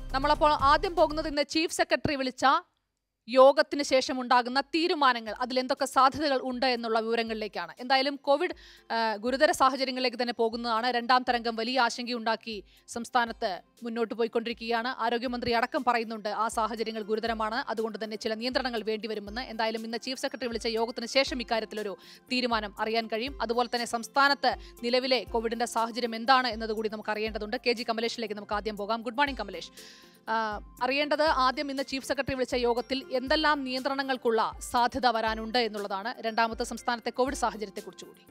നമ്മളപ്പോൾ ആദ്യം പോകുന്നത് ഇന്ന് ചീഫ് സെക്രട്ടറി വിളിച്ച യോഗത്തിന് ശേഷം ഉണ്ടാകുന്ന തീരുമാനങ്ങൾ അതിൽ എന്തൊക്കെ സാധ്യതകൾ ഉണ്ട് എന്നുള്ള വിവരങ്ങളിലേക്കാണ് എന്തായാലും കോവിഡ് ആ, ഗുരുതര സാഹചര്യങ്ങളിലേക്ക് തന്നെ പോകുന്നതാണ് രണ്ടാം തരംഗം വലിയ ആശങ്കയുണ്ടാക്കി സംസ്ഥാനത്ത് മുന്നോട്ട് പോയിക്കൊണ്ടിരിക്കുകയാണ് ആരോഗ്യമന്ത്രി അടക്കം പറയുന്നുണ്ട് ആ സാഹചര്യങ്ങൾ ഗുരുതരമാണ് അതുകൊണ്ട് തന്നെ ചില നിയന്ത്രണങ്ങൾ വേണ്ടിവരുമെന്ന് എന്തായാലും ഇന്ന് ചീഫ് സെക്രട്ടറി വിളിച്ച യോഗത്തിന് ശേഷം ഇക്കാര്യത്തിലൊരു തീരുമാനം അറിയാൻ കഴിയും അതുപോലെ തന്നെ സംസ്ഥാനത്ത് നിലവിലെ കോവിഡിന്റെ സാഹചര്യം എന്താണ് എന്നതുകൂടി നമുക്ക് അറിയേണ്ടതുണ്ട് കെ ജി കമലേഷിലേക്ക് നമുക്ക് ആദ്യം പോകാം ഗുഡ് മോർണിംഗ് കമലേഷ് ആ, അറിയേണ്ടത് ആദ്യം ഇന്ന് ചീഫ് സെക്രട്ടറി വിളിച്ച യോഗത്തിൽ എന്തെല്ലാം നിയന്ത്രണങ്ങൾക്കുള്ള സാധ്യത വരാനുണ്ട് എന്നുള്ളതാണ് രണ്ടാമത്തെ സംസ്ഥാനത്തെ കോവിഡ് സാഹചര്യത്തെക്കുറിച്ച് കൂടി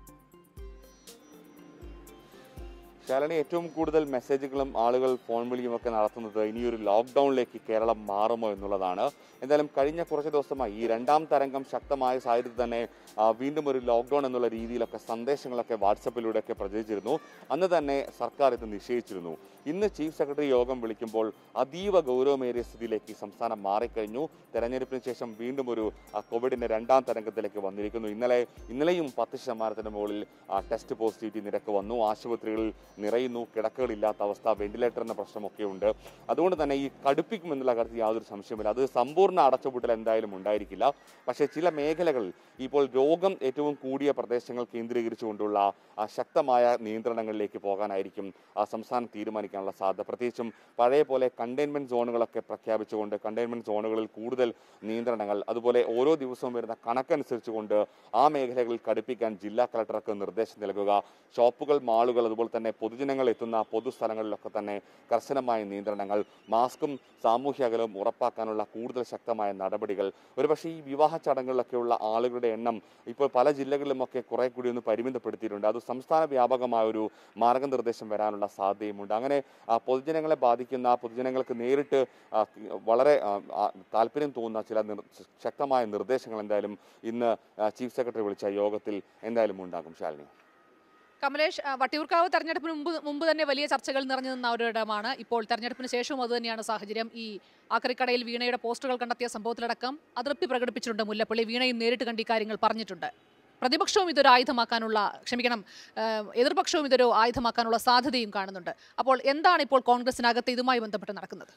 ശാലിനി ഏറ്റവും കൂടുതൽ മെസ്സേജുകളും ആളുകൾ ഫോൺ വിളിയും ഒക്കെ നടത്തുന്നത് ഇനിയൊരു ലോക്ക്ഡൌണിലേക്ക് കേരളം മാറുമോ എന്നുള്ളതാണ് എന്തായാലും കഴിഞ്ഞ കുറച്ച് ദിവസമായി ഈ രണ്ടാം തരംഗം ശക്തമായ സാഹചര്യത്തിൽ തന്നെ ആ, വീണ്ടും ഒരു ലോക്ക്ഡൌൺ എന്നുള്ള രീതിയിലൊക്കെ സന്ദേശങ്ങളൊക്കെ വാട്സപ്പിലൂടെയൊക്കെ പ്രചരിച്ചിരുന്നു അന്ന് തന്നെ സർക്കാർ ഇത് നിശ്ചയിച്ചിരുന്നു ഇന്ന് ചീഫ് സെക്രട്ടറി യോഗം വിളിക്കുമ്പോൾ അതീവ ഗൗരവമേറിയ സ്ഥിതിയിലേക്ക് ഈ സംസ്ഥാനം മാറിക്കഴിഞ്ഞു തെരഞ്ഞെടുപ്പിന് ശേഷം വീണ്ടും ഒരു ആ, കോവിഡിന്റെ രണ്ടാം തരംഗത്തിലേക്ക് വന്നിരിക്കുന്നു ഇന്നലെ ഇന്നലെയും പത്ത് ശതമാനത്തിന് മുകളിൽ ആ, ടെസ്റ്റ് പോസിറ്റിവിറ്റി നിരക്ക് വന്നു ആശുപത്രികളിൽ നിറയുന്നു കിടക്കകളില്ലാത്ത അവസ്ഥ വെന്റിലേറ്റർ എന്ന പ്രശ്നമൊക്കെ ഉണ്ട് അതുകൊണ്ട് തന്നെ ഈ കടുപ്പിക്കുമെന്നുള്ള കാര്യത്തിൽ യാതൊരു സംശയമില്ല അത് സമ്പൂർണ്ണ അടച്ചുപൂട്ടൽ എന്തായാലും ഉണ്ടായിരിക്കില്ല പക്ഷേ ചില മേഖലകളിൽ ഇപ്പോൾ രോഗം ഏറ്റവും കൂടിയ പ്രദേശങ്ങൾ കേന്ദ്രീകരിച്ചുകൊണ്ടുള്ള ആ ശക്തമായ നിയന്ത്രണങ്ങളിലേക്ക് പോകാനായിരിക്കും ആ സംസ്ഥാനം തീരുമാനിക്കാനുള്ള സാധ്യത പ്രത്യേകിച്ചും പഴയ പോലെ കണ്ടെയ്ൻമെന്റ് സോണുകളൊക്കെ പ്രഖ്യാപിച്ചുകൊണ്ട് കണ്ടെയ്ൻമെന്റ് സോണുകളിൽ കൂടുതൽ നിയന്ത്രണങ്ങൾ അതുപോലെ ഓരോ ദിവസവും വരുന്ന കണക്കനുസരിച്ചുകൊണ്ട് ആ മേഖലകളിൽ കടുപ്പിക്കാൻ ജില്ലാ കളക്ടർക്ക് നിർദ്ദേശം നൽകുക ഷോപ്പുകൾ മാളുകൾ അതുപോലെ തന്നെ പൊതുജനങ്ങൾ എത്തുന്ന പൊതുസ്ഥലങ്ങളിലൊക്കെ തന്നെ കർശനമായ നിയന്ത്രണങ്ങൾ മാസ്കും സാമൂഹ്യ അകലവും ഉറപ്പാക്കാനുള്ള കൂടുതൽ ശക്തമായ നടപടികൾ ഒരുപക്ഷെ ഈ വിവാഹ ചടങ്ങുകളിലൊക്കെയുള്ള ആളുകളുടെ എണ്ണം ഇപ്പോൾ പല ജില്ലകളിലുമൊക്കെ കുറെ കൂടി ഒന്ന് പരിമിതപ്പെടുത്തിയിട്ടുണ്ട് അത് സംസ്ഥാന വ്യാപകമായ ഒരു മാർഗനിർദ്ദേശം വരാനുള്ള സാധ്യതയുമുണ്ട് അങ്ങനെ ആ, പൊതുജനങ്ങളെ ബാധിക്കുന്ന പൊതുജനങ്ങൾക്ക് നേരിട്ട് ആ, വളരെ ആ, ആ, താല്പര്യം തോന്നുന്ന ചില നിർ- ശക്തമായ നിർദ്ദേശങ്ങൾ എന്തായാലും ഇന്ന് ആ, ചീഫ് സെക്രട്ടറി വിളിച്ച യോഗത്തിൽ എന്തായാലും ഉണ്ടാകും ശാലിനി കമലേഷ് ആ, വട്ടിയൂർക്കാവ് തെരഞ്ഞെടുപ്പിന് മുമ്പ് മുമ്പ് തന്നെ വലിയ ചർച്ചകൾ നിറഞ്ഞു നിന്ന ഒരിടമാണ് ഇപ്പോൾ തെരഞ്ഞെടുപ്പിന് ശേഷവും അതുതന്നെയാണ് സാഹചര്യം ഈ ആക്രിക്കടയിൽ വീണയുടെ പോസ്റ്ററുകൾ കണ്ടെത്തിയ സംഭവത്തിലടക്കം അതൃപ്തി പ്രകടിപ്പിച്ചിട്ടുണ്ട് മുല്ലപ്പള്ളി വീണയും നേരിട്ട് കണ്ട് ഇക്കാര്യങ്ങൾ പറഞ്ഞിട്ടുണ്ട് പ്രതിപക്ഷവും ഇതൊരു ആയുധമാക്കാനുള്ള ക്ഷമിക്കണം ആ, എതിർപക്ഷവും ഇതൊരു ആയുധമാക്കാനുള്ള സാധ്യതയും കാണുന്നുണ്ട് അപ്പോൾ എന്താണ് ഇപ്പോൾ കോൺഗ്രസിനകത്ത് ഇതുമായി ബന്ധപ്പെട്ട് നടക്കുന്നത്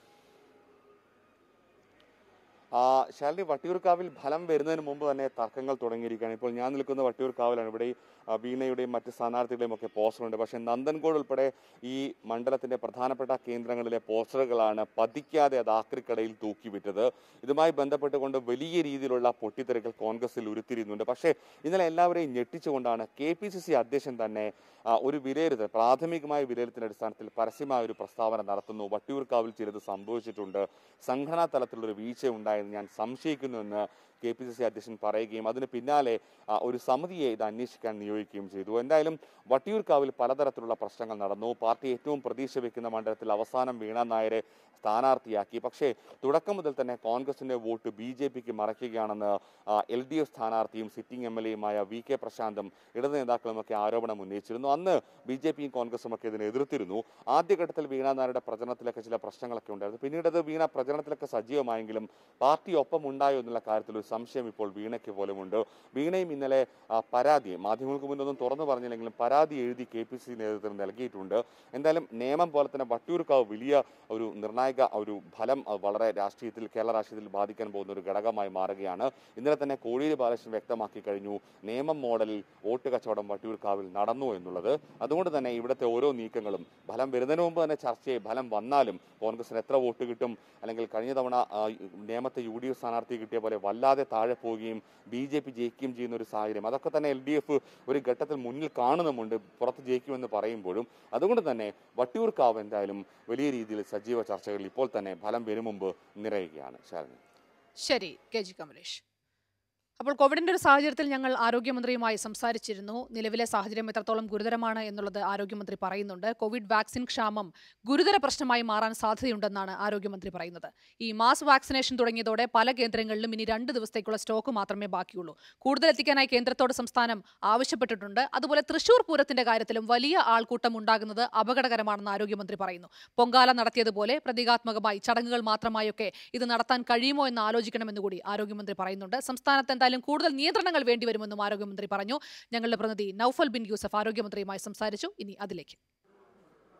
ആ, ശാലിനി വട്ടിയൂർക്കാവിൽ ഫലം വരുന്നതിന് മുമ്പ് തന്നെ തർക്കങ്ങൾ തുടങ്ങിയിരിക്കുകയാണ് ഇപ്പോൾ ഞാൻ നിൽക്കുന്ന വട്ടിയൂർക്കാവിലാണ് ഇവിടെ ഈ, ആ, വീണയുടെയും മറ്റ് സ്ഥാനാർത്ഥികളുടെയും ഒക്കെ പോസ്റ്ററുണ്ട് പക്ഷേ നന്ദൻകോട് ഉൾപ്പെടെ ഈ മണ്ഡലത്തിന്റെ പ്രധാനപ്പെട്ട കേന്ദ്രങ്ങളിലെ പോസ്റ്ററുകളാണ് പതിക്കാതെ അത് ആക്രിക്കടയിൽ തൂക്കിവിറ്റത് ഇതുമായി ബന്ധപ്പെട്ടുകൊണ്ട് വലിയ രീതിയിലുള്ള പൊട്ടിത്തെറികൾ കോൺഗ്രസിൽ ഉരുത്തിരിയുന്നുണ്ട് പക്ഷേ ഇന്നലെ എല്ലാവരെയും ഞെട്ടിച്ചുകൊണ്ടാണ് കെ പി സി സി അധ്യക്ഷൻ തന്നെ ആ, ഒരു വിലയിരുത്തൽ പ്രാഥമികമായ വിലയിരുത്തലിന്റെ അടിസ്ഥാനത്തിൽ പരസ്യമായ ഒരു പ്രസ്താവന നടത്തുന്നു വട്ടിയൂർക്കാവിൽ ചിലത് സംഭവിച്ചിട്ടുണ്ട് സംഘടനാ തലത്തിലൊരു വീഴ്ച ഉണ്ടായെന്ന് ഞാൻ സംശയിക്കുന്നുവെന്ന് കെ പി സി സി അധ്യക്ഷൻ പറയുകയും അതിന് പിന്നാലെ ആ, ഒരു സമിതിയെ ഇത് അന്വേഷിക്കാൻ നിയോഗിക്കുകയും ചെയ്തു എന്തായാലും വട്ടിയൂർക്കാവിൽ പലതരത്തിലുള്ള പ്രശ്നങ്ങൾ നടന്നു പാർട്ടി ഏറ്റവും പ്രതീക്ഷ വെക്കുന്ന മണ്ഡലത്തിൽ അവസാനം വീണ നായരെ സ്ഥാനാർത്ഥിയാക്കി പക്ഷേ തുടക്കം മുതൽ തന്നെ കോൺഗ്രസിന്റെ വോട്ട് ബി ജെ പിക്ക് മറയ്ക്കുകയാണെന്ന് എൽ ഡി എഫ് സ്ഥാനാർത്ഥിയും സിറ്റിംഗ് എം എൽ എയുമായ വി കെ പ്രശാന്തും ഇടത് നേതാക്കളുമൊക്കെ ആരോപണം ഉന്നയിച്ചിരുന്നു അന്ന് ബി ജെ പിയും കോൺഗ്രസും ഒക്കെ ഇതിനെ എതിർത്തിരുന്നു ആദ്യഘട്ടത്തിൽ വീണ നായരുടെ പ്രചരണത്തിലൊക്കെ ചില പ്രശ്നങ്ങളൊക്കെ ഉണ്ടായിരുന്നു പിന്നീട് അത് വീണ പ്രചരണത്തിലൊക്കെ സജീവമായെങ്കിലും പാർട്ടി ഒപ്പം ഉണ്ടായോ എന്നുള്ള കാര്യത്തിൽ ഒരു സംശയം ഇപ്പോൾ വീണയ്ക്ക് പോലുമുണ്ട് വീണയും ഇന്നലെ ആ, പരാതി മാധ്യമങ്ങൾക്ക് മുന്നൊന്നും തുറന്നു പറഞ്ഞില്ലെങ്കിലും പരാതി എഴുതി കെ പി സി നേതൃത്വത്തിന് നൽകിയിട്ടുണ്ട് എന്തായാലും നിയമം പോലെ തന്നെ വട്ടിയൂർക്കാവ് വലിയ ഒരു നിർണായക ഒരു ഫലം അത് വളരെ രാഷ്ട്രീയത്തിൽ കേരള രാഷ്ട്രീയത്തിൽ ബാധിക്കാൻ പോകുന്ന ഒരു ഘടകമായി മാറുകയാണ് ഇന്നലെ തന്നെ കോടിയേരി ബാലകൃഷ്ണൻ വ്യക്തമാക്കി കഴിഞ്ഞു നിയമം മോഡലിൽ വോട്ട് കച്ചവടം വട്ടിയൂർക്കാവിൽ നടന്നു എന്നുള്ളത് അതുകൊണ്ട് തന്നെ ഇവിടുത്തെ ഓരോ നീക്കങ്ങളും ഫലം വരുന്നതിന് മുമ്പ് തന്നെ ചർച്ചയെ ഫലം വന്നാലും കോൺഗ്രസിന് എത്ര വോട്ട് കിട്ടും അല്ലെങ്കിൽ കഴിഞ്ഞ തവണ ആ, നേമത്തെ യു ഡി എഫ് സ്ഥാനാർത്ഥി കിട്ടിയ പോലെ വല്ലാതെ താഴെ പോവുകയും ബി ജെ പി ജയിക്കുകയും ചെയ്യുന്ന ഒരു സാഹചര്യം അതൊക്കെ തന്നെ എൽ ഡി എഫ് ഒരു ഘട്ടത്തിൽ മുന്നിൽ കാണുന്നുമുണ്ട് പുറത്ത് ജയിക്കുമെന്ന് പറയുമ്പോഴും അതുകൊണ്ട് തന്നെ വട്ടിയൂർക്കാവ് എന്തായാലും വലിയ രീതിയിൽ സജീവ ചർച്ചകളിൽ ഇപ്പോൾ തന്നെ ഫലം വരും മുമ്പ് നിറയുകയാണ് ശാലിനി ശരി കെ ജി കമലേഷ് അപ്പോൾ കോവിഡിന്റെ ഒരു സാഹചര്യത്തിൽ ഞങ്ങൾ ആരോഗ്യമന്ത്രിയുമായി സംസാരിച്ചിരുന്നു നിലവിലെ സാഹചര്യം എത്രത്തോളം ഗുരുതരമാണ് എന്നുള്ളത് ആരോഗ്യമന്ത്രി പറയുന്നുണ്ട് കോവിഡ് വാക്സിൻ ക്ഷാമം ഗുരുതര പ്രശ്നമായി മാറാൻ സാധ്യതയുണ്ടെന്നാണ് ആരോഗ്യമന്ത്രി പറയുന്നത് ഈ മാസ് വാക്സിനേഷൻ തുടങ്ങിയതോടെ പല കേന്ദ്രങ്ങളിലും ഇനി രണ്ട് ദിവസത്തേക്കുള്ള സ്റ്റോക്ക് മാത്രമേ ബാക്കിയുള്ളൂ കൂടുതൽ എത്തിക്കാനായി കേന്ദ്രത്തോട് സംസ്ഥാനം ആവശ്യപ്പെട്ടിട്ടുണ്ട് അതുപോലെ തൃശൂർ പൂരത്തിന്റെ കാര്യത്തിലും വലിയ ആൾക്കൂട്ടം ഉണ്ടാകുന്നത് അപകടകരമാണെന്ന് ആരോഗ്യമന്ത്രി പറയുന്നു പൊങ്കാല നടത്തിയതുപോലെ പ്രതീകാത്മകമായി ചടങ്ങുകൾ മാത്രമായൊക്കെ ഇത് നടത്താൻ കഴിയുമോ എന്ന് ആലോചിക്കണമെന്ന് കൂടി ആരോഗ്യമന്ത്രി പറയുന്നുണ്ട് സംസ്ഥാനത്ത് എന്തായാലും കൂടുതൽ നിയന്ത്രണങ്ങൾ വേണ്ടിവരുമെന്നും ആരോഗ്യമന്ത്രി പറഞ്ഞു ഞങ്ങളുടെ പ്രതിനിധി നൌഫൽ ബിൻ യൂസഫ് ആരോഗ്യമന്ത്രിയുമായി സംസാരിച്ചു ഇനി അതിലേക്ക്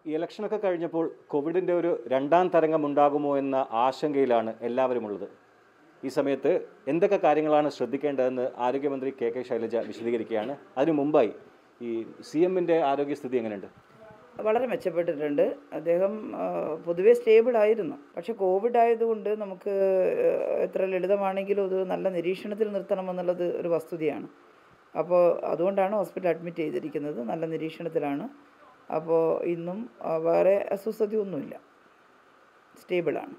ഈ ഇലക്ഷനൊക്കെ കഴിഞ്ഞപ്പോൾ കോവിഡിൻ്റെ ഒരു രണ്ടാം തരംഗം ഉണ്ടാകുമോ എന്ന ആശങ്കയിലാണ് എല്ലാവരും ഉള്ളത് ഈ സമയത്ത് എന്തൊക്കെ കാര്യങ്ങളാണ് ശ്രദ്ധിക്കേണ്ടതെന്ന് ആരോഗ്യമന്ത്രി കെ കെ ശൈലജ വിശദീകരിക്കുകയാണ് അതിനു മുമ്പായി ഈ സി എമ്മിൻ്റെ ആരോഗ്യസ്ഥിതി എങ്ങനെയുണ്ട് വളരെ മെച്ചപ്പെട്ടിട്ടുണ്ട് അദ്ദേഹം ആ, പൊതുവെ സ്റ്റേബിൾ ആയിരുന്നു പക്ഷെ കോവിഡ് ആയതുകൊണ്ട് നമുക്ക് ആ, എത്ര ലളിതമാണെങ്കിലും ഇത് നല്ല നിരീക്ഷണത്തിൽ നിർത്തണമെന്നുള്ളത് ഒരു വസ്തുതയാണ് അപ്പോൾ അതുകൊണ്ടാണ് ഹോസ്പിറ്റൽ അഡ്മിറ്റ് ചെയ്തിരിക്കുന്നത് നല്ല നിരീക്ഷണത്തിലാണ് അപ്പോൾ ഇന്നും ആ, വേറെ അസ്വസ്ഥതയൊന്നുമില്ല സ്റ്റേബിളാണ്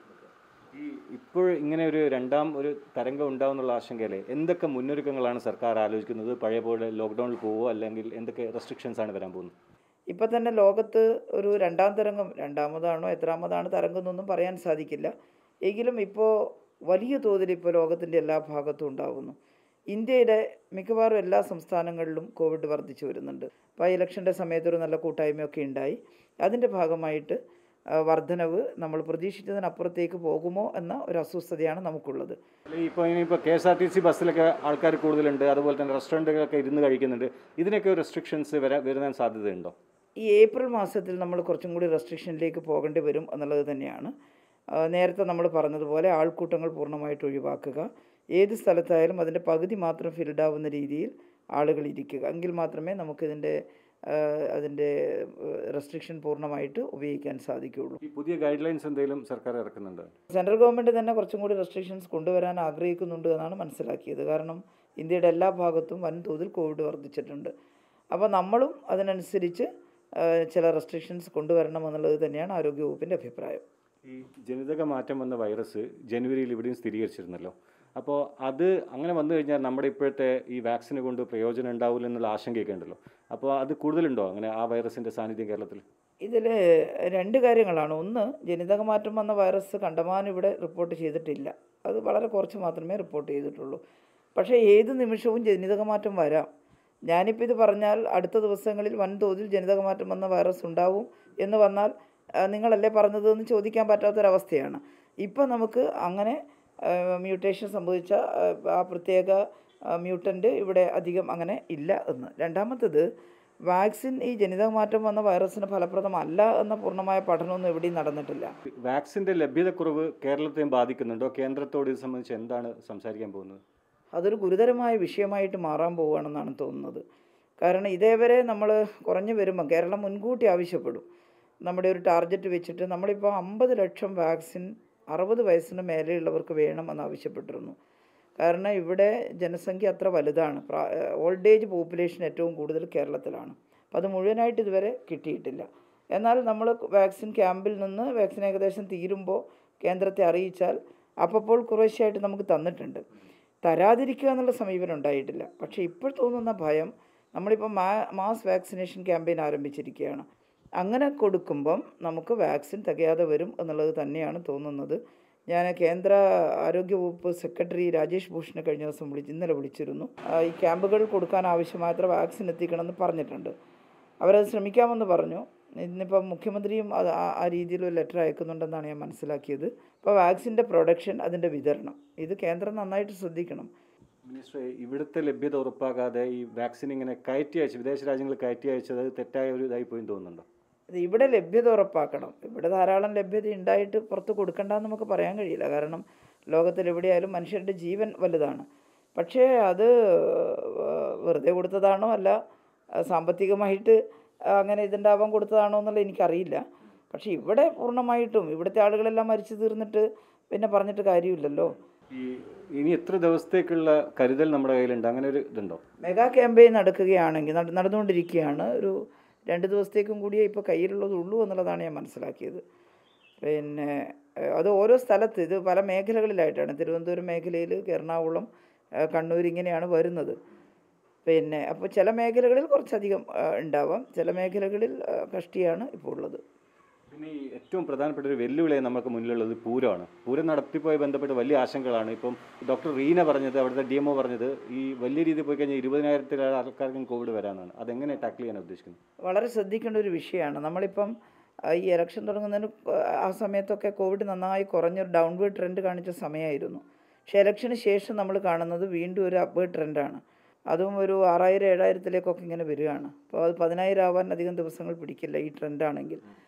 ഈ ഇപ്പോൾ ഇങ്ങനെ ഒരു രണ്ടാം ഒരു തരംഗം ഉണ്ടാവുന്നുള്ള ആശങ്കയിലെ എന്തൊക്കെ മുന്നൊരുക്കങ്ങളാണ് സർക്കാർ ആലോചിക്കുന്നത് പഴയ പോലെ ലോക്ക്ഡൗണിൽ പോവോ അല്ലെങ്കിൽ എന്തൊക്കെ റെസ്ട്രിക്ഷൻസ് ആണ് വരാൻ പോകുന്നത് ഇപ്പം തന്നെ ലോകത്ത് ഒരു രണ്ടാം തരംഗം രണ്ടാമതാണോ എത്രാമതാണ് തരംഗം എന്നൊന്നും പറയാൻ സാധിക്കില്ല എങ്കിലും ഇപ്പോൾ വലിയ തോതിൽ ഇപ്പോൾ ലോകത്തിൻ്റെ എല്ലാ ഭാഗത്തും ഉണ്ടാകുന്നു ഇന്ത്യയുടെ മിക്കവാറും എല്ലാ സംസ്ഥാനങ്ങളിലും കോവിഡ് വർദ്ധിച്ചു വരുന്നുണ്ട് അപ്പോൾ ഇലക്ഷൻ്റെ സമയത്ത് ഒരു നല്ല കൂട്ടായ്മയൊക്കെ ഉണ്ടായി അതിൻ്റെ ഭാഗമായിട്ട് ആ, വർധനവ് നമ്മൾ പ്രതീക്ഷിച്ചതിനപ്പുറത്തേക്ക് പോകുമോ എന്ന ഒരു അസ്വസ്ഥതയാണ് നമുക്കുള്ളത് ഇപ്പോൾ ഇനിയിപ്പോൾ K S R T C ബസ്സിലൊക്കെ ആൾക്കാർ കൂടുതലുണ്ട് അതുപോലെ തന്നെ റെസ്റ്റോറൻറ്റുകളൊക്കെ ഇരുന്ന് കഴിക്കുന്നുണ്ട് ഇതിനൊക്കെ റെസ്ട്രിക്ഷൻസ് വരാൻ വരുന്ന സാധ്യതയുണ്ടോ ഈ ഏപ്രിൽ മാസത്തിൽ നമ്മൾ കുറച്ചും കൂടി റെസ്ട്രിക്ഷനിലേക്ക് പോകേണ്ടി വരും എന്നുള്ളത് തന്നെയാണ് ആ, നേരത്തെ നമ്മൾ പറഞ്ഞതുപോലെ ആൾക്കൂട്ടങ്ങൾ പൂർണ്ണമായിട്ട് ഒഴിവാക്കുക ഏത് സ്ഥലത്തായാലും അതിൻ്റെ പകുതി മാത്രം ഫിൽഡ് ആവുന്ന രീതിയിൽ ആളുകൾ ഇരിക്കുക എങ്കിൽ മാത്രമേ നമുക്കിതിൻ്റെ ആ, അതിൻ്റെ റെസ്ട്രിക്ഷൻ പൂർണ്ണമായിട്ട് ഉപയോഗിക്കാൻ സാധിക്കുകയുള്ളൂ ഈ പുതിയ ഗൈഡ് ലൈൻസ് എന്തെങ്കിലും സർക്കാർ ഇറക്കുന്നുണ്ട് സെൻട്രൽ ഗവൺമെൻറ് തന്നെ കുറച്ചും കൂടി റെസ്ട്രിക്ഷൻസ് കൊണ്ടുവരാൻ ആഗ്രഹിക്കുന്നുണ്ട് എന്നാണ് മനസ്സിലാക്കിയത് കാരണം ഇന്ത്യയുടെ എല്ലാ ഭാഗത്തും വൻതോതിൽ കോവിഡ് വർദ്ധിച്ചിട്ടുണ്ട് അപ്പോൾ നമ്മളും അതിനനുസരിച്ച് ആ, ചില റെസ്ട്രിക്ഷൻസ് കൊണ്ടുവരണം എന്നുള്ളത് തന്നെയാണ് ആരോഗ്യവകുപ്പിൻ്റെ അഭിപ്രായം ഈ ജനിതക മാറ്റം വന്ന വൈറസ് ജനുവരിയിൽ ഇവിടെയും സ്ഥിരീകരിച്ചിരുന്നല്ലോ അപ്പോൾ അത് അങ്ങനെ വന്നു കഴിഞ്ഞാൽ നമ്മുടെ ഇപ്പോഴത്തെ ഈ വാക്സിനെ കൊണ്ട് പ്രയോജനം ഉണ്ടാവില്ല എന്നുള്ള ആശങ്കയൊക്കെ ഉണ്ടല്ലോ അപ്പോൾ അത് കൂടുതലുണ്ടോ അങ്ങനെ ആ വൈറസിൻ്റെ സാന്നിധ്യം കേരളത്തിൽ ഇതിൽ രണ്ട് കാര്യങ്ങളാണ് ഒന്ന് ജനിതക മാറ്റം വന്ന വൈറസ് കണ്ടമാനം ഇവിടെ റിപ്പോർട്ട് ചെയ്തിട്ടില്ല അത് വളരെ കുറച്ച് മാത്രമേ റിപ്പോർട്ട് ചെയ്തിട്ടുള്ളൂ പക്ഷേ ഏത് നിമിഷവും ജനിതക മാറ്റം വരാം ഞാനിപ്പോൾ ഇത് പറഞ്ഞാൽ അടുത്ത ദിവസങ്ങളിൽ വൻതോതിൽ ജനിതക മാറ്റം വന്ന വൈറസ് ഉണ്ടാവും എന്ന് വന്നാൽ ആ, നിങ്ങളല്ലേ പറഞ്ഞത് എന്ന് ചോദിക്കാൻ പറ്റാത്തൊരവസ്ഥയാണ് ഇപ്പോൾ നമുക്ക് അങ്ങനെ മ്യൂട്ടേഷൻ സംഭവിച്ച ആ, ആ പ്രത്യേക മ്യൂട്ടൻ്റ് ഇവിടെ അധികം അങ്ങനെ ഇല്ല എന്ന് രണ്ടാമത്തത് വാക്സിൻ ഈ ജനിതക മാറ്റം വന്ന വൈറസിന് ഫലപ്രദമല്ല എന്ന പൂർണ്ണമായ പഠനമൊന്നും എവിടെയും നടന്നിട്ടില്ല വാക്സിൻ്റെ ലഭ്യതക്കുറവ് കേരളത്തെയും ബാധിക്കുന്നുണ്ടോ കേന്ദ്രത്തോട് ഇത് സംബന്ധിച്ച് എന്താണ് സംസാരിക്കാൻ പോകുന്നത് അതൊരു ഗുരുതരമായ വിഷയമായിട്ട് മാറാൻ പോവുകയാണെന്നാണ് തോന്നുന്നത് കാരണം ഇതേവരെ നമ്മൾ കുറഞ്ഞു വരുമ്പോൾ കേരളം മുൻകൂട്ടി ആവശ്യപ്പെടും നമ്മുടെ ഒരു ടാർഗറ്റ് വെച്ചിട്ട് നമ്മളിപ്പോൾ അമ്പത് ലക്ഷം വാക്സിൻ അറുപത് വയസ്സിന് മേലെയുള്ളവർക്ക് വേണമെന്ന് ആവശ്യപ്പെട്ടിരുന്നു കാരണം ഇവിടെ ജനസംഖ്യ അത്ര വലുതാണ് ഓൾഡ് ഏജ് പോപ്പുലേഷൻ ഏറ്റവും കൂടുതൽ കേരളത്തിലാണ് അപ്പോൾ അത് മുഴുവനായിട്ട് ഇതുവരെ കിട്ടിയിട്ടില്ല എന്നാൽ നമ്മൾ വാക്സിൻ ക്യാമ്പിൽ നിന്ന് വാക്സിൻ ഏകദേശം തീരുമ്പോൾ കേന്ദ്രത്തെ അറിയിച്ചാൽ അപ്പോൾ കുറേശ്ശെയായിട്ട് നമുക്ക് തന്നിട്ടുണ്ട് തരാതിരിക്കുക എന്നുള്ള സമീപനം ഉണ്ടായിട്ടില്ല പക്ഷേ ഇപ്പോൾ തോന്നുന്ന ഭയം നമ്മളിപ്പോൾ മാ മാസ് വാക്സിനേഷൻ ക്യാമ്പയിൻ ആരംഭിച്ചിരിക്കുകയാണ് അങ്ങനെ കൊടുക്കുമ്പം നമുക്ക് വാക്സിൻ തികയാതെ വരും എന്നുള്ളത് തന്നെയാണ് തോന്നുന്നത് ഞാൻ കേന്ദ്ര ആരോഗ്യ വകുപ്പ് സെക്രട്ടറി രാജേഷ് ഭൂഷണെ കഴിഞ്ഞ ദിവസം വിളിച്ച് ഇന്നലെ വിളിച്ചിരുന്നു ആ, ഈ ക്യാമ്പുകൾ കൊടുക്കാൻ ആവശ്യമായത്ര വാക്സിൻ എത്തിക്കണമെന്ന് പറഞ്ഞിട്ടുണ്ട് അവരത് ശ്രമിക്കാമെന്ന് പറഞ്ഞു ഇന്നിപ്പം മുഖ്യമന്ത്രിയും അത് ആ- ആ രീതിയിൽ ഒരു ലെറ്റർ അയക്കുന്നുണ്ടെന്നാണ് ഞാൻ മനസ്സിലാക്കിയത് അപ്പോൾ വാക്സിൻ്റെ പ്രൊഡക്ഷൻ അതിൻ്റെ വിതരണം ഇത് കേന്ദ്രം നന്നായിട്ട് ശ്രദ്ധിക്കണം മിനിസ്റ്ററെ ഇവിടുത്തെ ലഭ്യത ഉറപ്പാക്കാതെ ഈ വാക്സിൻ ഇങ്ങനെ കയറ്റി അയച്ച് വിദേശ രാജ്യങ്ങൾ കയറ്റി അയച്ചത് അത് തെറ്റായ ഒരു ഇതായി പോയി തോന്നുന്നുണ്ടോ ഇത് ഇവിടെ ലഭ്യത ഉറപ്പാക്കണം ഇവിടെ ധാരാളം ലഭ്യത ഉണ്ടായിട്ട് പുറത്ത് കൊടുക്കണ്ടെന്ന് നമുക്ക് പറയാൻ കഴിയില്ല കാരണം ലോകത്തിൽ എവിടെയായാലും മനുഷ്യരുടെ ജീവൻ വലുതാണ് പക്ഷേ അത് വെറുതെ കൊടുത്തതാണോ അല്ല സാമ്പത്തികമായിട്ട് അങ്ങനെ ഇതുണ്ടാവാൻ കൊടുത്തതാണോ എന്നുള്ളത് എനിക്കറിയില്ല പക്ഷേ ഇവിടെ പൂർണ്ണമായിട്ടും ഇവിടുത്തെ ആളുകളെല്ലാം മരിച്ചു തീർന്നിട്ട് പിന്നെ പറഞ്ഞിട്ട് കാര്യമില്ലല്ലോ ഈ ഇനി എത്ര ദിവസത്തേക്കുള്ള കരുതൽ നമ്മുടെ കയ്യിലുണ്ട് അങ്ങനെ ഒരു ഇതുണ്ടോ മെഗാ ക്യാമ്പയിൻ നടക്കുകയാണെങ്കിൽ നട- നടന്നുകൊണ്ടിരിക്കുകയാണ് ഒരു രണ്ട് ദിവസത്തേക്കും കൂടിയേ ഇപ്പോൾ കയ്യിലുള്ളതുള്ളൂ എന്നുള്ളതാണ് ഞാൻ മനസ്സിലാക്കിയത് പിന്നെ ഏഹ്, അത് ഓരോ സ്ഥലത്ത് ഇത് പല മേഖലകളിലായിട്ടാണ് തിരുവനന്തപുരം മേഖലയിൽ എറണാകുളം ഏഹ്, കണ്ണൂർ ഇങ്ങനെയാണ് വരുന്നത് പിന്നെ അപ്പോൾ ചില മേഖലകളിൽ കുറച്ചധികം ഏഹ്, ഉണ്ടാവാം ചില മേഖലകളിൽ ഏഹ്, കഷ്ടിയാണ് ഇപ്പോൾ ഉള്ളത് പിന്നെ ഈ ഏറ്റവും പ്രധാനപ്പെട്ട ഒരു വെല്ലുവിളി നമുക്ക് മുന്നിലുള്ളത് പൂരമാണ് പൂരം നടത്തിപ്പോയി ബന്ധപ്പെട്ട് വലിയ ആശങ്കകളാണ് ഇപ്പം ഡോക്ടർ റീന പറഞ്ഞത് അവിടുത്തെ ഡി എം പറഞ്ഞത് ഈ വലിയ രീതിയിൽ പോയി കഴിഞ്ഞാൽ ഇരുപതിനായിരത്തിലേറെ ആൾക്കാർക്കും കോവിഡ് വരാനാണ് അതെങ്ങനെ ടാക്കിൾ ചെയ്യാൻ ഉദ്ദേശിക്കുന്നത് വളരെ ശ്രദ്ധിക്കേണ്ട ഒരു വിഷയമാണ് നമ്മളിപ്പം ആ, ഈ ഇലക്ഷൻ തുടങ്ങുന്നതിന് ആ സമയത്തൊക്കെ കോവിഡ് നന്നായി കുറഞ്ഞൊരു ഡൗൺവേർഡ് ട്രെൻഡ് കാണിച്ച സമയമായിരുന്നു പക്ഷേ ഇലക്ഷന് ശേഷം നമ്മൾ കാണുന്നത് വീണ്ടും ഒരു അപ്വേർഡ് ട്രെൻഡാണ് അതും ഒരു ആറായിരം ഏഴായിരത്തിലേക്കൊക്കെ ഇങ്ങനെ വരികയാണ് അപ്പോൾ അത് പതിനായിരം ആവാൻ അധികം ദിവസങ്ങൾ പിടിക്കില്ല ഈ ട്രെൻഡാണെങ്കിൽ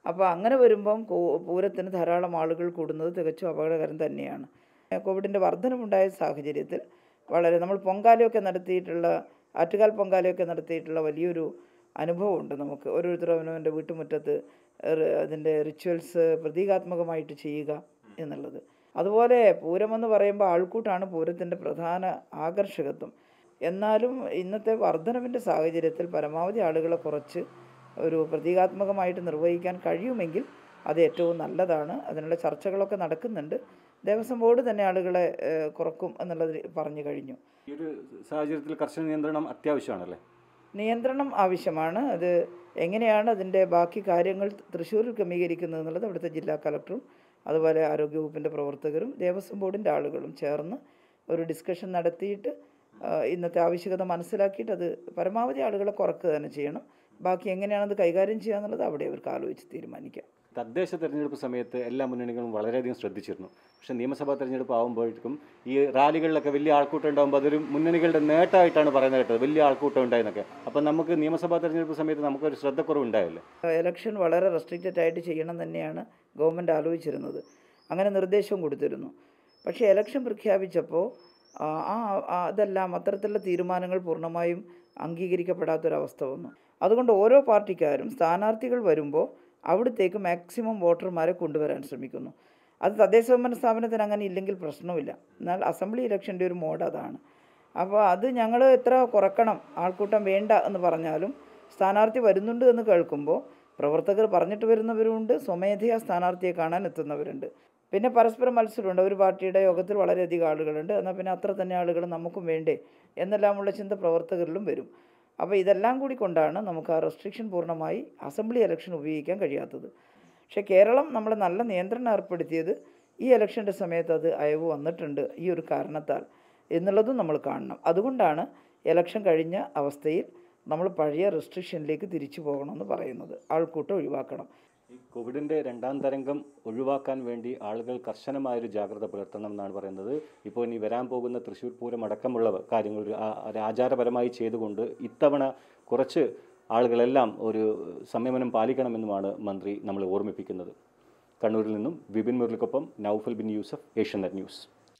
അപ്പോൾ അങ്ങനെ വരുമ്പം കോ- പൂരത്തിന് ധാരാളം ആളുകൾ കൂടുന്നത് തികച്ചും അപകടകരം തന്നെയാണ് കോവിഡിൻ്റെ വർധനമുണ്ടായ സാഹചര്യത്തിൽ വളരെ നമ്മൾ പൊങ്കാലയൊക്കെ നടത്തിയിട്ടുള്ള ആറ്റുകാൽ പൊങ്കാലയൊക്കെ നടത്തിയിട്ടുള്ള വലിയൊരു അനുഭവമുണ്ട് നമുക്ക് ഓരോരുത്തരും അവനവൻ്റെ വീട്ടുമുറ്റത്ത് റി- അതിൻ്റെ റിച്വൽസ് പ്രതീകാത്മകമായിട്ട് ചെയ്യുക എന്നുള്ളത് അതുപോലെ പൂരമെന്ന് പറയുമ്പോൾ ആൾക്കൂട്ടാണ് പൂരത്തിൻ്റെ പ്രധാന ആകർഷകത്വം എന്നാലും ഇന്നത്തെ വർധനവിൻ്റെ സാഹചര്യത്തിൽ പരമാവധി ആളുകളെ കുറച്ച് ഒരു പ്രതീകാത്മകമായിട്ട് നിർവഹിക്കാൻ കഴിയുമെങ്കിൽ അത് ഏറ്റവും നല്ലതാണ് അതിനുള്ള ചർച്ചകളൊക്കെ നടക്കുന്നുണ്ട് ദേവസ്വം ബോർഡ് തന്നെ ആളുകളെ ഏഹ്, കുറക്കും എന്നുള്ളത് പറഞ്ഞു കഴിഞ്ഞു ഈ ഒരു സാഹചര്യത്തിൽ കർശന നിയന്ത്രണം അത്യാവശ്യമാണല്ലേ നിയന്ത്രണം ആവശ്യമാണ് അത് എങ്ങനെയാണ് അതിൻ്റെ ബാക്കി കാര്യങ്ങൾ തൃശ്ശൂരിൽ ക്രമീകരിക്കുന്നത് എന്നുള്ളത് അവിടുത്തെ ജില്ലാ കളക്ടറും അതുപോലെ ആരോഗ്യവകുപ്പിൻ്റെ പ്രവർത്തകരും ദേവസ്വം ബോർഡിൻ്റെ ആളുകളും ചേർന്ന് ഒരു ഡിസ്കഷൻ നടത്തിയിട്ട് ആ, ഇന്നത്തെ ആവശ്യകത മനസ്സിലാക്കിയിട്ട് അത് പരമാവധി ആളുകളെ കുറക്കുക തന്നെ ചെയ്യണം ബാക്കി എങ്ങനെയാണത് കൈകാര്യം ചെയ്യുക എന്നുള്ളത് അവിടെ അവർക്ക് ആലോചിച്ച് തീരുമാനിക്കാം തദ്ദേശ തെരഞ്ഞെടുപ്പ് സമയത്ത് എല്ലാ മുന്നണികളും വളരെയധികം ശ്രദ്ധിച്ചിരുന്നു പക്ഷേ നിയമസഭാ തെരഞ്ഞെടുപ്പ് ആകുമ്പോഴേക്കും ഈ റാലികളിലൊക്കെ വലിയ ആൾക്കൂട്ടം ഉണ്ടാകുമ്പോൾ അതൊരു മുന്നണികളുടെ നേട്ടമായിട്ടാണ് പറയുന്നത് കേട്ടത് വലിയ ആൾക്കൂട്ടം ഉണ്ടായെന്നൊക്കെ അപ്പം നമുക്ക് നിയമസഭാ തെരഞ്ഞെടുപ്പ് സമയത്ത് നമുക്കൊരു ശ്രദ്ധക്കുറവ് ഉണ്ടായല്ലേ ഇലക്ഷൻ വളരെ റെസ്ട്രിക്റ്റഡ് ആയിട്ട് ചെയ്യണം തന്നെയാണ് ഗവൺമെൻറ് ആലോചിച്ചിരുന്നത് അങ്ങനെ നിർദ്ദേശവും കൊടുത്തിരുന്നു പക്ഷേ ഇലക്ഷൻ പ്രഖ്യാപിച്ചപ്പോൾ ആ ആ- ആ അതെല്ലാം അത്തരത്തിലുള്ള തീരുമാനങ്ങൾ പൂർണ്ണമായും അംഗീകരിക്കപ്പെടാത്തൊരവസ്ഥ വന്നു അതുകൊണ്ട് ഓരോ പാർട്ടിക്കാരും സ്ഥാനാർത്ഥികൾ വരുമ്പോൾ അവിടത്തേക്ക് മാക്സിമം വോട്ടർമാരെ കൊണ്ടുവരാൻ ശ്രമിക്കുന്നു അത് തദ്ദേശ സ്വയംഭരണ സ്ഥാപനത്തിന് അങ്ങനെ ഇല്ലെങ്കിൽ പ്രശ്നമില്ല എന്നാൽ അസംബ്ലി ഇലക്ഷൻ്റെ ഒരു മോഡ് അതാണ് അപ്പോൾ അത് ഞങ്ങൾ എത്ര കുറക്കണം ആൾക്കൂട്ടം വേണ്ട എന്ന് പറഞ്ഞാലും സ്ഥാനാർത്ഥി വരുന്നുണ്ട് എന്ന് കേൾക്കുമ്പോൾ പ്രവർത്തകർ പറഞ്ഞിട്ട് വരുന്നവരുമുണ്ട് സ്വമേധയാ സ്ഥാനാർത്ഥിയെ കാണാൻ എത്തുന്നവരുണ്ട് പിന്നെ പരസ്പര മത്സരമുണ്ട് ഒരു പാർട്ടിയുടെ യോഗത്തിൽ വളരെയധികം ആളുകളുണ്ട് എന്നാൽ പിന്നെ അത്ര തന്നെ ആളുകൾ നമുക്കും വേണ്ടേ എന്നെല്ലാമുള്ള ചിന്ത പ്രവർത്തകരിലും വരും അപ്പോൾ ഇതെല്ലാം കൂടി കൊണ്ടാണ് നമുക്ക് ആ റെസ്ട്രിക്ഷൻ പൂർണ്ണമായി അസംബ്ലി ഇലക്ഷൻ ഉപയോഗിക്കാൻ കഴിയാത്തത് പക്ഷേ കേരളം നമ്മൾ നല്ല നിയന്ത്രണം ഏർപ്പെടുത്തിയത് ഈ ഇലക്ഷൻ്റെ സമയത്ത് അത് അയവ് വന്നിട്ടുണ്ട് ഈ ഒരു കാരണത്താൽ എന്നുള്ളതും നമ്മൾ കാണണം അതുകൊണ്ടാണ് ഇലക്ഷൻ കഴിഞ്ഞ അവസ്ഥയിൽ നമ്മൾ പഴയ റെസ്ട്രിക്ഷനിലേക്ക് തിരിച്ചു പോകണമെന്ന് പറയുന്നത് ആൾക്കൂട്ടം ഒഴിവാക്കണം ഈ കോവിഡിൻ്റെ രണ്ടാം തരംഗം ഒഴിവാക്കാൻ വേണ്ടി ആളുകൾ കർശനമായൊരു ജാഗ്രത പുലർത്തണം എന്നാണ് പറയുന്നത് ഇപ്പോൾ ഇനി വരാൻ പോകുന്ന തൃശ്ശൂർ പൂരം അടക്കമുള്ള കാര്യങ്ങൾ ഒരു ആ- ഒരു ആചാരപരമായി ചെയ്തുകൊണ്ട് ഇത്തവണ കുറച്ച് ആളുകളെല്ലാം ഒരു സംയമനം പാലിക്കണമെന്നുമാണ് മന്ത്രി നമ്മളെ ഓർമ്മിപ്പിക്കുന്നത് കണ്ണൂരിൽ നിന്നും വിപിൻ മുരളിക്കൊപ്പം നൌഫൽ ബിൻ യൂസഫ് ഏഷ്യനെറ്റ് ന്യൂസ്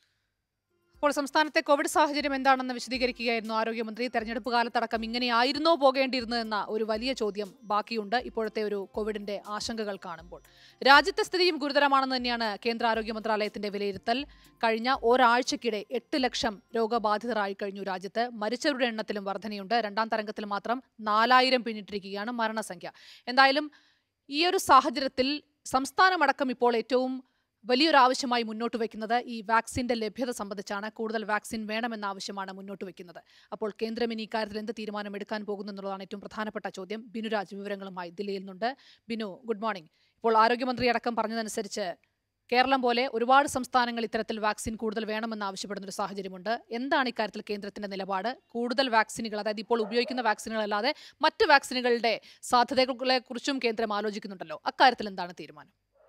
അപ്പോൾ സംസ്ഥാനത്തെ കോവിഡ് സാഹചര്യം എന്താണെന്ന് വിശദീകരിക്കുകയായിരുന്നു ആരോഗ്യമന്ത്രി തെരഞ്ഞെടുപ്പ് കാലത്തടക്കം ഇങ്ങനെയായിരുന്നോ പോകേണ്ടിയിരുന്നതെന്ന ഒരു വലിയ ചോദ്യം ബാക്കിയുണ്ട് ഇപ്പോഴത്തെ ഒരു കോവിഡിന്റെ ആശങ്കകൾ കാണുമ്പോൾ രാജ്യത്തെ സ്ഥിതിയും ഗുരുതരമാണെന്ന് തന്നെയാണ് കേന്ദ്ര ആരോഗ്യ മന്ത്രാലയത്തിന്റെ വിലയിരുത്തൽ കഴിഞ്ഞ ഒരാഴ്ചക്കിടെ എട്ട് ലക്ഷം രോഗബാധിതരായി കഴിഞ്ഞു രാജ്യത്ത് മരിച്ചവരുടെ എണ്ണത്തിലും വർധനയുണ്ട് രണ്ടാം തരംഗത്തിൽ മാത്രം നാലായിരം പിന്നിട്ടിരിക്കുകയാണ് മരണസംഖ്യ എന്തായാലും ഈ ഒരു സാഹചര്യത്തിൽ സംസ്ഥാനമടക്കം ഇപ്പോൾ ഏറ്റവും വലിയൊരു ആവശ്യമായി മുന്നോട്ട് വെക്കുന്നത് ഈ വാക്സിന്റെ ലഭ്യത സംബന്ധിച്ചാണ് കൂടുതൽ വാക്സിൻ വേണമെന്ന ആവശ്യമാണ് മുന്നോട്ട് വെക്കുന്നത് അപ്പോൾ കേന്ദ്രം ഇനി ഇക്കാര്യത്തിൽ എന്ത് തീരുമാനം എടുക്കാൻ പോകുന്നു എന്നുള്ളതാണ് ഏറ്റവും പ്രധാനപ്പെട്ട ചോദ്യം ബിനുരാജ് വിവരങ്ങളുമായി ദില്ലിയിൽ നിന്നുണ്ട് ബിനു ഗുഡ് മോർണിംഗ് ഇപ്പോൾ ആരോഗ്യമന്ത്രി അടക്കം പറഞ്ഞതനുസരിച്ച് കേരളം പോലെ ഒരുപാട് സംസ്ഥാനങ്ങൾ ഇത്തരത്തിൽ വാക്സിൻ കൂടുതൽ വേണമെന്ന് ആവശ്യപ്പെടുന്ന ഒരു സാഹചര്യമുണ്ട് എന്താണ് ഇക്കാര്യത്തിൽ കേന്ദ്രത്തിന്റെ നിലപാട് കൂടുതൽ വാക്സിനുകൾ അതായത് ഇപ്പോൾ ഉപയോഗിക്കുന്ന വാക്സിനുകളല്ലാതെ മറ്റ് വാക്സിനുകളുടെ സാധ്യതകളെ കുറിച്ചും കേന്ദ്രം ആലോചിക്കുന്നുണ്ടല്ലോ അക്കാര്യത്തിൽ എന്താണ് തീരുമാനം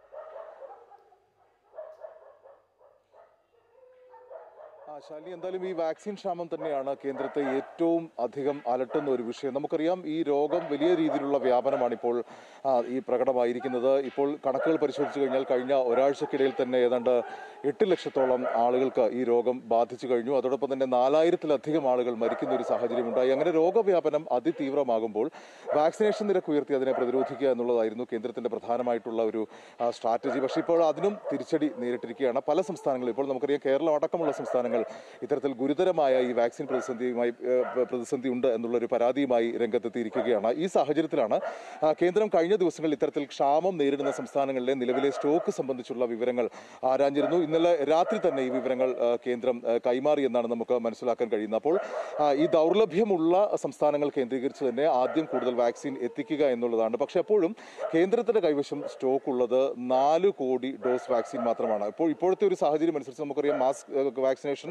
ആ ശാലി എന്തായാലും ഈ വാക്സിൻ ക്ഷാമം തന്നെയാണ് കേന്ദ്രത്തെ ഏറ്റവും അധികം അലട്ടുന്ന ഒരു വിഷയം നമുക്കറിയാം ഈ രോഗം വലിയ രീതിയിലുള്ള വ്യാപനമാണ് ഇപ്പോൾ ആ, ഈ പ്രകടമായിരിക്കുന്നത് ഇപ്പോൾ കണക്കുകൾ പരിശോധിച്ചു കഴിഞ്ഞാൽ കഴിഞ്ഞ ഒരാഴ്ചക്കിടയിൽ തന്നെ ഏതാണ്ട് എട്ട് ലക്ഷത്തോളം ആളുകൾക്ക് ഈ രോഗം ബാധിച്ചു കഴിഞ്ഞു അതോടൊപ്പം തന്നെ നാലായിരത്തിലധികം ആളുകൾ മരിക്കുന്ന ഒരു സാഹചര്യമുണ്ടായി അങ്ങനെ രോഗവ്യാപനം അതിതീവ്രമാകുമ്പോൾ വാക്സിനേഷൻ നിരക്ക് ഉയർത്തി അതിനെ പ്രതിരോധിക്കുക എന്നുള്ളതായിരുന്നു കേന്ദ്രത്തിന്റെ പ്രധാനമായിട്ടുള്ള ഒരു ആ, സ്ട്രാറ്റജി പക്ഷേ ഇപ്പോൾ അതിനും തിരിച്ചടി നേരിട്ടിരിക്കുകയാണ് പല സംസ്ഥാനങ്ങളും ഇപ്പോൾ നമുക്കറിയാം കേരളം അടക്കമുള്ള സംസ്ഥാനങ്ങൾ ഇത്തരത്തിൽ ഗുരുതരമായ ഈ വാക്സിൻ പ്രതിസന്ധിയുമായി ഏഹ്, പ്രതിസന്ധി ഉണ്ട് എന്നുള്ള ഒരു പരാതിയുമായി രംഗത്തെത്തിയിരിക്കുകയാണ് ഈ സാഹചര്യത്തിലാണ് ആ, കേന്ദ്രം കഴിഞ്ഞ ദിവസങ്ങളിൽ ഇത്തരത്തിൽ ക്ഷാമം നേരിടുന്ന സംസ്ഥാനങ്ങളിലെ നിലവിലെ സ്റ്റോക്ക് സംബന്ധിച്ചുള്ള വിവരങ്ങൾ ആരാഞ്ഞിരുന്നു ഇന്നലെ രാത്രി തന്നെ ഈ വിവരങ്ങൾ ആ, കേന്ദ്രം ആ, കൈമാറി എന്നാണ് നമുക്ക് മനസ്സിലാക്കാൻ കഴിയുന്നത് അപ്പോൾ ആ, ഈ ദൗർലഭ്യമുള്ള സംസ്ഥാനങ്ങൾ കേന്ദ്രീകരിച്ച് തന്നെ ആദ്യം കൂടുതൽ വാക്സിൻ എത്തിക്കുക എന്നുള്ളതാണ് പക്ഷേ അപ്പോഴും കേന്ദ്രത്തിന്റെ കൈവശം സ്റ്റോക്ക് ഉള്ളത് നാല് കോടി ഡോസ് വാക്സിൻ മാത്രമാണ് ഇപ്പോൾ ഇപ്പോഴത്തെ ഒരു സാഹചര്യം അനുസരിച്ച് നമുക്കറിയാം മാസ് വാക്സിനേഷൻ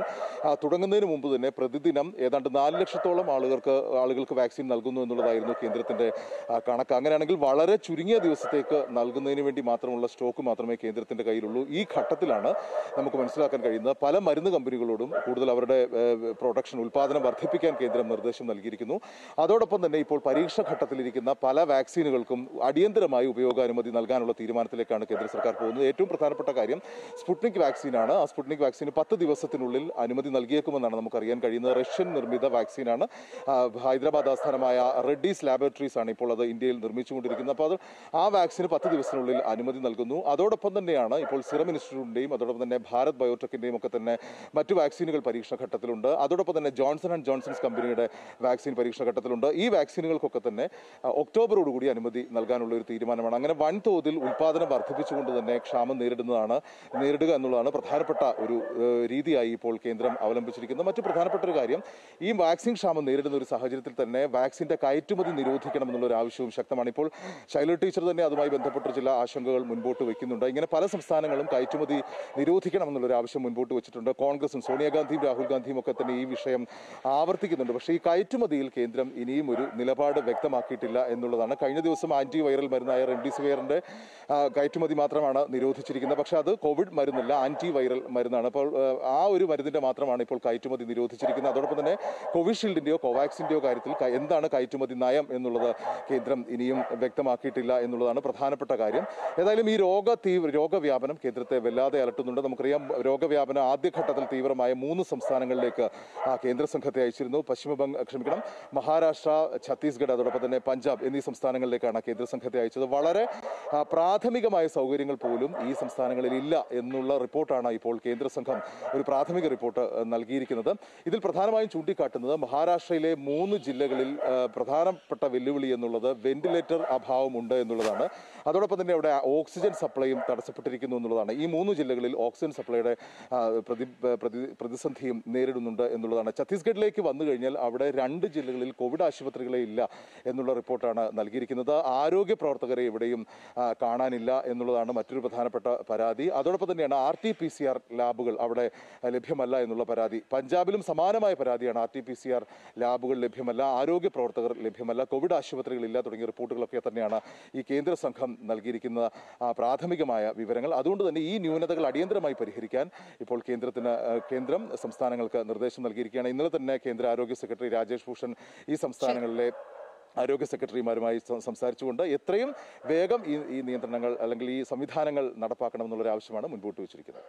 ആ, തുടങ്ങുന്നതിന് മുമ്പ് തന്നെ പ്രതിദിനം ഏതാണ്ട് നാല് ലക്ഷത്തോളം ആളുകൾക്ക് ആളുകൾക്ക് വാക്സിൻ നൽകുന്നു എന്നുള്ളതായിരുന്നു കേന്ദ്രത്തിന്റെ ആ, കണക്ക് അങ്ങനെയാണെങ്കിൽ വളരെ ചുരുങ്ങിയ ദിവസത്തേക്ക് നൽകുന്നതിന് വേണ്ടി മാത്രമുള്ള സ്റ്റോക്ക് മാത്രമേ കേന്ദ്രത്തിന്റെ കയ്യിലുള്ളൂ ഈ ഘട്ടത്തിലാണ് നമുക്ക് മനസ്സിലാക്കാൻ കഴിയുന്നത് പല മരുന്ന് കമ്പനികളോടും കൂടുതൽ അവരുടെ പ്രൊഡക്ഷൻ ഉൽപ്പാദനം വർദ്ധിപ്പിക്കാൻ കേന്ദ്രം നിർദ്ദേശം നൽകിയിരിക്കുന്നു അതോടൊപ്പം തന്നെ ഇപ്പോൾ പരീക്ഷ ഘട്ടത്തിലിരിക്കുന്ന പല വാക്സിനുകൾക്കും അടിയന്തരമായി ഉപയോഗാനുമതി നൽകാനുള്ള തീരുമാനത്തിലേക്കാണ് കേന്ദ്ര സർക്കാർ പോകുന്നത് ഏറ്റവും പ്രധാനപ്പെട്ട കാര്യം സ്പുട്നിക് വാക്സിനാണ് ആ സ്പുട്നിക് വാക്സിന് പത്ത് ദിവസത്തിനുള്ളിൽ അനുമതി നൽകിയേക്കുമെന്നാണ് നമുക്ക് അറിയാൻ കഴിയുന്നത് റഷ്യൻ നിർമ്മിത വാക്സിനാണ് ആ, ഹൈദരാബാദ് ആസ്ഥാനമായ റെഡ്ഡീസ് ലാബറട്ടറീസ് ആണ് ഇപ്പോൾ അത് ഇന്ത്യയിൽ നിർമ്മിച്ചുകൊണ്ടിരിക്കുന്നത് അപ്പോൾ അത് ആ വാക്സിന് പത്ത് ദിവസത്തിനുള്ളിൽ അനുമതി നൽകുന്നു അതോടൊപ്പം തന്നെയാണ് ഇപ്പോൾ സിറം ഇൻസ്റ്റിറ്റ്യൂട്ടിന്റെയും അതോടൊപ്പം തന്നെ ഭാരത് ബയോടെക്കിന്റെയും ഒക്കെ തന്നെ മറ്റു വാക്സിനുകൾ പരീക്ഷണ ഘട്ടത്തിലുണ്ട് അതോടൊപ്പം തന്നെ ജോൺസൺ ആൻഡ് ജോൺസൺസ് കമ്പനിയുടെ വാക്സിൻ പരീക്ഷണ ഘട്ടത്തിലുണ്ട് ഈ വാക്സിനുകൾക്കൊക്കെ തന്നെ ആ, ഒക്ടോബറോടുകൂടി അനുമതി നൽകാനുള്ള ഒരു തീരുമാനമാണ് അങ്ങനെ വൻതോതിൽ ഉൽപ്പാദനം വർദ്ധിപ്പിച്ചുകൊണ്ട് തന്നെ ക്ഷാമം നേരിടുന്നതാണ് നേരിടുക എന്നുള്ളതാണ് പ്രധാനപ്പെട്ട ഒരു ഏഹ്, രീതിയായി ഇപ്പോൾ കേന്ദ്രം അവലംബിച്ചിരിക്കുന്നത് മറ്റു പ്രധാനപ്പെട്ട ഒരു കാര്യം ഈ വാക്സിൻ ക്ഷാമം നേരിടുന്ന ഒരു സാഹചര്യത്തിൽ തന്നെ വാക്സിന്റെ കയറ്റുമതി നിരോധിക്കണം എന്നുള്ള ഒരു ആവശ്യവും ശക്തമാണ് ഇപ്പോൾ ശൈല ടീച്ചർ തന്നെ അതുമായി ബന്ധപ്പെട്ട ചില ആശങ്കകൾ മുൻപോട്ട് വെക്കുന്നുണ്ട് ഇങ്ങനെ പല സംസ്ഥാനങ്ങളും കയറ്റുമതി നിരോധിക്കണം എന്നുള്ള ഒരു ആവശ്യം മുൻപോട്ട് വെച്ചിട്ടുണ്ട് കോൺഗ്രസും സോണിയാഗാന്ധിയും രാഹുൽ ഗാന്ധിയും ഒക്കെ തന്നെ ഈ വിഷയം ആവർത്തിക്കുന്നുണ്ട് പക്ഷേ ഈ കയറ്റുമതിയിൽ കേന്ദ്രം ഇനിയും ഒരു നിലപാട് വ്യക്തമാക്കിയിട്ടില്ല എന്നുള്ളതാണ് കഴിഞ്ഞ ദിവസം ആന്റി വൈറൽ മരുന്നായ റെംഡിസിവിയറിന്റെ ആ, കയറ്റുമതി മാത്രമാണ് നിരോധിച്ചിരിക്കുന്നത് പക്ഷേ അത് കോവിഡ് മരുന്നല്ല ആന്റി വൈറൽ മരുന്നാണ് അപ്പോൾ ആ, ആ ഒരു മരുന്നിന്റെ മാത്രമാണ് ഇപ്പോൾ കയറ്റുമതി നിരോധിച്ചിരിക്കുന്നത് അതോടൊപ്പം തന്നെ കോവിഷീൽഡിന്റെയോ കോവാക്സിന്റെയോ കാര്യത്തിൽ ക- എന്താണ് കയറ്റുമതി നയം എന്നുള്ളത് കേന്ദ്രം ഇനിയും വ്യക്തമാക്കിയിട്ടില്ല എന്നുള്ളതാണ് പ്രധാനപ്പെട്ട കാര്യം ഏതായാലും ഈ രോഗ തീവ്ര രോഗവ്യാപനം കേന്ദ്രത്തെ വല്ലാതെ അലട്ടുന്നുണ്ട് നമുക്കറിയാം രോഗവ്യാപനം ആദ്യഘട്ടത്തിൽ തീവ്രമായ മൂന്ന് സംസ്ഥാനങ്ങളിലേക്ക് ആ കേന്ദ്ര സംഘത്തെ അയച്ചിരുന്നു പശ്ചിമ ബംഗ ക്ഷമിക്കണം മഹാരാഷ്ട്ര ഛത്തീസ്ഗഡ് അതോടൊപ്പം തന്നെ പഞ്ചാബ് എന്നീ സംസ്ഥാനങ്ങളിലേക്കാണ് കേന്ദ്ര സംഘത്തെ അയച്ചത് വളരെ ആ, പ്രാഥമികമായ സൗകര്യങ്ങൾ പോലും ഈ സംസ്ഥാനങ്ങളിൽ ഇല്ല എന്നുള്ള റിപ്പോർട്ടാണ് ഇപ്പോൾ കേന്ദ്ര സംഘം ഒരു പ്രാഥമിക റിപ്പോർട്ട് ആ, നൽകിയിരിക്കുന്നത് ഇതിൽ പ്രധാനമായും ചൂണ്ടിക്കാട്ടുന്നത് മഹാരാഷ്ട്രയിലെ മൂന്ന് ജില്ലകളിൽ ആ, പ്രധാനപ്പെട്ട വെല്ലുവിളി എന്നുള്ളത് വെന്റിലേറ്റർ അഭാവമുണ്ട് എന്നുള്ളതാണ് അതോടൊപ്പം തന്നെ അവിടെ ഓക്സിജൻ സപ്ലൈയും തടസ്സപ്പെട്ടിരിക്കുന്നു എന്നുള്ളതാണ് ഈ മൂന്ന് ജില്ലകളിൽ ഓക്സിജൻ സപ്ലൈയുടെ ആ, പ്രതി പ്രതി- പ്രതിസന്ധിയും നേരിടുന്നുണ്ട് എന്നുള്ളതാണ് ഛത്തീസ്ഗഡിലേക്ക് വന്നു കഴിഞ്ഞാൽ അവിടെ രണ്ട് ജില്ലകളിൽ കോവിഡ് ആശുപത്രികളെ ഇല്ല എന്നുള്ള റിപ്പോർട്ടാണ് നൽകിയിരിക്കുന്നത് ആരോഗ്യ പ്രവർത്തകരെ എവിടെയും ആ, കാണാനില്ല എന്നുള്ളതാണ് മറ്റൊരു പ്രധാനപ്പെട്ട പരാതി അതോടൊപ്പം തന്നെയാണ് R T P C R ലാബുകൾ അവിടെ ആ, ലഭ്യമല്ല എന്നുള്ള പരാതി പഞ്ചാബിലും സമാനമായ പരാതിയാണ് R T P C R ലാബുകൾ ലഭ്യമല്ല ആരോഗ്യ പ്രവർത്തകർ ലഭ്യമല്ല കോവിഡ് ആശുപത്രികളില്ല തുടങ്ങിയ റിപ്പോർട്ടുകളൊക്കെ തന്നെയാണ് ഈ കേന്ദ്ര സംഘം നൽകിയിരിക്കുന്ന ആ, പ്രാഥമികമായ വിവരങ്ങൾ അതുകൊണ്ട് തന്നെ ഈ ന്യൂനതകൾ അടിയന്തരമായി പരിഹരിക്കാൻ ഇപ്പോൾ കേന്ദ്രത്തിന് ആ, കേന്ദ്രം സംസ്ഥാനങ്ങൾക്ക് നിർദ്ദേശം നൽകിയിരിക്കുകയാണ് ഇന്നലെ തന്നെ കേന്ദ്ര ആരോഗ്യ സെക്രട്ടറി രാജേഷ് ഭൂഷൺ ഈ സംസ്ഥാനങ്ങളിലെ ആരോഗ്യ സെക്രട്ടറിമാരുമായി സം- സംസാരിച്ചുകൊണ്ട് എത്രയും വേഗം ഈ ഈ നിയന്ത്രണങ്ങൾ അല്ലെങ്കിൽ ഈ സംവിധാനങ്ങൾ നടപ്പാക്കണമെന്നുള്ളൊരു ആവശ്യമാണ് മുൻപോട്ട് വെച്ചിരിക്കുന്നത്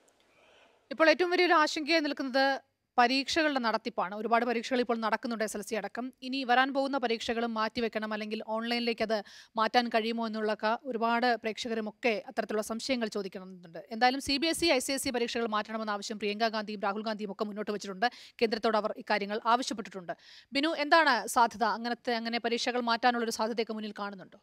ഇപ്പോൾ ഏറ്റവും വലിയൊരു ആശങ്കയായി നിൽക്കുന്നത് പരീക്ഷകളുടെ നടത്തിപ്പാണ് ഒരുപാട് പരീക്ഷകൾ ഇപ്പോൾ നടക്കുന്നുണ്ട് എസ് എൽ സി അടക്കം ഇനി വരാൻ പോകുന്ന പരീക്ഷകളും മാറ്റിവെക്കണം അല്ലെങ്കിൽ ഓൺലൈനിലേക്ക് അത് മാറ്റാൻ കഴിയുമോ എന്നുള്ളൊക്കെ ഒരുപാട് പ്രേക്ഷകരുമൊക്കെ അത്തരത്തിലുള്ള സംശയങ്ങൾ ചോദിക്കുന്നുണ്ട് എന്തായാലും C B S E I C S E പരീക്ഷകൾ മാറ്റണമെന്ന ആവശ്യം പ്രിയങ്ക ഗാന്ധിയും രാഹുൽ ഗാന്ധിയും ഒക്കെ മുന്നോട്ട് വെച്ചിട്ടുണ്ട് കേന്ദ്രത്തോട് അവർ ഇക്കാര്യങ്ങൾ ആവശ്യപ്പെട്ടിട്ടുണ്ട് ബിനു എന്താണ് സാധ്യത അങ്ങനത്തെ അങ്ങനെ പരീക്ഷകൾ മാറ്റാനുള്ള ഒരു സാധ്യതയൊക്കെ മുന്നിൽ കാണുന്നുണ്ടോ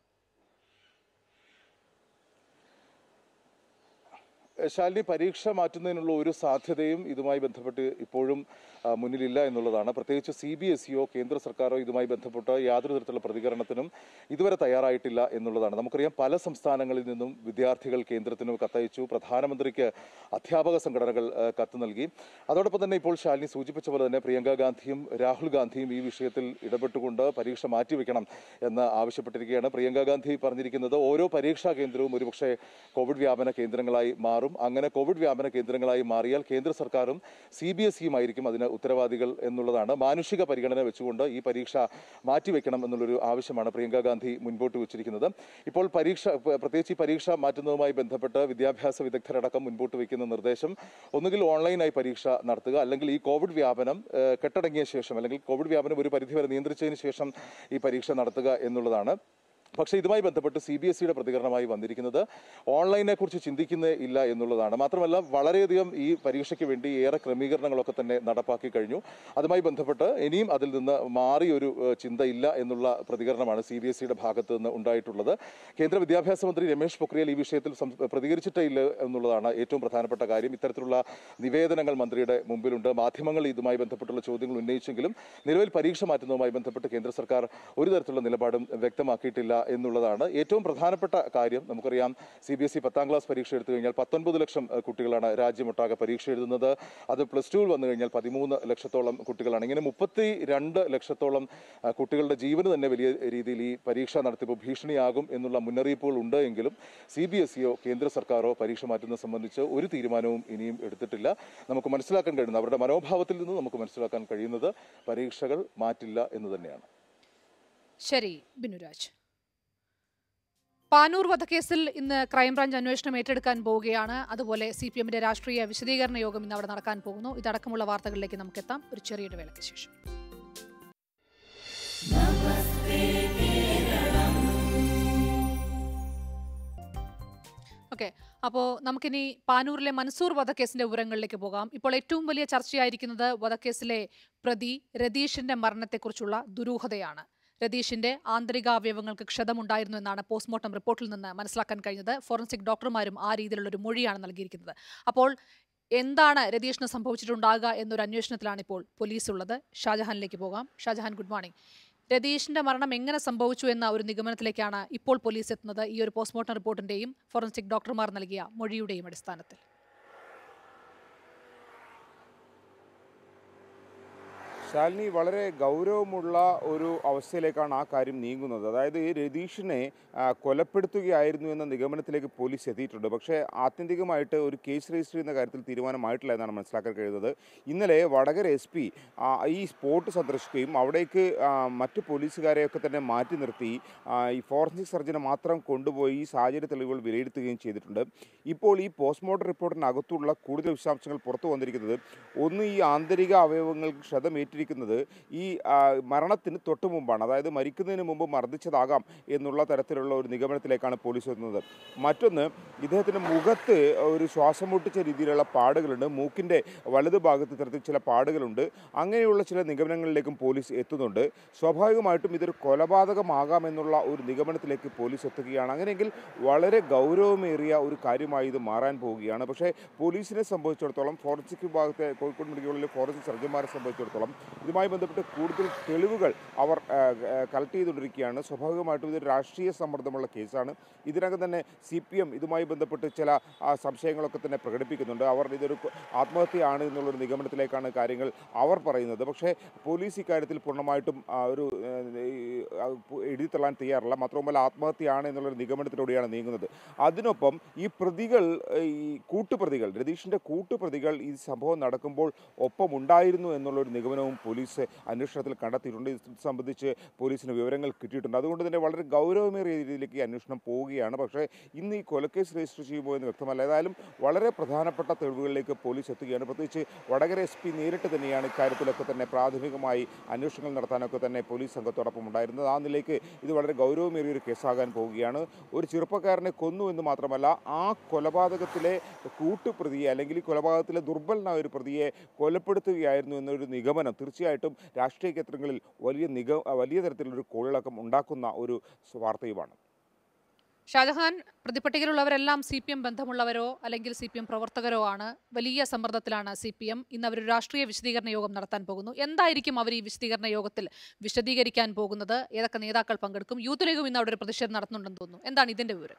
ശാലിനി പരീക്ഷ മാറ്റുന്നതിനുള്ള ഒരു സാധ്യതയും ഇതുമായി ബന്ധപ്പെട്ട് ഇപ്പോഴും ആ, മുന്നിലില്ല എന്നുള്ളതാണ് പ്രത്യേകിച്ച് സി ബി എസ് ഇയോ കേന്ദ്ര സർക്കാരോ ഇതുമായി ബന്ധപ്പെട്ട് യാതൊരു തരത്തിലുള്ള പ്രതികരണത്തിനും ഇതുവരെ തയ്യാറായിട്ടില്ല എന്നുള്ളതാണ് നമുക്കറിയാം പല സംസ്ഥാനങ്ങളിൽ നിന്നും വിദ്യാർത്ഥികൾ കേന്ദ്രത്തിന് കത്തയച്ചു പ്രധാനമന്ത്രിക്ക് അധ്യാപക സംഘടനകൾ ആ, കത്ത് നൽകി അതോടൊപ്പം തന്നെ ഇപ്പോൾ ശാലിനി സൂചിപ്പിച്ച പോലെ തന്നെ പ്രിയങ്ക ഗാന്ധിയും രാഹുൽ ഗാന്ധിയും ഈ വിഷയത്തിൽ ഇടപെട്ടുകൊണ്ട് പരീക്ഷ മാറ്റിവെക്കണം എന്ന് ആവശ്യപ്പെട്ടിരിക്കുകയാണ് പ്രിയങ്ക ഗാന്ധി പറഞ്ഞിരിക്കുന്നത് ഓരോ പരീക്ഷാ കേന്ദ്രവും ഒരുപക്ഷെ കോവിഡ് വ്യാപന കേന്ദ്രങ്ങളായി മാറും അങ്ങനെ കോവിഡ് വ്യാപന കേന്ദ്രങ്ങളായി മാറിയാൽ കേന്ദ്ര സർക്കാരും സി ബി എസ് ഇയുമായിരിക്കും അതിന് ഉത്തരവാദികൾ എന്നുള്ളതാണ് മാനുഷിക പരിഗണന വെച്ചുകൊണ്ട് ഈ പരീക്ഷ മാറ്റിവെക്കണം എന്നുള്ളൊരു ആവശ്യമാണ് പ്രിയങ്ക ഗാന്ധി മുൻപോട്ട് വെച്ചിരിക്കുന്നത് ഇപ്പോൾ പരീക്ഷ പ- പ്രത്യേകിച്ച് ഈ പരീക്ഷ മാറ്റുന്നതുമായി ബന്ധപ്പെട്ട് വിദ്യാഭ്യാസ വിദഗ്ധരടക്കം മുൻപോട്ട് വയ്ക്കുന്ന നിർദ്ദേശം ഒന്നുകിൽ ഓൺലൈനായി പരീക്ഷ നടത്തുക അല്ലെങ്കിൽ ഈ കോവിഡ് വ്യാപനം ഏഹ്, കെട്ടടങ്ങിയ ശേഷം അല്ലെങ്കിൽ കോവിഡ് വ്യാപനം ഒരു പരിധിവരെ നിയന്ത്രിച്ചതിന് ശേഷം ഈ പരീക്ഷ നടത്തുക എന്നുള്ളതാണ് പക്ഷേ ഇതുമായി ബന്ധപ്പെട്ട് സി ബി എസ് സിയുടെ പ്രതികരണമായി വന്നിരിക്കുന്നത് ഓൺലൈനെ കുറിച്ച് ചിന്തിക്കുന്നേ ഇല്ല എന്നുള്ളതാണ് മാത്രമല്ല വളരെയധികം ഈ പരീക്ഷയ്ക്ക് വേണ്ടി ഏറെ ക്രമീകരണങ്ങളൊക്കെ തന്നെ നടപ്പാക്കി കഴിഞ്ഞു അതുമായി ബന്ധപ്പെട്ട് ഇനിയും അതിൽ നിന്ന് മാറിയൊരു ഏഹ്, ചിന്തയില്ല എന്നുള്ള പ്രതികരണമാണ് സി ബി എസ് സിയുടെ ഭാഗത്ത് നിന്ന് ഉണ്ടായിട്ടുള്ളത് കേന്ദ്ര വിദ്യാഭ്യാസ മന്ത്രി രമേശ് പൊക്രിയാൽ ഈ വിഷയത്തിൽ സം- പ്രതികരിച്ചിട്ടേ ഇല്ല എന്നുള്ളതാണ് ഏറ്റവും പ്രധാനപ്പെട്ട കാര്യം ഇത്തരത്തിലുള്ള നിവേദനങ്ങൾ മന്ത്രിയുടെ മുമ്പിലുണ്ട് മാധ്യമങ്ങൾ ഇതുമായി ബന്ധപ്പെട്ടുള്ള ചോദ്യങ്ങൾ ഉന്നയിച്ചെങ്കിലും നിലവിൽ പരീക്ഷ മാറ്റുന്നതുമായി ബന്ധപ്പെട്ട് കേന്ദ്ര സർക്കാർ ഒരു തരത്തിലുള്ള നിലപാടും വ്യക്തമാക്കിയിട്ടില്ല എന്നുള്ളതാണ് ഏറ്റവും പ്രധാനപ്പെട്ട കാര്യം നമുക്കറിയാം സി ബി എസ് ഇ പത്താം ക്ലാസ് പരീക്ഷ എടുത്തു കഴിഞ്ഞാൽ പത്തൊൻപത് ലക്ഷം ഏഹ്, കുട്ടികളാണ് രാജ്യമൊട്ടാകെ പരീക്ഷ എഴുതുന്നത് അത് പ്ലസ് ടുവിൽ വന്നു കഴിഞ്ഞാൽ പതിമൂന്ന് ലക്ഷത്തോളം കുട്ടികളാണ് ഇങ്ങനെ മുപ്പത്തി രണ്ട് ലക്ഷത്തോളം ആ, കുട്ടികളുടെ ജീവന് തന്നെ വലിയ രീതിയിൽ ഈ പരീക്ഷ നടത്തിപ്പ് ഭീഷണിയാകും എന്നുള്ള മുന്നറിയിപ്പുകൾ ഉണ്ട് എങ്കിലും സി ബി എസ് ഇയോ കേന്ദ്ര സർക്കാരോ പരീക്ഷ മാറ്റുന്നത് സംബന്ധിച്ച് ഒരു തീരുമാനവും ഇനിയും എടുത്തിട്ടില്ല നമുക്ക് മനസ്സിലാക്കാൻ കഴിയുന്നത് അവരുടെ മനോഭാവത്തിൽ നിന്ന് നമുക്ക് മനസ്സിലാക്കാൻ കഴിയുന്നത് പരീക്ഷകൾ മാറ്റില്ല എന്ന് തന്നെയാണ് ശരി ബിനുരാജ് പാനൂർ വധക്കേസിൽ ഇന്ന് ക്രൈംബ്രാഞ്ച് അന്വേഷണം ഏറ്റെടുക്കാൻ പോവുകയാണ് അതുപോലെ സി പി എമ്മിന്റെ രാഷ്ട്രീയ വിശദീകരണ യോഗം ഇന്ന് അവിടെ നടക്കാൻ പോകുന്നു ഇതടക്കമുള്ള വാർത്തകളിലേക്ക് നമുക്ക് എത്താം ഒരു ചെറിയൊരു വേളയ്ക്ക് ശേഷം ഓക്കെ അപ്പോൾ നമുക്കിനി പാനൂരിലെ മൻസൂർ വധക്കേസിന്റെ വിവരങ്ങളിലേക്ക് പോകാം ഇപ്പോൾ ഏറ്റവും വലിയ ചർച്ചയായിരിക്കുന്നത് വധക്കേസിലെ പ്രതി രതീഷിന്റെ മരണത്തെക്കുറിച്ചുള്ള ദുരൂഹതയാണ് രതീഷിന്റെ ആന്തരികാവയവങ്ങൾക്ക് ക്ഷതമുണ്ടായിരുന്നു എന്നാണ് പോസ്റ്റ്മോർട്ടം റിപ്പോർട്ടിൽ നിന്ന് മനസ്സിലാക്കാൻ കഴിഞ്ഞത് ഫോറൻസിക് ഡോക്ടർമാരും ആ രീതിയിലുള്ള ഒരു മൊഴിയാണ് നൽകിയിരിക്കുന്നത് അപ്പോൾ എന്താണ് രതീഷിന് സംഭവിച്ചിട്ടുണ്ടാകുക എന്നൊരു അന്വേഷണത്തിലാണ് ഇപ്പോൾ പോലീസ് ഉള്ളത് ഷാജഹാനിലേക്ക് പോകാം ഷാജഹാൻ ഗുഡ് മോർണിംഗ് രതീഷിന്റെ മരണം എങ്ങനെ സംഭവിച്ചു എന്ന ഒരു നിഗമനത്തിലേക്കാണ് ഇപ്പോൾ പോലീസ് എത്തുന്നത് ഈ ഒരു പോസ്റ്റ്മോർട്ടം റിപ്പോർട്ടിന്റെയും ഫോറൻസിക് ഡോക്ടർമാർ നൽകിയ മൊഴിയുടെയും അടിസ്ഥാനത്തിൽ ശാലിനി വളരെ ഗൗരവമുള്ള ഒരു അവസ്ഥയിലേക്കാണ് ആ കാര്യം നീങ്ങുന്നത് അതായത് ഈ രതീഷിനെ ആ, കൊലപ്പെടുത്തുകയായിരുന്നു എന്ന നിഗമനത്തിലേക്ക് പോലീസ് എത്തിയിട്ടുണ്ട് പക്ഷേ ആത്യന്തികമായിട്ട് ഒരു കേസ് രജിസ്റ്റർ ചെയ്യുന്ന കാര്യത്തിൽ തീരുമാനമായിട്ടില്ല എന്നാണ് മനസ്സിലാക്കാൻ കഴിയുന്നത് ഇന്നലെ വടകര എസ് പി ഈ സ്പോട്ട് സന്ദർശിക്കുകയും അവിടേക്ക് ആ, മറ്റ് പോലീസുകാരെയൊക്കെ തന്നെ മാറ്റി നിർത്തി ആ, ഈ ഫോറൻസിക് സർജനെ മാത്രം കൊണ്ടുപോയി ഈ സാഹചര്യ തെളിവുകൾ വിലയിരുത്തുകയും ചെയ്തിട്ടുണ്ട് ഇപ്പോൾ ഈ പോസ്റ്റ്മോർട്ടം റിപ്പോർട്ടിനകത്തുള്ള കൂടുതൽ വിശദാംശങ്ങൾ പുറത്തു വന്നിരിക്കുന്നത് ഒന്ന് ഈ ആന്തരിക അവയവങ്ങൾക്ക് ക്ഷതമേറ്റിരിക്കുന്നത് ഈ ആ, മരണത്തിന് തൊട്ടു മുമ്പാണ് അതായത് മരിക്കുന്നതിന് മുമ്പ് മർദ്ദിച്ചതാകാം എന്നുള്ള തരത്തിലുള്ള ഒരു നിഗമനത്തിലേക്കാണ് പോലീസ് എത്തുന്നത് മറ്റൊന്ന് ഇദ്ദേഹത്തിൻ്റെ മുഖത്ത് ഒരു ശ്വാസം മുട്ടിച്ച രീതിയിലുള്ള പാടുകളുണ്ട് മൂക്കിൻ്റെ വലതു ഭാഗത്ത് ഇത്തരത്തിൽ ചില പാടുകളുണ്ട് അങ്ങനെയുള്ള ചില നിഗമനങ്ങളിലേക്കും പോലീസ് എത്തുന്നുണ്ട് സ്വാഭാവികമായിട്ടും ഇതൊരു കൊലപാതകമാകാമെന്നുള്ള ഒരു നിഗമനത്തിലേക്ക് പോലീസ് എത്തുകയാണ് അങ്ങനെയെങ്കിൽ വളരെ ഗൗരവമേറിയ ഒരു കാര്യമായി ഇത് മാറാൻ പോവുകയാണ് പക്ഷേ പോലീസിനെ സംബന്ധിച്ചിടത്തോളം ഫോറൻസിക് വിഭാഗത്തെ കോഴിക്കോട് മെഡിക്കൽ കോളേജിലെ ഫോറൻസിക് സർജന്മാരെ സംബന്ധിച്ചിടത്തോളം ഇതുമായി ബന്ധപ്പെട്ട് കൂടുതൽ തെളിവുകൾ അവർ കളക്ട് ചെയ്തുകൊണ്ടിരിക്കുകയാണ് സ്വാഭാവികമായിട്ടും ഇതൊരു രാഷ്ട്രീയ സമ്മർദ്ദമുള്ള കേസാണ് ഇതിനകം തന്നെ സി പി എം ഇതുമായി ബന്ധപ്പെട്ട് ചില ആ, സംശയങ്ങളൊക്കെ തന്നെ പ്രകടിപ്പിക്കുന്നുണ്ട് അവർ ഇതൊരു കൊ- ആത്മഹത്യയാണ് എന്നുള്ളൊരു നിഗമനത്തിലേക്കാണ് കാര്യങ്ങൾ അവർ പറയുന്നത് പക്ഷേ പോലീസ് ഇക്കാര്യത്തിൽ പൂർണ്ണമായിട്ടും ആ, ഒരു ഏഹ്, ഈ, ആ, പു- എഴുതി തള്ളാൻ തയ്യാറല്ല മാത്രവുമല്ല ആത്മഹത്യയാണ് എന്നുള്ളൊരു നിഗമനത്തിലൂടെയാണ് നീങ്ങുന്നത് അതിനൊപ്പം ഈ പ്രതികൾ ഏഹ്, ഈ കൂട്ടുപ്രതികൾ രതീഷിൻ്റെ കൂട്ടുപ്രതികൾ ഈ സംഭവം നടക്കുമ്പോൾ ഒപ്പമുണ്ടായിരുന്നു എന്നുള്ളൊരു നിഗമനവും പോലീസ് അന്വേഷണത്തിൽ കണ്ടെത്തിയിട്ടുണ്ട് ഇത് സംബന്ധിച്ച് പോലീസിന് വിവരങ്ങൾ കിട്ടിയിട്ടുണ്ട് അതുകൊണ്ട് തന്നെ വളരെ ഗൗരവമേറിയ രീതിയിലേക്ക് ഈ അന്വേഷണം പോവുകയാണ് പക്ഷേ ഇന്ന് ഈ കൊലക്കേസ് രജിസ്റ്റർ ചെയ്യുമോ എന്ന് വ്യക്തമല്ല ഏതായാലും വളരെ പ്രധാനപ്പെട്ട തെളിവുകളിലേക്ക് പോലീസ് എത്തുകയാണ് പ്രത്യേകിച്ച് വടകര എസ് പി നേരിട്ട് തന്നെയാണ് ഇക്കാര്യത്തിലൊക്കെ തന്നെ പ്രാഥമികമായി അന്വേഷണങ്ങൾ നടത്താനൊക്കെ തന്നെ പോലീസ് സംഘത്തോടൊപ്പം ഉണ്ടായിരുന്നത് ആ നിലയ്ക്ക് ഇത് വളരെ ഗൗരവമേറിയ ഒരു കേസാകാൻ പോവുകയാണ് ഒരു ചെറുപ്പക്കാരനെ കൊന്നു എന്ന് മാത്രമല്ല ആ കൊലപാതകത്തിലെ കൂട്ടുപ്രതിയെ അല്ലെങ്കിൽ ഈ കൊലപാതകത്തിലെ ദുർബലനായ ഒരു പ്രതിയെ കൊലപ്പെടുത്തുകയായിരുന്നു എന്നൊരു നിഗമനം തീർച്ചയായിട്ടും രാഷ്ട്രീയ കേന്ദ്രങ്ങളിൽ വലിയ നിഗ വലിയ തരത്തിലൊരു കോളിളക്കം ഉണ്ടാക്കുന്ന ഒരു വാർത്തയുമാണ് ഷാജഹാൻ പ്രതിപട്ടികയിലുള്ളവരെല്ലാം സി പി എം ബന്ധമുള്ളവരോ അല്ലെങ്കിൽ സി പി എം പ്രവർത്തകരോ ആണ് വലിയ സമ്മർദ്ദത്തിലാണ് സി പി എം ഇന്ന് അവർ രാഷ്ട്രീയ വിശദീകരണ യോഗം നടത്താൻ പോകുന്നു എന്തായിരിക്കും അവർ ഈ വിശദീകരണ യോഗത്തിൽ വിശദീകരിക്കാൻ പോകുന്നത് ഏതൊക്കെ നേതാക്കൾ പങ്കെടുക്കും യൂത്ത് ലീഗും ഇന്ന് അവിടെ ഒരു പ്രതിഷേധം നടത്തുന്നുണ്ടെന്ന് തോന്നുന്നു എന്താണ് ഇതിന്റെ വിവരം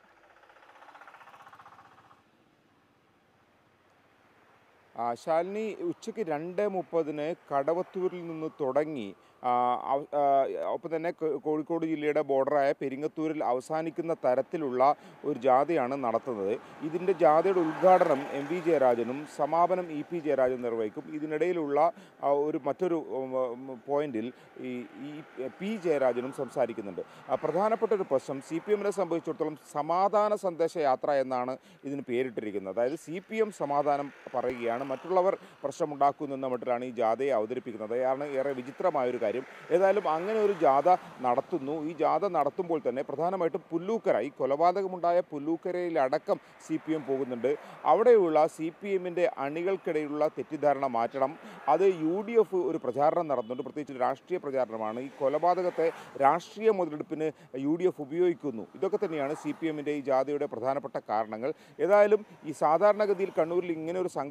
ആ, ശാലിനി ഉച്ചയ്ക്ക് രണ്ട് മുപ്പതിന് കടവത്തൂരിൽ നിന്ന് തുടങ്ങി ആ, അവ- ആ, ഒപ്പം തന്നെ കോ- കോഴിക്കോട് ജില്ലയുടെ ബോർഡറായ പെരിങ്ങത്തൂരിൽ അവസാനിക്കുന്ന തരത്തിലുള്ള ഒരു ജാഥയാണ് നടത്തുന്നത് ഇതിൻ്റെ ജാഥയുടെ ഉദ്ഘാടനം എം വി ജയരാജനും സമാപനം ഇ പി ജയരാജൻ നിർവഹിക്കും ഇതിനിടയിലുള്ള ആ, ഒരു മറ്റൊരു ഉം, ഉം, പോയിന്റിൽ ഈ ഈ പി ജയരാജനും സംസാരിക്കുന്നുണ്ട് ആ, പ്രധാനപ്പെട്ട ഒരു പ്രശ്നം സി പി എമ്മിനെ സംബന്ധിച്ചിടത്തോളം സമാധാന സന്ദേശ യാത്ര എന്നാണ് ഇതിന് പേരിട്ടിരിക്കുന്നത് അതായത് സി പി എം സമാധാനം പറയുകയാണ് മറ്റുള്ളവർ പ്രശ്നമുണ്ടാക്കുന്നു എന്ന മട്ടിലാണ് ഈ ജാഥയെ അവതരിപ്പിക്കുന്നത് ആണ് ഏറെ വിചിത്രമായ ഒരു കാര്യം ഏതായാലും അങ്ങനെ ഒരു ജാഥ നടത്തുന്നു ഈ ജാഥ നടത്തുമ്പോൾ തന്നെ പ്രധാനമായിട്ടും പുല്ലൂക്കര ഈ കൊലപാതകമുണ്ടായ പുല്ലൂക്കരയിലടക്കം സി പി എം പോകുന്നുണ്ട് അവിടെയുള്ള സി പി എമ്മിൻ്റെ അണികൾക്കിടയിലുള്ള തെറ്റിദ്ധാരണ മാറ്റണം അത് യു ഡി എഫ് ഒരു പ്രചാരണം നടത്തുന്നുണ്ട് പ്രത്യേകിച്ച് രാഷ്ട്രീയ പ്രചാരണമാണ് ഈ കൊലപാതകത്തെ രാഷ്ട്രീയ മുതലെടുപ്പിന് യു ഡി എഫ് ഉപയോഗിക്കുന്നു ഇതൊക്കെ തന്നെയാണ് സി പി എമ്മിൻ്റെ ഈ ജാഥയുടെ പ്രധാനപ്പെട്ട കാരണങ്ങൾ ഏതായാലും ഈ സാധാരണഗതിയിൽ കണ്ണൂരിൽ ഇങ്ങനെ ഒരു സംഘർഷം ഉണ്ടായി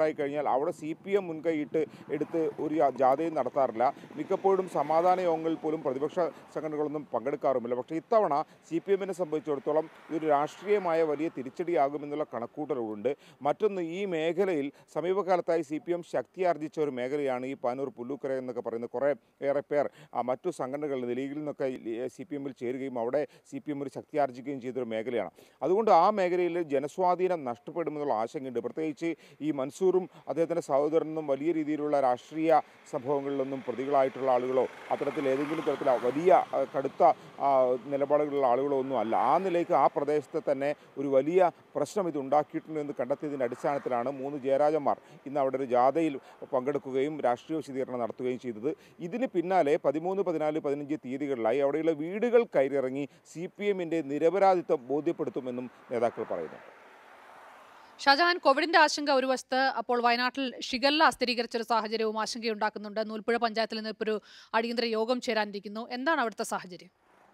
ഉണ്ടായിക്കഴിഞ്ഞാൽ അവിടെ സി പി എം മുൻകൈയിട്ട് എടുത്ത് ഒരു യാ- ജാഥയും നടത്താറില്ല മിക്കപ്പോഴും സമാധാന യോഗങ്ങളിൽ പോലും പ്രതിപക്ഷ സംഘടനകളൊന്നും പങ്കെടുക്കാറുമില്ല പക്ഷേ ഇത്തവണ സി പി എമ്മിനെ സംബന്ധിച്ചിടത്തോളം ഇതൊരു രാഷ്ട്രീയമായ വലിയ തിരിച്ചടിയാകുമെന്നുള്ള കണക്കൂട്ടലുണ്ട് മറ്റൊന്ന് ഈ മേഖലയിൽ സമീപകാലത്തായി സി പി എം ശക്തിയാർജിച്ച ഒരു മേഖലയാണ് ഈ പാനൂർ പുല്ലൂക്കര എന്നൊക്കെ പറയുന്ന കുറേ ഏറെ പേർ ആ, മറ്റു സംഘടനകളിൽ ലീഗിൽ നിന്നൊക്കെ സി പി എമ്മിൽ ചേരുകയും അവിടെ സി പി എം ഒരു ശക്തി ആർജിക്കുകയും ചെയ്തൊരു മേഖലയാണ് അതുകൊണ്ട് ആ മേഖലയിൽ ജനസ്വാധീനം നഷ്ടപ്പെടുമെന്നുള്ള ആശങ്കയുണ്ട് പ്രത്യേകിച്ച് ഈ മൻസൂറും അദ്ദേഹത്തിൻ്റെ സഹോദരനും വലിയ രീതിയിലുള്ള രാഷ്ട്രീയ സംഭവങ്ങളിലൊന്നും പ്രതികളായിട്ടുള്ള ആളുകളോ അത്തരത്തിൽ ഏതെങ്കിലും തരത്തിൽ വലിയ ആ, കടുത്ത ആ, നിലപാടുകളുള്ള ആളുകളോ ഒന്നും അല്ല ആ നിലയ്ക്ക് ആ പ്രദേശത്തെ തന്നെ ഒരു വലിയ പ്രശ്നം ഇത് ഉണ്ടാക്കിയിട്ടുണ്ട് എന്ന് കണ്ടെത്തിയതിൻ്റെ അടിസ്ഥാനത്തിലാണ് മൂന്ന് ജയരാജന്മാർ ഇന്ന് അവിടെ ഒരു ജാഥയിൽ പങ്കെടുക്കുകയും രാഷ്ട്രീയ വിശദീകരണം നടത്തുകയും ചെയ്തത് ഇതിന് പിന്നാലെ പതിമൂന്ന് പതിനാല് പതിനഞ്ച് തീയതികളിലായി അവിടെയുള്ള വീടുകൾ കയറിയിറങ്ങി സി പി എമ്മിൻ്റെ നിരപരാധിത്വം ബോധ്യപ്പെടുത്തുമെന്നും നേതാക്കൾ പറയുന്നു ഷാജഹാൻ കോവിഡിന്റെ ആശങ്ക ഒരു വശത്ത് അപ്പോൾ വയനാട്ടിൽ ഷിഗല്ല സ്ഥിരീകരിച്ച ഒരു സാഹചര്യവും ആശങ്കയുണ്ടാക്കുന്നുണ്ട് നൂൽപ്പുഴ പഞ്ചായത്തിൽ നിന്ന് ഇപ്പോൾ ഒരു അടിയന്തര യോഗം ചേരാനിരിക്കുന്നു എന്താണ് അവിടുത്തെ സാഹചര്യം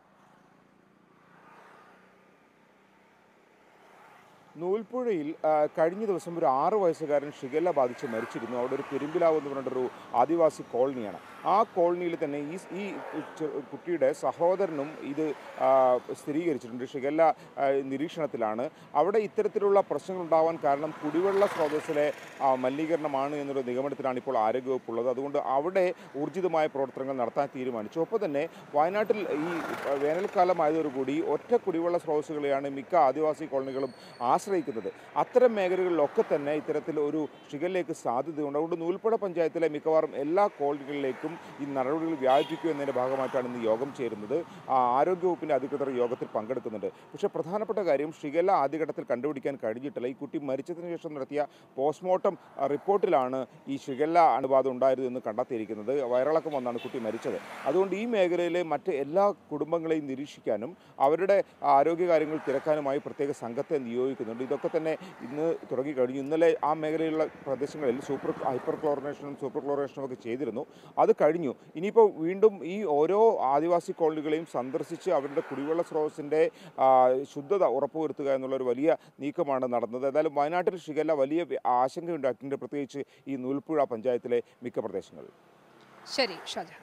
നൂൽപ്പുഴയിൽ ആ, കഴിഞ്ഞ ദിവസം ഒരു ആറ് വയസ്സുകാരൻ ഷിഗല്ല ബാധിച്ച് മരിച്ചിരുന്നു അവിടെ ഒരു പെരുമ്പിലാവ് എന്ന് പറഞ്ഞിട്ടൊരു ആദിവാസി കോളനിയാണ് ആ കോളനിയിൽ തന്നെ ഈ ഈ ചെ- കുട്ടിയുടെ സഹോദരനും ഇത് ആ, സ്ഥിരീകരിച്ചിട്ടുണ്ട് ഷിഗല്ല ആ, നിരീക്ഷണത്തിലാണ് അവിടെ ഇത്തരത്തിലുള്ള പ്രശ്നങ്ങൾ ഉണ്ടാവാൻ കാരണം കുടിവെള്ള സ്രോതസ്സിലെ ആ, മലിനീകരണമാണ് എന്നുള്ള നിഗമനത്തിലാണ് ഇപ്പോൾ ആരോഗ്യവകുപ്പ് ഉള്ളത് അതുകൊണ്ട് അവിടെ ഊർജിതമായ പ്രവർത്തനങ്ങൾ നടത്താൻ തീരുമാനിച്ചു ഒപ്പം തന്നെ വയനാട്ടിൽ ഈ വേനൽക്കാലമായതോടുകൂടി ഒറ്റ കുടിവെള്ള സ്രോതസ്സുകളെയാണ് മിക്ക ആദിവാസി കോളനികളും ആശ്രയിക്കുന്നത് അത്തരം മേഖലകളിലൊക്കെ തന്നെ ഇത്തരത്തിൽ ഒരു ഷിഗലിലേക്ക് സാധ്യതയുണ്ട് അതുകൊണ്ട് നൂൽപ്പുഴ പഞ്ചായത്തിലെ മിക്കവാറും എല്ലാ കോളനികളിലേക്കും ഈ നടപടികൾ വ്യാപിപ്പിക്കുക എന്നതിൻ്റെ ഭാഗമായിട്ടാണ് ഇന്ന് യോഗം ചേരുന്നത് ആ, ആരോഗ്യവകുപ്പിൻ്റെ അധികൃതർ യോഗത്തിൽ പങ്കെടുക്കുന്നുണ്ട് പക്ഷേ പ്രധാനപ്പെട്ട കാര്യം ഷിഗല ആദ്യഘട്ടത്തിൽ കണ്ടുപിടിക്കാൻ കഴിഞ്ഞിട്ടില്ല ഈ കുട്ടി മരിച്ചതിന് ശേഷം നടത്തിയ പോസ്റ്റ്മോർട്ടം ആ, റിപ്പോർട്ടിലാണ് ഈ ഷിഗല്ല അണുബാധ ഉണ്ടായത് എന്ന് കണ്ടെത്തിയിരിക്കുന്നത് വയറിളക്കം വന്നാണ് കുട്ടി മരിച്ചത് അതുകൊണ്ട് ഈ മേഖലയിലെ മറ്റ് എല്ലാ കുടുംബങ്ങളെയും നിരീക്ഷിക്കാനും അവരുടെ ആരോഗ്യകാര്യങ്ങൾ തിരക്കാനുമായി പ്രത്യേക സംഘത്തെ നിയോഗിക്കുന്നുണ്ട് ഇതൊക്കെ തന്നെ ഇന്ന് തുടങ്ങി കഴിഞ്ഞു ഇന്നലെ ആ മേഖലയിലുള്ള പ്രദേശങ്ങളിൽ സൂപ്പർ ഹൈപ്പർ ക്ലോറിനേഷനും സൂപ്പർ ക്ലോറിനേഷനും ഒക്കെ ചെയ്തിരുന്നു അത് കഴിഞ്ഞു ഇനിയിപ്പോൾ വീണ്ടും ഈ ഓരോ ആദിവാസി കോളനികളെയും സന്ദർശിച്ച് അവരുടെ കുടിവെള്ള സ്രോതസ്സിൻ്റെ ആ, ശുദ്ധത ഉറപ്പുവരുത്തുക എന്നുള്ള ഒരു വലിയ നീക്കമാണ് നടന്നത് ഏതായാലും വയനാട്ടിൽ ഷിഗല്ല വലിയ വ്യ- ആശങ്കയുണ്ടാക്കിയിട്ടുണ്ട് പ്രത്യേകിച്ച് ഈ നൂൽപ്പുഴ പഞ്ചായത്തിലെ മിക്ക പ്രദേശങ്ങളിൽ ശരി ഷാജഹാൻ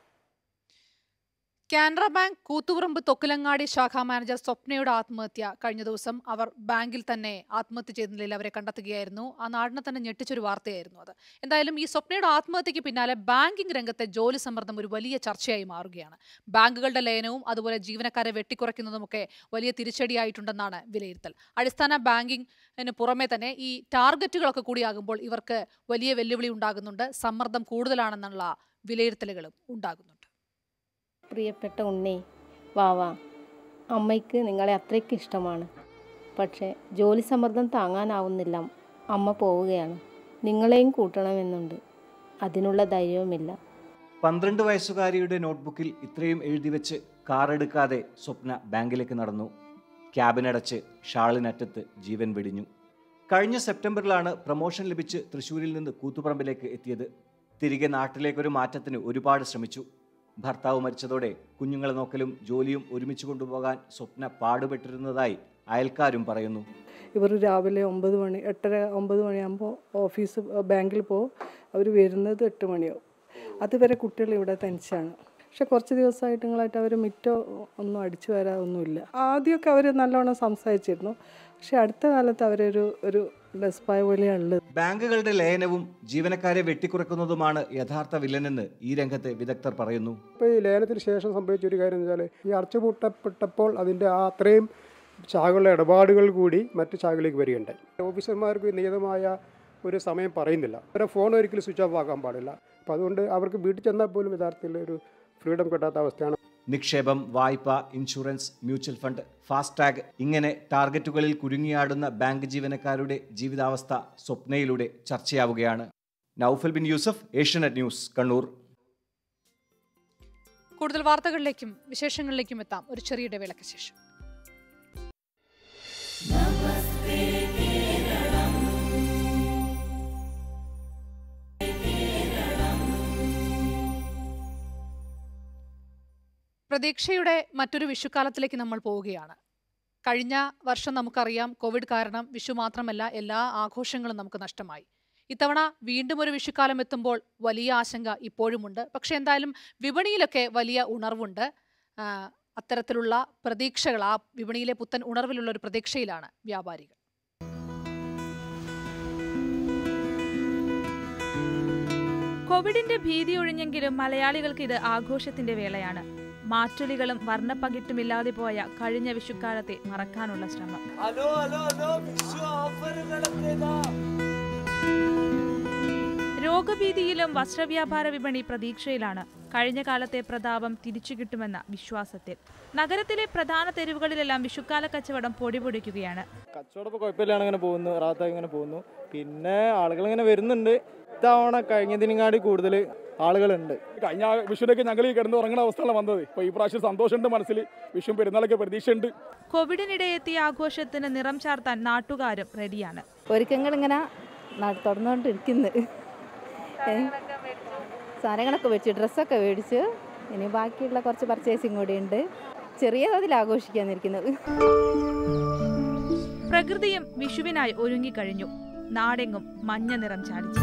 കാനറ ബാങ്ക് കൂത്തുപറമ്പ് തൊക്കിലങ്ങാടി ശാഖാ മാനേജർ സ്വപ്നയുടെ ആത്മഹത്യ കഴിഞ്ഞ ദിവസം അവർ ബാങ്കിൽ തന്നെ ആത്മഹത്യ ചെയ്ത നിലയിൽ അവരെ കണ്ടെത്തുകയായിരുന്നു ആ നാടിനെ തന്നെ ഞെട്ടിച്ചൊരു വാർത്തയായിരുന്നു അത് എന്തായാലും ഈ സ്വപ്നയുടെ ആത്മഹത്യക്ക് പിന്നാലെ ബാങ്കിംഗ് രംഗത്തെ ജോലി സമ്മർദ്ദം ഒരു വലിയ ചർച്ചയായി മാറുകയാണ് ബാങ്കുകളുടെ ലയനവും അതുപോലെ ജീവനക്കാരെ വെട്ടിക്കുറയ്ക്കുന്നതുമൊക്കെ വലിയ തിരിച്ചടിയായിട്ടുണ്ടെന്നാണ് വിലയിരുത്തൽ അടിസ്ഥാന ബാങ്കിങ്ങിന് പുറമെ തന്നെ ഈ ടാർഗറ്റുകളൊക്കെ കൂടിയാകുമ്പോൾ ഇവർക്ക് വലിയ വെല്ലുവിളി ഉണ്ടാകുന്നുണ്ട് സമ്മർദ്ദം കൂടുതലാണെന്നുള്ള വിലയിരുത്തലുകളും ഉണ്ടാകുന്നുണ്ട് പ്രിയപ്പെട്ട ഉണ്ണി വാവാ അമ്മയ്ക്ക് നിങ്ങളെ അത്രയ്ക്ക് ഇഷ്ടമാണ് പക്ഷേ ജോലി സമ്മർദ്ദം താങ്ങാനാവുന്നില്ല അമ്മ പോവുകയാണ് നിങ്ങളെയും കൂട്ടണമെന്നുണ്ട് അതിനുള്ള ധൈര്യവുമില്ല പന്ത്രണ്ട് വയസ്സുകാരിയുടെ നോട്ട്ബുക്കിൽ ഇത്രയും എഴുതി വെച്ച് കാറെടുക്കാതെ സ്വപ്ന ബാങ്കിലേക്ക് നടന്നു ക്യാബിനടച്ച് ഷാളിനറ്റത്ത് ജീവൻ വെടിഞ്ഞു കഴിഞ്ഞ സെപ്റ്റംബറിലാണ് പ്രമോഷൻ ലഭിച്ച് തൃശ്ശൂരിൽ നിന്ന് കൂത്തുപറമ്പിലേക്ക് എത്തിയത് തിരികെ നാട്ടിലേക്കൊരു മാറ്റത്തിന് ഒരുപാട് ശ്രമിച്ചു ഭർത്താവ് മരിച്ചതോടെ കുഞ്ഞുങ്ങളെ നോക്കലും ജോലിയും ഒരുമിച്ച് കൊണ്ടുപോകാൻ സ്വപ്ന പാടുപെട്ടിരുന്നതായി അയൽക്കാരും പറയുന്നു ഇവർ രാവിലെ ഒമ്പത് മണി എട്ടര ഒമ്പത് മണിയാകുമ്പോൾ ഓഫീസ് ബാങ്കിൽ പോകും അവർ വരുന്നത് എട്ട് മണിയാവും അതുവരെ കുട്ടികൾ ഇവിടെ തനിച്ചാണ് പക്ഷെ കുറച്ച് ദിവസമായിട്ട് നിങ്ങളായിട്ട് അവർ മിറ്റോ ഒന്നും അടിച്ചു വരാറൊന്നുമില്ല ആദ്യമൊക്കെ അവർ നല്ലോണം സംസാരിച്ചിരുന്നു പക്ഷെ അടുത്ത കാലത്ത് അവരൊരു ഒരു ഡെസ്പായ പോലെയാണുള്ളത് ബാങ്കുകളുടെ ലയനവും ജീവനക്കാരെ വെട്ടിക്കുറക്കുന്നതുമാണ് യഥാർത്ഥ വില്ലനെന്ന് ഈ രംഗത്തെ വിദഗ്ധർ പറയുന്നു ഇപ്പോൾ ഈ ലേലത്തിന് ശേഷം സംഭവിച്ച ഒരു കാര്യം എന്ന് വെച്ചാൽ ഈ അടച്ചുപൂട്ടപ്പെട്ടപ്പോൾ അതിൻ്റെ ആ അത്രയും ശാഖകളുടെ ഇടപാടുകൾ കൂടി മറ്റ് ശാഖകളിലേക്ക് വരികയുണ്ടായി ഓഫീസർമാർക്ക് നിയതമായ ഒരു സമയം പറയുന്നില്ല അവരുടെ ഫോൺ ഒരിക്കലും സ്വിച്ച് ഓഫ് ആക്കാൻ പാടില്ല അപ്പോൾ അതുകൊണ്ട് അവർക്ക് വീട്ടിൽ ചെന്നാൽ പോലും യഥാർത്ഥത്തിൽ ഒരു ഫ്രീഡം കിട്ടാത്ത അവസ്ഥയാണ് നിക്ഷേപം വായ്പ ഇൻഷുറൻസ് മ്യൂച്വൽ ഫണ്ട് ഫാസ്ടാഗ് ഇങ്ങനെ ടാർഗറ്റുകളിൽ കുരുങ്ങിയാടുന്ന ബാങ്ക് ജീവനക്കാരുടെ ജീവിതാവസ്ഥ സ്വപ്നയിലൂടെ ചർച്ചയാവുകയാണ് നൌഫൽ ബിൻ യൂസഫ് ഏഷ്യനെറ്റ് ന്യൂസ് കണ്ണൂർ കൂടുതൽ വാർത്തകളിലേക്കും വിശേഷങ്ങളിലേക്കും എത്താം ഒരു ചെറിയ ഇടവേളയ്ക്ക് ശേഷം പ്രതീക്ഷയുടെ മറ്റൊരു വിഷുക്കാലത്തിലേക്ക് നമ്മൾ പോവുകയാണ് കഴിഞ്ഞ വർഷം നമുക്കറിയാം കോവിഡ് കാരണം വിഷു മാത്രമല്ല എല്ലാ ആഘോഷങ്ങളും നമുക്ക് നഷ്ടമായി ഇത്തവണ വീണ്ടും ഒരു വിഷുക്കാലം എത്തുമ്പോൾ വലിയ ആശങ്ക ഇപ്പോഴുമുണ്ട് പക്ഷെ എന്തായാലും വിപണിയിലൊക്കെ വലിയ ഉണർവുണ്ട് ആ, അത്തരത്തിലുള്ള പ്രതീക്ഷകൾ ആ വിപണിയിലെ പുത്തൻ ഉണർവിലുള്ള ഒരു പ്രതീക്ഷയിലാണ് വ്യാപാരികൾ കോവിഡിന്റെ ഭീതി ഒഴിഞ്ഞെങ്കിലും മലയാളികൾക്ക് ഇത് ആഘോഷത്തിന്റെ വേളയാണ് മാറ്റൊലികളും വർണ്ണപ്പകിട്ടുമില്ലാതെ പോയ കഴിഞ്ഞ വിഷുക്കാലത്തെ മറക്കാനുള്ള ശ്രമം രോഗഭീതിയിലും വസ്ത്രവ്യാപാര വിപണി പ്രതീക്ഷയിലാണ് കഴിഞ്ഞ കാലത്തെ പ്രതാപം തിരിച്ചു കിട്ടുമെന്ന വിശ്വാസത്തിൽ നഗരത്തിലെ പ്രധാന തെരുവുകളിലെല്ലാം വിഷുക്കാല കച്ചവടം പൊടിപൊടിക്കുകയാണ് കച്ചവടം ഇപ്പോൾ കുഴപ്പമില്ലാണ് ഇങ്ങനെ പോകുന്നു റാത്തായി ഇങ്ങനെ പോകുന്നു പിന്നെ ആളുകൾ ഇങ്ങനെ വരുന്നുണ്ട് ഇത്തവണ കഴിഞ്ഞതിനെങ്ങാടി കൂടുതൽ ആളുകളുണ്ട് കഴിഞ്ഞ വിഷുവിനൊക്കെ ഞങ്ങൾ ഈ കിടന്ന് ഉറങ്ങുന്ന അവസ്ഥയാണ് വന്നത് ഇപ്പോൾ ഈ പ്രാവശ്യം സന്തോഷമുണ്ട് മനസ്സിൽ വിഷു പെരുന്നാളൊക്കെ പ്രതീക്ഷയുണ്ട് കോവിഡിനിടെ എത്തിയ ആഘോഷത്തിന് നിറം ചാർത്താൻ നാട്ടുകാരും റെഡിയാണ് ഒരുക്കങ്ങൾ ഇങ്ങനെ തുടർന്നുകൊണ്ടിരിക്കുന്നു സാധനങ്ങളൊക്കെ മേടിച്ചു ഡ്രസ്സൊക്കെ മേടിച്ചു ഇനി ബാക്കിയുള്ള കുറച്ച് പർച്ചേസിങ് കൂടി ഉണ്ട് ചെറിയ തോതിൽ ആഘോഷിക്കാനിരിക്കുന്നത് പ്രകൃതിയും വിഷുവിനായി ഒരുങ്ങിക്കഴിഞ്ഞു നാടെങ്ങും മഞ്ഞ നിറം ചാലിച്ചു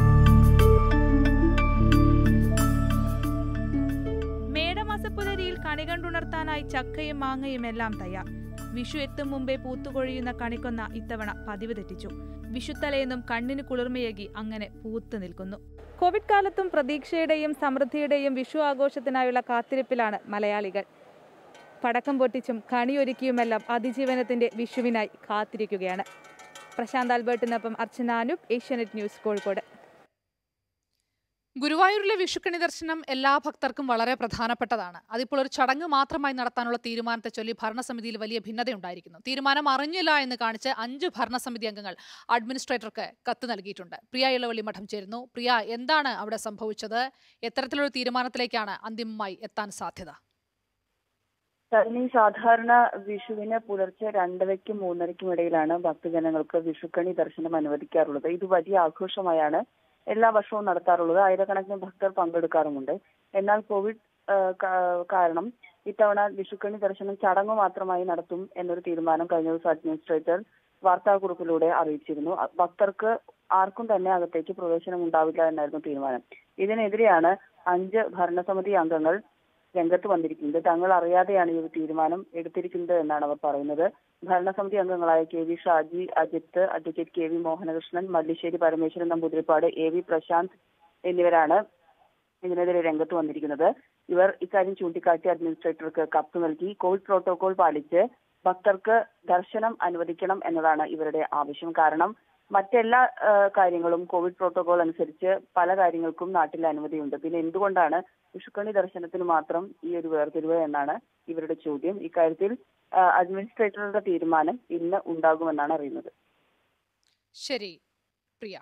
മേടമാസപ്പുലരിയിൽ കണി കണ്ടുണർത്താനായി ചക്കയും മാങ്ങയും എല്ലാം തയ്യാർ വിഷു എത്തും മുമ്പേ പൂത്തുകൊഴിയുന്ന കണിക്കൊന്ന ഇത്തവണ പതിവ് തെറ്റിച്ചു വിഷുത്തലേന്നും കണ്ണിന് കുളിർമയേകി അങ്ങനെ പൂത്തു നിൽക്കുന്നു കോവിഡ് കാലത്തും പ്രതീക്ഷയുടെയും സമൃദ്ധിയുടെയും വിഷു ആഘോഷത്തിനായുള്ള കാത്തിരിപ്പിലാണ് മലയാളികൾ പടക്കം പൊട്ടിച്ചും കണിയൊരുക്കിയുമെല്ലാം അതിജീവനത്തിന്റെ വിഷുവിനായി കാത്തിരിക്കുകയാണ് പ്രശാന്ത് ആൽബർട്ടിനൊപ്പം അർച്ചന അനൂപ് ഏഷ്യാനെറ്റ് ന്യൂസ് കോഴിക്കോട് ഗുരുവായൂരിലെ വിഷുക്കണി ദർശനം എല്ലാ ഭക്തർക്കും വളരെ പ്രധാനപ്പെട്ടതാണ് അതിപ്പോൾ ഒരു ചടങ്ങ് മാത്രമായി നടത്താനുള്ള തീരുമാനത്തെ ചൊല്ലി ഭരണസമിതിയിൽ വലിയ ഭിന്നതയുണ്ടായിരിക്കുന്നു തീരുമാനം അറിഞ്ഞില്ല എന്ന് കാണിച്ച് അഞ്ച് ഭരണസമിതി അംഗങ്ങൾ അഡ്മിനിസ്ട്രേറ്റർക്ക് കത്ത് നൽകിയിട്ടുണ്ട് പ്രിയ ഇളവള്ളി മഠം ചേരുന്നു പ്രിയ എന്താണ് അവിടെ സംഭവിച്ചത് എത്തരത്തിലൊരു തീരുമാനത്തിലേക്കാണ് അന്തിമമായി എത്താൻ സാധ്യത സരണി സാധാരണ വിഷുവിന് പുലർച്ചെ രണ്ടരയ്ക്കും മൂന്നരയ്ക്കും ഇടയിലാണ് ഭക്തജനങ്ങൾക്ക് വിഷുക്കണി ദർശനം അനുവദിക്കാറുള്ളത് ഇത് വലിയ ആഘോഷമായാണ് എല്ലാ വർഷവും നടത്താറുള്ളത് ആയിരക്കണക്കിന് ഭക്തർ പങ്കെടുക്കാറുമുണ്ട് എന്നാൽ കോവിഡ് ആ, കാ- കാരണം ഇത്തവണ വിഷുക്കണി ദർശനം ചടങ്ങ് മാത്രമായി നടത്തും എന്നൊരു തീരുമാനം കഴിഞ്ഞ ദിവസം അഡ്മിനിസ്ട്രേറ്റർ വാർത്താക്കുറിപ്പിലൂടെ അറിയിച്ചിരുന്നു അ- ഭക്തർക്ക് ആർക്കും തന്നെ അകത്തേക്ക് പ്രവേശനം ഉണ്ടാവില്ല എന്നായിരുന്നു തീരുമാനം ഇതിനെതിരെയാണ് അഞ്ച് ഭരണസമിതി അംഗങ്ങൾ രംഗത്ത് വന്നിരിക്കുന്നത് തങ്ങൾ അറിയാതെയാണ് ഈ ഒരു തീരുമാനം എടുത്തിരിക്കുന്നത് എന്നാണ് അവർ പറയുന്നത് ഭരണസമിതി അംഗങ്ങളായ K V Shaji Ajith advocate K V Mohanakrishnan Mallissery Parameswaran Namboothiripad A V Prashanth എന്നിവരാണ് ഇതിനെതിരെ രംഗത്ത് വന്നിരിക്കുന്നത് ഇവർ ഇക്കാര്യം ചൂണ്ടിക്കാട്ടി അഡ്മിനിസ്ട്രേറ്റർക്ക് കത്ത് നൽകി കോവിഡ് പ്രോട്ടോകോൾ പാലിച്ച് ഭക്തർക്ക് ദർശനം അനുവദിക്കണം എന്നതാണ് ഇവരുടെ ആവശ്യം കാരണം മറ്റെല്ലാ ആ, കാര്യങ്ങളും കോവിഡ് പ്രോട്ടോകോൾ അനുസരിച്ച് പല കാര്യങ്ങൾക്കും നാട്ടിൽ അനുമതിയുണ്ട് പിന്നെ എന്തുകൊണ്ടാണ് വിഷുക്കണി ദർശനത്തിന് മാത്രം ഈ ഒരു വേർതിരിവ് എന്നാണ് ഇവരുടെ ചോദ്യം ഇക്കാര്യത്തിൽ ആ, അഡ്മിനിസ്ട്രേറ്ററുടെ തീരുമാനം ഇന്ന് ഉണ്ടാകുമെന്നാണ് അറിയുന്നത് ശരി പ്രിയ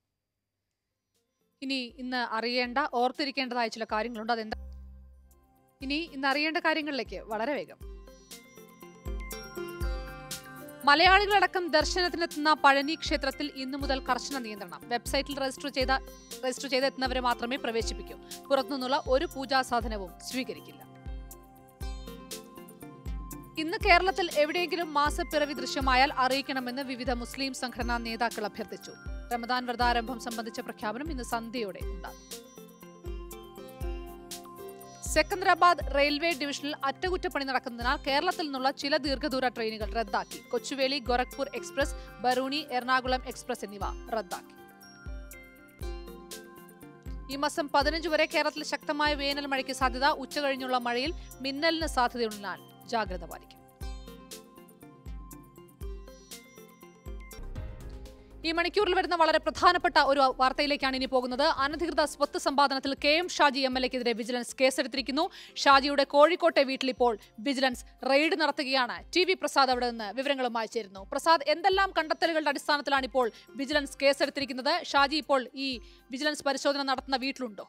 ഇനി ഇന്ന് അറിയേണ്ട ഓർത്തിരിക്കേണ്ടതായ ചില കാര്യങ്ങളുണ്ട് അതെന്താ ഇനി ഇന്ന് അറിയേണ്ട കാര്യങ്ങളിലേക്ക് വളരെ വേഗം മലയാളികളടക്കം ദർശനത്തിനെത്തുന്ന പഴനി ക്ഷേത്രത്തിൽ ഇന്നു മുതൽ കർശന നിയന്ത്രണം വെബ്സൈറ്റിൽ രജിസ്റ്റർ ചെയ്ത രജിസ്റ്റർ ചെയ്തെത്തുന്നവരെ മാത്രമേ പ്രവേശിപ്പിക്കൂ പുറത്തുനിന്നുള്ള ഒരു പൂജാ സാധനവും സ്വീകരിക്കില്ല ഇന്ന് കേരളത്തിൽ എവിടെയെങ്കിലും മാസപ്പിറവി ദൃശ്യമായാൽ അറിയിക്കണമെന്ന് വിവിധ മുസ്ലിം സംഘടനാ നേതാക്കൾ അഭ്യർത്ഥിച്ചു റമദാൻ വ്രതാരംഭം സംബന്ധിച്ച പ്രഖ്യാപനം ഇന്ന് സന്ധ്യയോടെ ഉണ്ടാകും സെക്കന്ദരാബാദ് റെയിൽവേ ഡിവിഷനിൽ അറ്റകുറ്റപ്പണി നടക്കുന്നതിനാൽ കേരളത്തിൽ നിന്നുള്ള ചില ദീർഘദൂര ട്രെയിനുകൾ റദ്ദാക്കി കൊച്ചുവേളി ഗോരഖ്പൂർ എക്സ്പ്രസ് ബറൂണി എറണാകുളം എക്സ്പ്രസ് എന്നിവ റദ്ദാക്കി ഈ മാസം പതിനഞ്ച് വരെ കേരളത്തിൽ ശക്തമായ വേനൽ മഴയ്ക്ക് സാധ്യത ഉച്ചകഴിഞ്ഞുള്ള മഴയിൽ മിന്നലിന് സാധ്യതയുള്ളതിനാൽ ജാഗ്രത പാലിക്കും ഈ മണിക്കൂറിൽ വരുന്ന വളരെ പ്രധാനപ്പെട്ട ഒരു വാർത്തയിലേക്കാണ് ഇനി പോകുന്നത് അനധികൃത സ്വത്ത് സമ്പാദനത്തിൽ K M Shaji M L എക്കെതിരെ വിജിലൻസ് കേസെടുത്തിരിക്കുന്നു ഷാജിയുടെ കോഴിക്കോട്ടെ വീട്ടിൽ ഇപ്പോൾ വിജിലൻസ് റെയ്ഡ് നടത്തുകയാണ് ടി വി പ്രസാദ് അവിടെ നിന്ന് വിവരങ്ങളുമായി ചേരുന്നു പ്രസാദ് എന്തെല്ലാം കണ്ടെത്തലുകളുടെ അടിസ്ഥാനത്തിലാണ് ഇപ്പോൾ വിജിലൻസ് കേസെടുത്തിരിക്കുന്നത് ഷാജി ഇപ്പോൾ ഈ വിജിലൻസ് പരിശോധന നടത്തുന്ന വീട്ടിലുണ്ടോ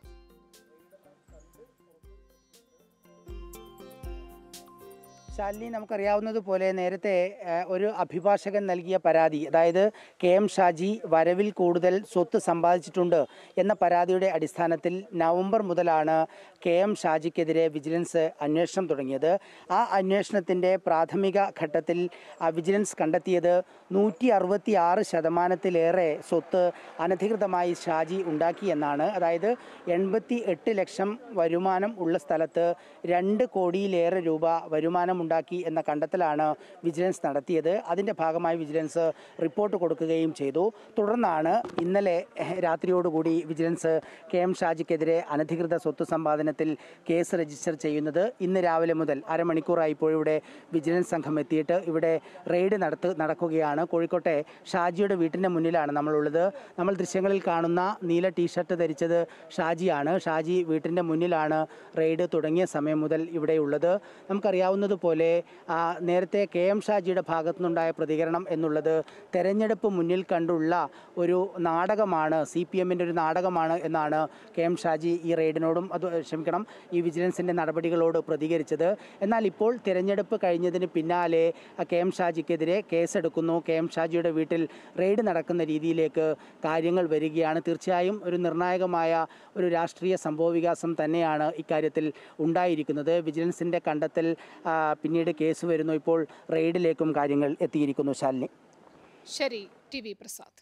ശാലിനി നമുക്കറിയാവുന്നതുപോലെ നേരത്തെ ഏഹ്, ഒരു അഭിഭാഷകൻ നൽകിയ പരാതി അതായത് കെ എം ഷാജി വരവിൽ കൂടുതൽ സ്വത്ത് സമ്പാദിച്ചിട്ടുണ്ട് എന്ന പരാതിയുടെ അടിസ്ഥാനത്തിൽ നവംബർ മുതലാണ് കെ എം ഷാജിക്കെതിരെ വിജിലൻസ് അന്വേഷണം തുടങ്ങിയത് ആ അന്വേഷണത്തിൻ്റെ പ്രാഥമിക ഘട്ടത്തിൽ ആ വിജിലൻസ് കണ്ടെത്തിയത് നൂറ്റി അറുപത്തി ആറ് ശതമാനത്തിലേറെ സ്വത്ത് അനധികൃതമായി ഷാജി ഉണ്ടാക്കിയെന്നാണ് അതായത് എൺപത്തി എട്ട് ലക്ഷം വരുമാനം ഉള്ള സ്ഥലത്ത് രണ്ട് കോടിയിലേറെ രൂപ വരുമാനം ഉണ്ടാക്കി എന്ന കണ്ടെത്തലാണ് വിജിലൻസ് നടത്തിയത് അതിൻ്റെ ഭാഗമായി വിജിലൻസ് റിപ്പോർട്ട് കൊടുക്കുകയും ചെയ്തു തുടർന്നാണ് ഇന്നലെ എഹ്, രാത്രിയോടുകൂടി വിജിലൻസ് കെ എം ഷാജിക്കെതിരെ അനധികൃത സ്വത്ത് സമ്പാദനത്തിൽ കേസ് രജിസ്റ്റർ ചെയ്യുന്നത് ഇന്ന് രാവിലെ മുതൽ അരമണിക്കൂറായി ഇപ്പോൾ ഇവിടെ വിജിലൻസ് സംഘം എത്തിയിട്ട് ഇവിടെ റെയ്ഡ് നടത്ത് നടക്കുകയാണ് കോഴിക്കോട്ടെ ഷാജിയുടെ വീട്ടിൻ്റെ മുന്നിലാണ് നമ്മളുള്ളത് നമ്മൾ ദൃശ്യങ്ങളിൽ കാണുന്ന നീല ടീഷർട്ട് ധരിച്ചത് ഷാജിയാണ് ഷാജി വീട്ടിൻ്റെ മുന്നിലാണ് റെയ്ഡ് തുടങ്ങിയ സമയം മുതൽ ഇവിടെയുള്ളത് നമുക്കറിയാവുന്നതുപോലെ ആ, നേരത്തെ കെ എം ഷാജിയുടെ ഭാഗത്തു നിന്നുണ്ടായ പ്രതികരണം എന്നുള്ളത് തെരഞ്ഞെടുപ്പ് മുന്നിൽ കണ്ടുള്ള ഒരു നാടകമാണ് സി പി എമ്മിൻ്റെ ഒരു നാടകമാണ് എന്നാണ് കെ എം ഷാജി ഈ റെയ്ഡിനോടും അത് ക്ഷമിക്കണം ഈ വിജിലൻസിൻ്റെ നടപടികളോട് പ്രതികരിച്ചത് എന്നാൽ ഇപ്പോൾ തിരഞ്ഞെടുപ്പ് കഴിഞ്ഞതിന് പിന്നാലെ ആ കെ എം ഷാജിക്കെതിരെ കേസെടുക്കുന്നു കെ എം ഷാജിയുടെ വീട്ടിൽ റെയ്ഡ് നടക്കുന്ന രീതിയിലേക്ക് കാര്യങ്ങൾ വരികയാണ് തീർച്ചയായും ഒരു നിർണായകമായ ഒരു രാഷ്ട്രീയ സംഭവവികാസം തന്നെയാണ് ഇക്കാര്യത്തിൽ ഉണ്ടായിരിക്കുന്നത് വിജിലൻസിൻ്റെ കണ്ടെത്തൽ ആ, പിന്നീട് കേസ് വരുന്നു ഇപ്പോൾ റെയ്ഡിലേക്കും കാര്യങ്ങൾ എത്തിയിരിക്കുന്നു ശാലിനി ശരി ടി വി പ്രസാദ്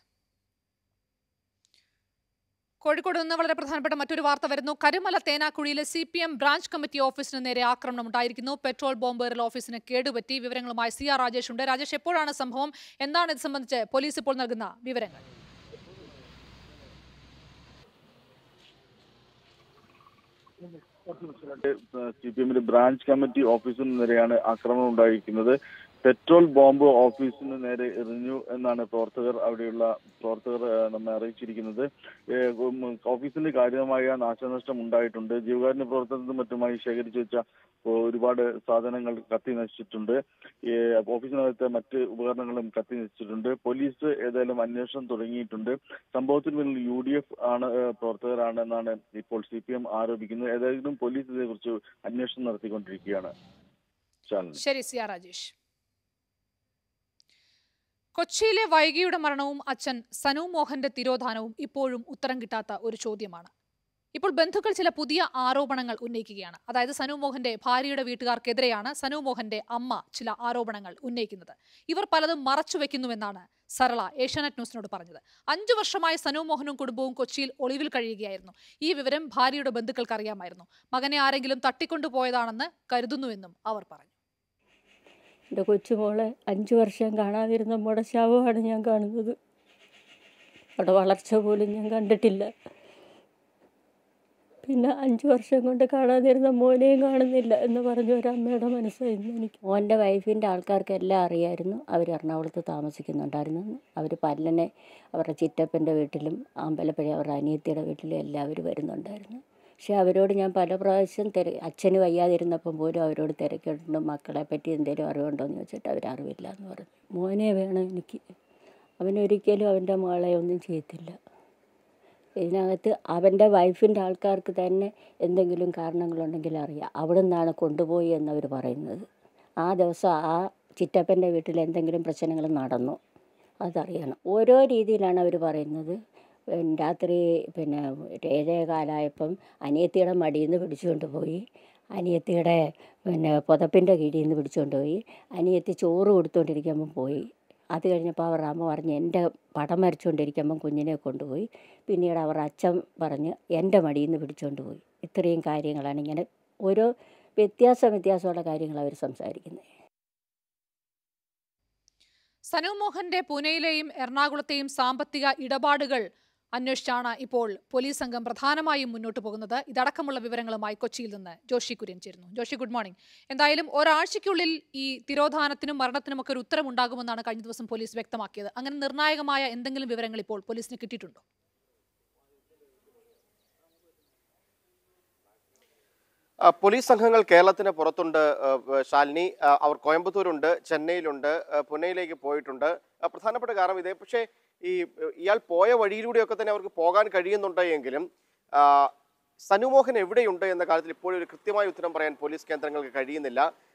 കോഴിക്കോട് നിന്ന് വളരെ പ്രധാനപ്പെട്ട മറ്റൊരു വാർത്ത വരുന്നു കരുമല തേനാക്കുഴിയിലെ C P M branch committee ഓഫീസിന് നേരെ ആക്രമണം ഉണ്ടായിരിക്കുന്നു പെട്രോൾ ബോംബേറിൽ ഓഫീസിന് കേടുപറ്റി വിവരങ്ങളുമായി സി ആർ രാജേഷ് ഉണ്ട് രാജേഷ് എപ്പോഴാണ് സംഭവം എന്താണ് ഇത് സംബന്ധിച്ച് പോലീസ് ഇപ്പോൾ നൽകുന്ന വിവരങ്ങൾ സി പി എമ്മിന്റെ ബ്രാഞ്ച് കമ്മിറ്റി ഓഫീസിന് നേരെയാണ് ആക്രമണം ഉണ്ടായിരിക്കുന്നത് പെട്രോൾ ബോംബ് ഓഫീസിന് നേരെ എറിഞ്ഞു എന്നാണ് പ്രവർത്തകർ അവിടെയുള്ള പ്രവർത്തകർ ഏഹ്, നമ്മെ അറിയിച്ചിരിക്കുന്നത് ഏഹ്, ഉം, ഓഫീസിന് കാര്യമായ നാശനഷ്ടം ഉണ്ടായിട്ടുണ്ട് ജീവകാരുണ്യ പ്രവർത്തനത്തിനും മറ്റുമായി ശേഖരിച്ചു വെച്ച ഓ, ഒരുപാട് സാധനങ്ങൾ കത്തി നശിച്ചിട്ടുണ്ട് ഏഹ്, ഓഫീസിനകത്തെ മറ്റ് ഉപകരണങ്ങളും കത്തി നശിച്ചിട്ടുണ്ട് പോലീസ് ഏതായാലും അന്വേഷണം തുടങ്ങിയിട്ടുണ്ട് സംഭവത്തിന് പിന്നിൽ യു ഡി എഫ് ആണ് ഏഹ്, പ്രവർത്തകരാണെന്നാണ് ഇപ്പോൾ സി പി എം ആരോപിക്കുന്നത് ഏതായാലും പോലീസ് ഇതേക്കുറിച്ച് അന്വേഷണം നടത്തിക്കൊണ്ടിരിക്കുകയാണ് ശാലിനി ശരി സി ആർ രാജേഷ് കൊച്ചിയിലെ വൈകിയുടെ മരണവും അച്ഛൻ സനു മോഹന്റെ തിരോധാനവും ഇപ്പോഴും ഉത്തരം കിട്ടാത്ത ഒരു ചോദ്യമാണ് ഇപ്പോൾ ബന്ധുക്കൾ ചില പുതിയ ആരോപണങ്ങൾ ഉന്നയിക്കുകയാണ് അതായത് സനു മോഹന്റെ ഭാര്യയുടെ വീട്ടുകാർക്കെതിരെയാണ് സനു മോഹന്റെ അമ്മ ചില ആരോപണങ്ങൾ ഉന്നയിക്കുന്നത് ഇവർ പലതും മറച്ചു വെക്കുന്നുവെന്നാണ് സരള ഏഷ്യാനെറ്റ് ന്യൂസിനോട് പറഞ്ഞത് അഞ്ചു വർഷമായി സനു മോഹനും കുടുംബവും കൊച്ചിയിൽ ഒളിവിൽ കഴിയുകയായിരുന്നു ഈ വിവരം ഭാര്യയുടെ ബന്ധുക്കൾക്ക് അറിയാമായിരുന്നു മകനെ ആരെങ്കിലും തട്ടിക്കൊണ്ടുപോയതാണെന്ന് കരുതുന്നുവെന്നും അവർ പറഞ്ഞു എൻ്റെ കൊച്ചുമോളെ അഞ്ച് വർഷം കാണാതിരുന്ന മോടെ ശവമാണ് ഞാൻ കാണുന്നത് അവിടെ വളർച്ച പോലും ഞാൻ കണ്ടിട്ടില്ല പിന്നെ അഞ്ച് വർഷം കൊണ്ട് കാണാതിരുന്ന മോനെയും കാണുന്നില്ല എന്ന് പറഞ്ഞ ഒരു അമ്മയുടെ മനസ്സായിരുന്നു എനിക്ക് മോൻ്റെ വൈഫിൻ്റെ ആൾക്കാർക്ക് എല്ലാം അറിയായിരുന്നു അവർ എറണാകുളത്ത് താമസിക്കുന്നുണ്ടായിരുന്നു അവർ പല്ലനെ അവരുടെ ചിറ്റപ്പൻ്റെ വീട്ടിലും അമ്പലപ്പുഴ അവരുടെ അനിയത്തിയുടെ വീട്ടിലും എല്ലാവരും വരുന്നുണ്ടായിരുന്നു പക്ഷെ അവരോട് ഞാൻ പല പ്രാവശ്യം തിര അച്ഛന് വയ്യാതിരുന്നപ്പം പോലും അവരോട് തിരക്കിയിട്ടുണ്ട് മക്കളെ പറ്റി എന്തെങ്കിലും അറിവുണ്ടോ എന്ന് ചോദിച്ചിട്ട് അവർ അറിവില്ല എന്ന് പറഞ്ഞു മോനെ വേണം എനിക്ക് അവനൊരിക്കലും അവൻ്റെ മകളെ ഒന്നും ചെയ്യത്തില്ല ഇതിനകത്ത് അവൻ്റെ വൈഫിൻ്റെ ആൾക്കാർക്ക് തന്നെ എന്തെങ്കിലും കാരണങ്ങളുണ്ടെങ്കിൽ അറിയാം അവിടെ നിന്നാണ് കൊണ്ടുപോയി എന്നവർ പറയുന്നത് ആ ദിവസം ആ ചിറ്റപ്പൻ്റെ വീട്ടിൽ എന്തെങ്കിലും പ്രശ്നങ്ങൾ നടന്നു അതറിയണം ഓരോ രീതിയിലാണ് അവർ പറയുന്നത് ഉം, രാത്രി പിന്നെ ഒരു ഏഴേ കാലായപ്പം അനിയത്തിയുടെ മടിയിൽ നിന്ന് പിടിച്ചുകൊണ്ട് പോയി അനിയത്തിയുടെ പിന്നെ പുതപ്പിൻ്റെ കീഴിൽ നിന്ന് പിടിച്ചുകൊണ്ട് പോയി അനിയത്തി ചോറ് കൊടുത്തുകൊണ്ടിരിക്കുമ്പം പോയി അത് കഴിഞ്ഞപ്പോൾ അവർ അമ്മ പറഞ്ഞ് എൻ്റെ പടം വരച്ചുകൊണ്ടിരിക്കുമ്പം കുഞ്ഞിനെ കൊണ്ടുപോയി പിന്നീട് അവർ അച്ഛൻ പറഞ്ഞ് എൻ്റെ മടിയിൽ നിന്ന് പിടിച്ചുകൊണ്ട് പോയി ഇത്രയും കാര്യങ്ങളാണ് ഇങ്ങനെ ഓരോ വ്യത്യാസം വ്യത്യാസമുള്ള കാര്യങ്ങൾ അവർ സംസാരിക്കുന്നത് സനു മോഹന്റെ പൂനെയിലെയും എറണാകുളത്തെയും സാമ്പത്തിക ഇടപാടുകൾ അന്വേഷിച്ചാണ് ഇപ്പോൾ പോലീസ് സംഘം പ്രധാനമായും മുന്നോട്ട് പോകുന്നത് ഇതടക്കമുള്ള വിവരങ്ങളുമായി കൊച്ചിയിൽ നിന്ന് ജോഷി കുര്യൻ ചേരുന്നു ജോഷി ഗുഡ് മോർണിംഗ് എന്തായാലും ഒരാഴ്ചയ്ക്കുള്ളിൽ ഈ തിരോധാനത്തിനും മരണത്തിനും ഒക്കെ ഒരു ഉത്തരമുണ്ടാകുമെന്നാണ് കഴിഞ്ഞ ദിവസം പോലീസ് വ്യക്തമാക്കിയത് അങ്ങനെ നിർണായകമായ എന്തെങ്കിലും വിവരങ്ങൾ ഇപ്പോൾ പോലീസിന് കിട്ടിയിട്ടുണ്ടോ ആ, പോലീസ് സംഘങ്ങൾ കേരളത്തിന് പുറത്തുണ്ട് ആ, ശാലിനി ആ, അവർ കോയമ്പത്തൂരുണ്ട് ചെന്നൈയിലുണ്ട് ആ, പുനെയിലേക്ക് പോയിട്ടുണ്ട് ആ, പ്രധാനപ്പെട്ട കാരണം ഇതേ പക്ഷേ ഈ ആ, ഇയാൾ പോയ വഴിയിലൂടെയൊക്കെ തന്നെ അവർക്ക് പോകാൻ കഴിയുന്നുണ്ട് എങ്കിലും ആ, സനുമോഹൻ എവിടെയുണ്ട് എന്ന കാര്യത്തിൽ ഇപ്പോഴും ഒരു കൃത്യമായ ഉത്തരം പറയാൻ പോലീസ് കേന്ദ്രങ്ങൾക്ക് കഴിയുന്നില്ല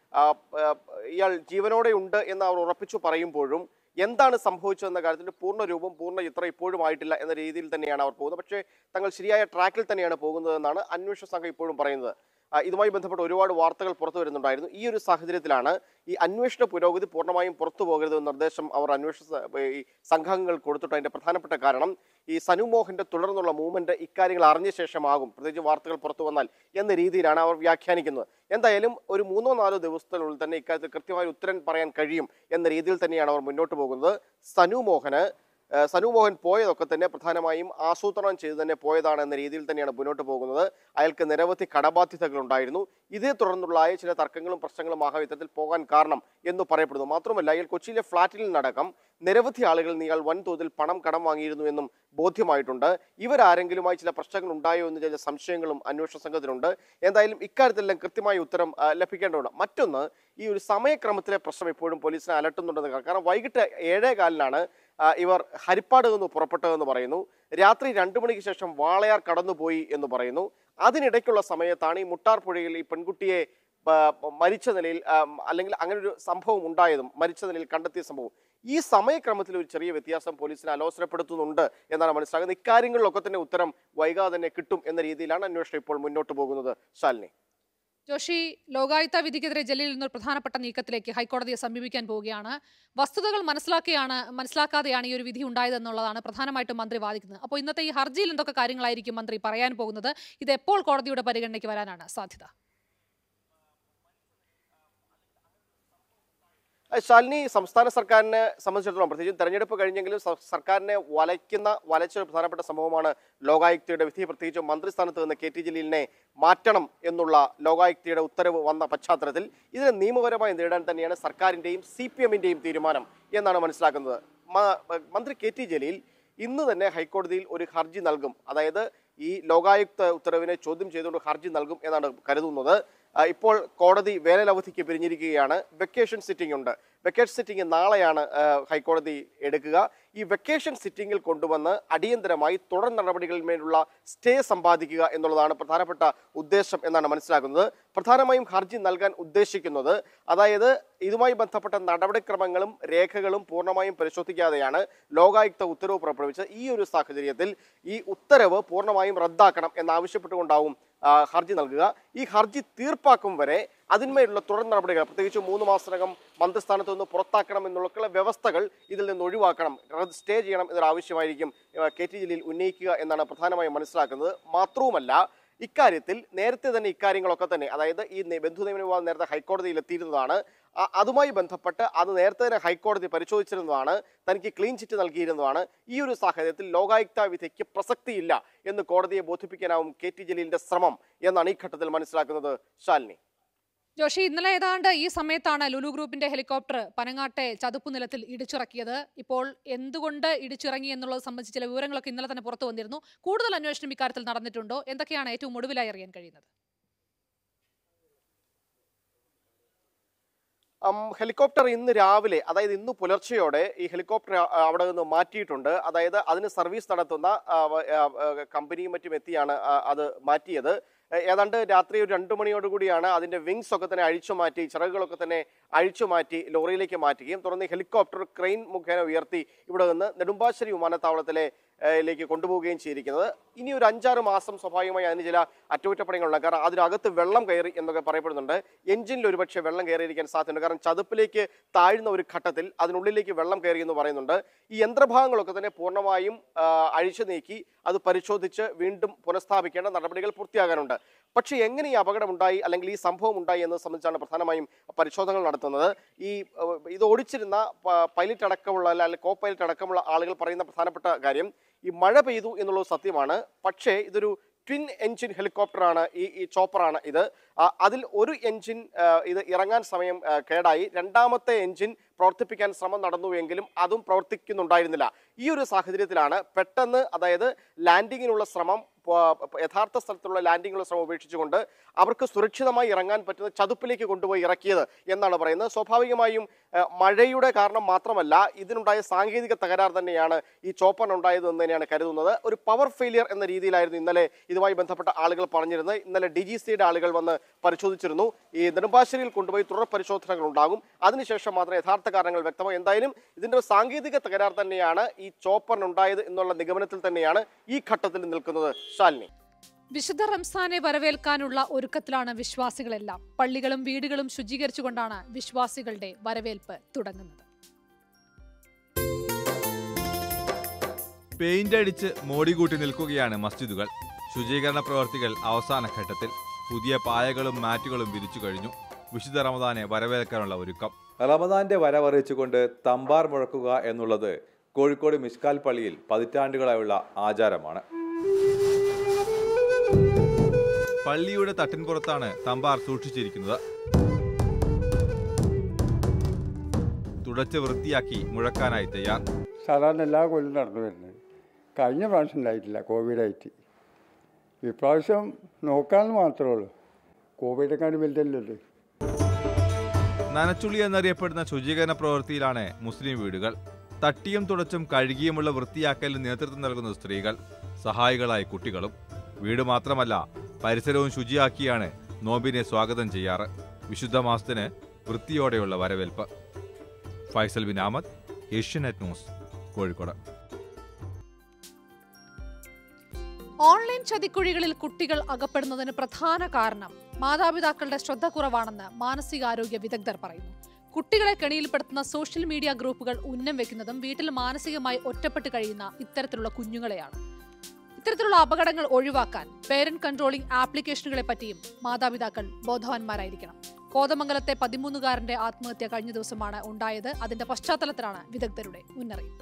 ആ, ആ, ഇയാൾ ജീവനോടെ ഉണ്ട് എന്ന് അവർ ഉറപ്പിച്ചു പറയുമ്പോഴും എന്താണ് സംഭവിച്ചതെന്ന കാര്യത്തിൽ പൂർണ്ണ രൂപം പൂർണ്ണ ചിത്രം ഇപ്പോഴും ആയിട്ടില്ല എന്ന രീതിയിൽ തന്നെയാണ് അവർ പോകുന്നത് പക്ഷേ തങ്ങൾ ശരിയായ ട്രാക്കിൽ തന്നെയാണ് പോകുന്നതെന്നാണ് അന്വേഷണ സംഘം ഇപ്പോഴും പറയുന്നത് ആ, ഇതുമായി ബന്ധപ്പെട്ട് ഒരുപാട് വാർത്തകൾ പുറത്തു വരുന്നുണ്ടായിരുന്നു ഈ ഒരു സാഹചര്യത്തിലാണ് ഈ അന്വേഷണ പുരോഗതി പൂർണ്ണമായും പുറത്തു പോകരുത് എന്ന നിർദ്ദേശം അവർ അന്വേഷണ സ- ഈ സംഘങ്ങൾ കൊടുത്തിട്ട് അതിന്റെ പ്രധാനപ്പെട്ട കാരണം ഈ സനു മോഹന്റെ തുടർന്നുള്ള മൂവ്മെന്റ് ഇക്കാര്യങ്ങൾ അറിഞ്ഞ ശേഷമാകും പ്രത്യേകിച്ച് വാർത്തകൾ പുറത്തു വന്നാൽ എന്ന രീതിയിലാണ് അവർ വ്യാഖ്യാനിക്കുന്നത് എന്തായാലും ഒരു മൂന്നോ നാലോ ദിവസത്തിനുള്ളിൽ തന്നെ ഇക്കാര്യത്തിൽ കൃത്യമായ ഉത്തരം പറയാൻ കഴിയും എന്ന രീതിയിൽ തന്നെയാണ് അവർ മുന്നോട്ട് പോകുന്നത് സനു മോഹന് ഏഹ് സനു മോഹൻ പോയതൊക്കെ തന്നെ പ്രധാനമായും ആസൂത്രണം ചെയ്ത് തന്നെ പോയതാണ് എന്ന രീതിയിൽ തന്നെയാണ് മുന്നോട്ട് പോകുന്നത് അയാൾക്ക് നിരവധി കടബാധ്യതകൾ ഉണ്ടായിരുന്നു ഇതേ തുടർന്നുള്ള ചില തർക്കങ്ങളും പ്രശ്നങ്ങളും മഹായുദ്ധത്തിൽ പോകാൻ കാരണം എന്ന് പറയപ്പെടുന്നു മാത്രമല്ല അയാൾ കൊച്ചിയിലെ ഫ്ളാറ്റിൽ നിന്നടക്കം നിരവധി ആളുകൾ ഇയാൾ വൻതോതിൽ പണം കടം വാങ്ങിയിരുന്നു എന്നും ബോധ്യമായിട്ടുണ്ട് ഇവരാരെങ്കിലുമായി ചില പ്രശ്നങ്ങൾ ഉണ്ടായോ എന്ന് ചില സംശയങ്ങളും അന്വേഷണ സംഘത്തിനുണ്ട് എന്തായാലും ഇക്കാര്യത്തിലെല്ലാം കൃത്യമായ ഉത്തരം ആ, ലഭിക്കേണ്ടതുണ്ട് മറ്റൊന്ന് ഈ ഒരു സമയക്രമത്തിലെ പ്രശ്നം ഇപ്പോഴും പോലീസിനെ അലട്ടുന്നുണ്ടെന്ന് കാണാം. കാരണം വൈകിട്ട് ഏഴേ കാലിനാണ് ആ, ഇവർ ഹരിപ്പാട് നിന്ന് പുറപ്പെട്ടതെന്ന് പറയുന്നു രാത്രി രണ്ടു മണിക്ക് ശേഷം വാളയാർ കടന്നുപോയി എന്ന് പറയുന്നു അതിനിടയ്ക്കുള്ള സമയത്താണ് ഈ മുട്ടാർ പുഴയിൽ ഈ പെൺകുട്ടിയെ ആ, മരിച്ച നിലയിൽ ആ, അല്ലെങ്കിൽ അങ്ങനെ ഒരു സംഭവം ഉണ്ടായതും മരിച്ച നിലയിൽ കണ്ടെത്തിയ സംഭവം ഈ സമയക്രമത്തിൽ ഒരു ചെറിയ വ്യത്യാസം പോലീസിനെ അലോസരപ്പെടുത്തുന്നുണ്ട് എന്നാണ് മനസ്സിലാകുന്നത് ഇക്കാര്യങ്ങളിലൊക്കെ തന്നെ ഉത്തരം വൈകാതെ തന്നെ കിട്ടും എന്ന രീതിയിലാണ് അന്വേഷണം ഇപ്പോൾ മുന്നോട്ട് പോകുന്നത് ശാലിനി ജോഷി ലോകായുക്ത വിധിക്കെതിരെ ജലീൽ നിന്നൊരു പ്രധാനപ്പെട്ട നീക്കത്തിലേക്ക് ഹൈക്കോടതിയെ സമീപിക്കാൻ പോവുകയാണ് വസ്തുതകൾ മനസ്സിലാക്കിയാണ് മനസ്സിലാക്കാതെയാണ് ഈ ഒരു വിധി ഉണ്ടായതെന്നുള്ളതാണ് പ്രധാനമായിട്ടും മന്ത്രി വാദിക്കുന്നത് അപ്പോൾ ഇന്നത്തെ ഈ ഹർജിയിൽ എന്തൊക്കെ കാര്യങ്ങളായിരിക്കും മന്ത്രി പറയാൻ പോകുന്നത് ഇത് എപ്പോൾ കോടതിയുടെ പരിഗണനയ്ക്ക് വരാനാണ് സാധ്യത അഹ് ശാലിനി സംസ്ഥാന സർക്കാരിനെ സംബന്ധിച്ചിടത്തോളം പ്രത്യേകിച്ചും തെരഞ്ഞെടുപ്പ് കഴിഞ്ഞെങ്കിലും സ- സർക്കാരിനെ വലയ്ക്കുന്ന വലച്ച ഒരു പ്രധാനപ്പെട്ട സംഭവമാണ് ലോകായുക്തയുടെ വിധി പ്രത്യേകിച്ചും മന്ത്രിസ്ഥാനത്ത് നിന്ന് കെ ടി ജലീലിനെ മാറ്റണം എന്നുള്ള ലോകായുക്തയുടെ ഉത്തരവ് വന്ന പശ്ചാത്തലത്തിൽ ഇതിനെ നിയമപരമായി നേരിടാൻ തന്നെയാണ് സർക്കാരിന്റെയും സി പി എമ്മിന്റെയും തീരുമാനം എന്നാണ് മനസ്സിലാക്കുന്നത് മ- മന്ത്രി കെ ടി ജലീൽ ഇന്ന് തന്നെ ഹൈക്കോടതിയിൽ ഒരു ഹർജി നൽകും അതായത് ഈ ലോകായുക്ത ഉത്തരവിനെ ചോദ്യം ചെയ്തുകൊണ്ട് ഹർജി നൽകും എന്നാണ് കരുതുന്നത് ആ, ഇപ്പോൾ കോടതി വേനലവധിക്ക് പിരിഞ്ഞിരിക്കുകയാണ് വെക്കേഷൻ സിറ്റിംഗ് ഉണ്ട് വെക്കേഷൻ സിറ്റിംഗ് നാളെയാണ് ആ, ഹൈക്കോടതി എടുക്കുക ഈ വെക്കേഷൻ സിറ്റിംഗിൽ കൊണ്ടുവന്ന് അടിയന്തരമായി തുടർ നടപടികളിന്മേലുള്ള സ്റ്റേ സമ്പാദിക്കുക എന്നുള്ളതാണ് പ്രധാനപ്പെട്ട ഉദ്ദേശം എന്നാണ് മനസ്സിലാക്കുന്നത് പ്രധാനമായും ഹർജി നൽകാൻ ഉദ്ദേശിക്കുന്നത് അതായത് ഇതുമായി ബന്ധപ്പെട്ട നടപടിക്രമങ്ങളും രേഖകളും പൂർണ്ണമായും പരിശോധിക്കാതെയാണ് ലോകായുക്ത ഉത്തരവ് പുറപ്പെടുവിച്ചത് ഈ ഒരു സാഹചര്യത്തിൽ ഈ ഉത്തരവ് പൂർണ്ണമായും റദ്ദാക്കണം എന്നാവശ്യപ്പെട്ടുകൊണ്ടാവും ആ, ഹർജി നൽകുക ഈ ഹർജി തീർപ്പാക്കും വരെ അതിന്മേലുള്ള തുടർ നടപടികൾ പ്രത്യേകിച്ച് മൂന്ന് മാസത്തിനകം മന്ത്രിസ്ഥാനത്ത് നിന്ന് പുറത്താക്കണം എന്നുള്ള വ്യവസ്ഥകൾ ഇതിൽ നിന്ന് ഒഴിവാക്കണം റദ്ദ് സ്റ്റേ ചെയ്യണം എന്നൊരു ആവശ്യമായിരിക്കും ആ, കെ ടി ജലീൽ ഉന്നയിക്കുക എന്നാണ് പ്രധാനമായും മനസ്സിലാക്കുന്നത് മാത്രവുമല്ല ഇക്കാര്യത്തിൽ നേരത്തെ തന്നെ ഇക്കാര്യങ്ങളൊക്കെ തന്നെ അതായത് ഈ നി- ബന്ധുനിയമന വിവാദം നേരത്തെ ഹൈക്കോടതിയിൽ എത്തിയിരുന്നതാണ് അ- അതുമായി ബന്ധപ്പെട്ട് അത് നേരത്തെ തന്നെ ഹൈക്കോടതി പരിശോധിച്ചിരുന്നതാണ് തനിക്ക് ക്ലീൻ ചിറ്റ് നൽകിയിരുന്നതാണ് ഈ ഒരു സാഹചര്യത്തിൽ ലോകായുക്ത വിധിക്ക് പ്രസക്തിയില്ല എന്ന് കോടതിയെ ബോധിപ്പിക്കാനാവും കെ ടി ജലീലിന്റെ ശ്രമം എന്നാണ് ഈ ഘട്ടത്തിൽ മനസ്സിലാക്കുന്നത് ശാലിനി ജോഷി ഇന്നലെ ഏതാണ്ട് ഈ സമയത്താണ് ലുലു ഗ്രൂപ്പിന്റെ ഹെലികോപ്റ്റർ പനങ്ങാട്ടെ ചതുപ്പ് നിലത്തിൽ ഇടിച്ചിറക്കിയത് ഇപ്പോൾ എന്തുകൊണ്ട് ഇടിച്ചിറങ്ങി എന്നുള്ളത് സംബന്ധിച്ച് ചില വിവരങ്ങളൊക്കെ ഇന്നലെ തന്നെ പുറത്തു വന്നിരുന്നു കൂടുതൽ അന്വേഷണം ഇക്കാര്യത്തിൽ നടന്നിട്ടുണ്ടോ എന്തൊക്കെയാണ് ഏറ്റവും ഒടുവിലായി അറിയാൻ കഴിയുന്നത് ഉം, ഹെലികോപ്റ്റർ ഇന്ന് രാവിലെ അതായത് ഇന്ന് പുലർച്ചെയോടെ ഈ ഹെലികോപ്റ്റർ ആ, അവിടെ നിന്ന് മാറ്റിയിട്ടുണ്ട് അതായത് അതിന് സർവീസ് നടത്തുന്ന ആ, വ- ആ, ആ, കമ്പനിയും മറ്റും എത്തിയാണ് ആ, അത് മാറ്റിയത് ഏ- ഏതാണ്ട് രാത്രി ഒരു രണ്ടു മണിയോടുകൂടിയാണ് അതിന്റെ വിങ്സ് ഒക്കെ തന്നെ അഴിച്ചു മാറ്റി ചിറകുകളൊക്കെ തന്നെ അഴിച്ചു മാറ്റി ലോറിയിലേക്ക് മാറ്റുകയും തുടർന്ന് ഈ ഹെലികോപ്റ്റർ ക്രെയിൻ മുഖേന ഉയർത്തി ഇവിടെ നിന്ന് നെടുമ്പാശ്ശേരി വിമാനത്താവളത്തിലെ ഏ, ലേക്ക് കൊണ്ടുപോവുകയും ചെയ്തിരിക്കുന്നത് ഇനി ഒരു അഞ്ചാറ് മാസം സ്വാഭാവികമായി അതിന് ചില അറ്റകുറ്റപ്പണികളുണ്ട് കാരണം അതിനകത്ത് വെള്ളം കയറി എന്നൊക്കെ പറയപ്പെടുന്നുണ്ട് എഞ്ചിനിൽ ഒരുപക്ഷെ വെള്ളം കയറിയിരിക്കാൻ സാധ്യതയുണ്ട് കാരണം ചതുപ്പിലേക്ക് താഴ്ന്ന ഒരു ഘട്ടത്തിൽ അതിനുള്ളിലേക്ക് വെള്ളം കയറി എന്ന് പറയുന്നുണ്ട് ഈ യന്ത്രഭാഗങ്ങളൊക്കെ തന്നെ പൂർണ്ണമായും ആ, അഴിച്ചു നീക്കി അത് പരിശോധിച്ച് വീണ്ടും പുനഃസ്ഥാപിക്കേണ്ട നടപടികൾ പൂർത്തിയാകാനുണ്ട് പക്ഷേ എങ്ങനെ ഈ അപകടമുണ്ടായി അല്ലെങ്കിൽ ഈ സംഭവം ഉണ്ടായി എന്നത് സംബന്ധിച്ചാണ് പ്രധാനമായും പരിശോധനകൾ നടത്തുന്നത് ഈ ഏഹ്, ഇത് ഓടിച്ചിരുന്ന പ- പൈലറ്റ് അടക്കമുള്ള അല്ലെങ്കിൽ കോ പൈലറ്റ് അടക്കമുള്ള ആളുകൾ പറയുന്ന പ്രധാനപ്പെട്ട കാര്യം ഈ മഴ പെയ്തു എന്നുള്ളത് സത്യമാണ് പക്ഷേ ഇതൊരു ട്വിൻ എഞ്ചിൻ ഹെലികോപ്റ്ററാണ് ഈ ഈ ചോപ്പറാണ് ഇത് ആ, അതിൽ ഒരു എഞ്ചിൻ ആ, ഇത് ഇറങ്ങാൻ സമയം ആ, കേടായി രണ്ടാമത്തെ എഞ്ചിൻ പ്രവർത്തിപ്പിക്കാൻ ശ്രമം നടന്നുവെങ്കിലും അതും പ്രവർത്തിക്കുന്നുണ്ടായിരുന്നില്ല ഈ ഒരു സാഹചര്യത്തിലാണ് പെട്ടെന്ന് അതായത് ലാൻഡിങ്ങിനുള്ള ശ്രമം പ- യഥാർത്ഥ സ്ഥലത്തുള്ള ലാൻഡിങ്ങിനുള്ള ശ്രമം ഉപേക്ഷിച്ചുകൊണ്ട് അവർക്ക് സുരക്ഷിതമായി ഇറങ്ങാൻ പറ്റുന്ന ചതുപ്പിലേക്ക് കൊണ്ടുപോയി ഇറക്കിയത് എന്നാണ് പറയുന്നത് സ്വാഭാവികമായും ഏഹ്, മഴയുടെ കാരണം മാത്രമല്ല ഇതിനുണ്ടായ സാങ്കേതിക തകരാർ തന്നെയാണ് ഈ ചോപ്പർ ഉണ്ടായത് എന്ന് തന്നെയാണ് കരുതുന്നത് ഒരു പവർ ഫെയിലിയർ എന്ന രീതിയിലായിരുന്നു ഇന്നലെ ഇതുമായി ബന്ധപ്പെട്ട ആളുകൾ പറഞ്ഞിരുന്നത് ഇന്നലെ ഡി ജി സിയുടെ ആളുകൾ വന്ന് പരിശോധിച്ചിരുന്നു ഈ നെടുമ്പാശ്ശേരിയിൽ കൊണ്ടുപോയി തുടർ പരിശോധനകൾ ഉണ്ടാകും അതിനുശേഷം മാത്രമേ യഥാർത്ഥ കാരണങ്ങൾ വ്യക്തമാകും എന്തായാലും ഇതിന്റെ ഒരു സാങ്കേതിക തകരാർ തന്നെയാണ് ഈ ചോപ്പറിനുണ്ടായത് എന്നുള്ള നിഗമനത്തിൽ തന്നെയാണ് ഈ ഘട്ടത്തിൽ നിൽക്കുന്നത് ശാലിനി വിശുദ്ധ റംസാനെ വരവേൽക്കാനുള്ള ഒരുക്കത്തിലാണ് വിശ്വാസികളെല്ലാം പള്ളികളും വീടുകളും ശുചീകരിച്ചുകൊണ്ടാണ് വിശ്വാസികളുടെ വരവേൽപ്പ് തുടങ്ങുന്നത് പെയിന്റ് അടിച്ച് മോടികൂട്ടി നിൽക്കുകയാണ് മസ്ജിദുകൾ ശുചീകരണ പ്രവർത്തികൾ അവസാന ഘട്ടത്തിൽ പുതിയ പായകളും മാറ്റുകളും വിരിച്ചു കഴിഞ്ഞു വിശുദ്ധ റമദാനെ വരവേൽക്കാനുള്ള ഒരുക്കം റമദാന്റെ വരവറിയിച്ചുകൊണ്ട് തമ്പാർ മുഴക്കുക എന്നുള്ളത് കോഴിക്കോട് മിഷ്കാൽ പള്ളിയിൽ പതിറ്റാണ്ടുകളായുള്ള ആചാരമാണ് പള്ളിയുടെ തട്ടിൻപുറത്താണ് തമ്പാർ സൂക്ഷിച്ചിരിക്കുന്നത് തുടച്ച് വൃത്തിയാക്കി മുഴക്കാനായി തയ്യാർ സാധാരണ എല്ലാ കൊല്ലം നടന്നു വരുന്നത് കഴിഞ്ഞ പ്രാവശ്യം ഉണ്ടായിട്ടില്ല കോവിഡായിട്ട് ഇപ്രാവശ്യം നോക്കാമെന്ന് മാത്രമേ ഉള്ളൂ കോവിഡെക്കാണ്ട് വലുതല്ലല്ലോ നനച്ചുള്ളി എന്നറിയപ്പെടുന്ന ശുചീകരണ പ്രവൃത്തിയിലാണ് മുസ്ലിം വീടുകൾ തട്ടിയും തുടച്ചും കഴുകിയുമുള്ള വൃത്തിയാക്കലിന് നേതൃത്വം നൽകുന്ന സ്ത്രീകൾ സഹായികളായ കുട്ടികളും വീട് മാത്രമല്ല പരിസരവും ശുചിയാക്കിയാണ് നോമ്പിനെ സ്വാഗതം ചെയ്യാറ് വിശുദ്ധ മാസത്തിന് വൃത്തിയോടെയുള്ള വരവേൽപ്പ് Faisal Bin Ahammed Asianet News Kozhikode online ചതിക്കുഴികളിൽ കുട്ടികൾ അകപ്പെടുന്നതിന് പ്രധാന കാരണം മാതാപിതാക്കളുടെ ശ്രദ്ധ കുറവാണെന്ന് മാനസികാരോഗ്യ വിദഗ്ധർ പറയുന്നു കുട്ടികളെ കെണിയിൽപ്പെടുത്തുന്ന സോഷ്യൽ മീഡിയ ഗ്രൂപ്പുകൾ ഉന്നം വെക്കുന്നതും വീട്ടിൽ മാനസികമായി ഒറ്റപ്പെട്ട് കഴിയുന്ന ഇത്തരത്തിലുള്ള കുഞ്ഞുങ്ങളെയാണ് ഇത്തരത്തിലുള്ള അപകടങ്ങൾ ഒഴിവാക്കാൻ പേരന്റ് കൺട്രോളിംഗ് ആപ്ലിക്കേഷനുകളെ പറ്റിയും മാതാപിതാക്കൾ ബോധവാന്മാരായിരിക്കണം കോതമംഗലത്തെ പതിമൂന്നുകാരന്റെ ആത്മഹത്യ കഴിഞ്ഞ ദിവസമാണ് ഉണ്ടായത് അതിന്റെ പശ്ചാത്തലത്തിലാണ് വിദഗ്ധരുടെ മുന്നറിയിപ്പ്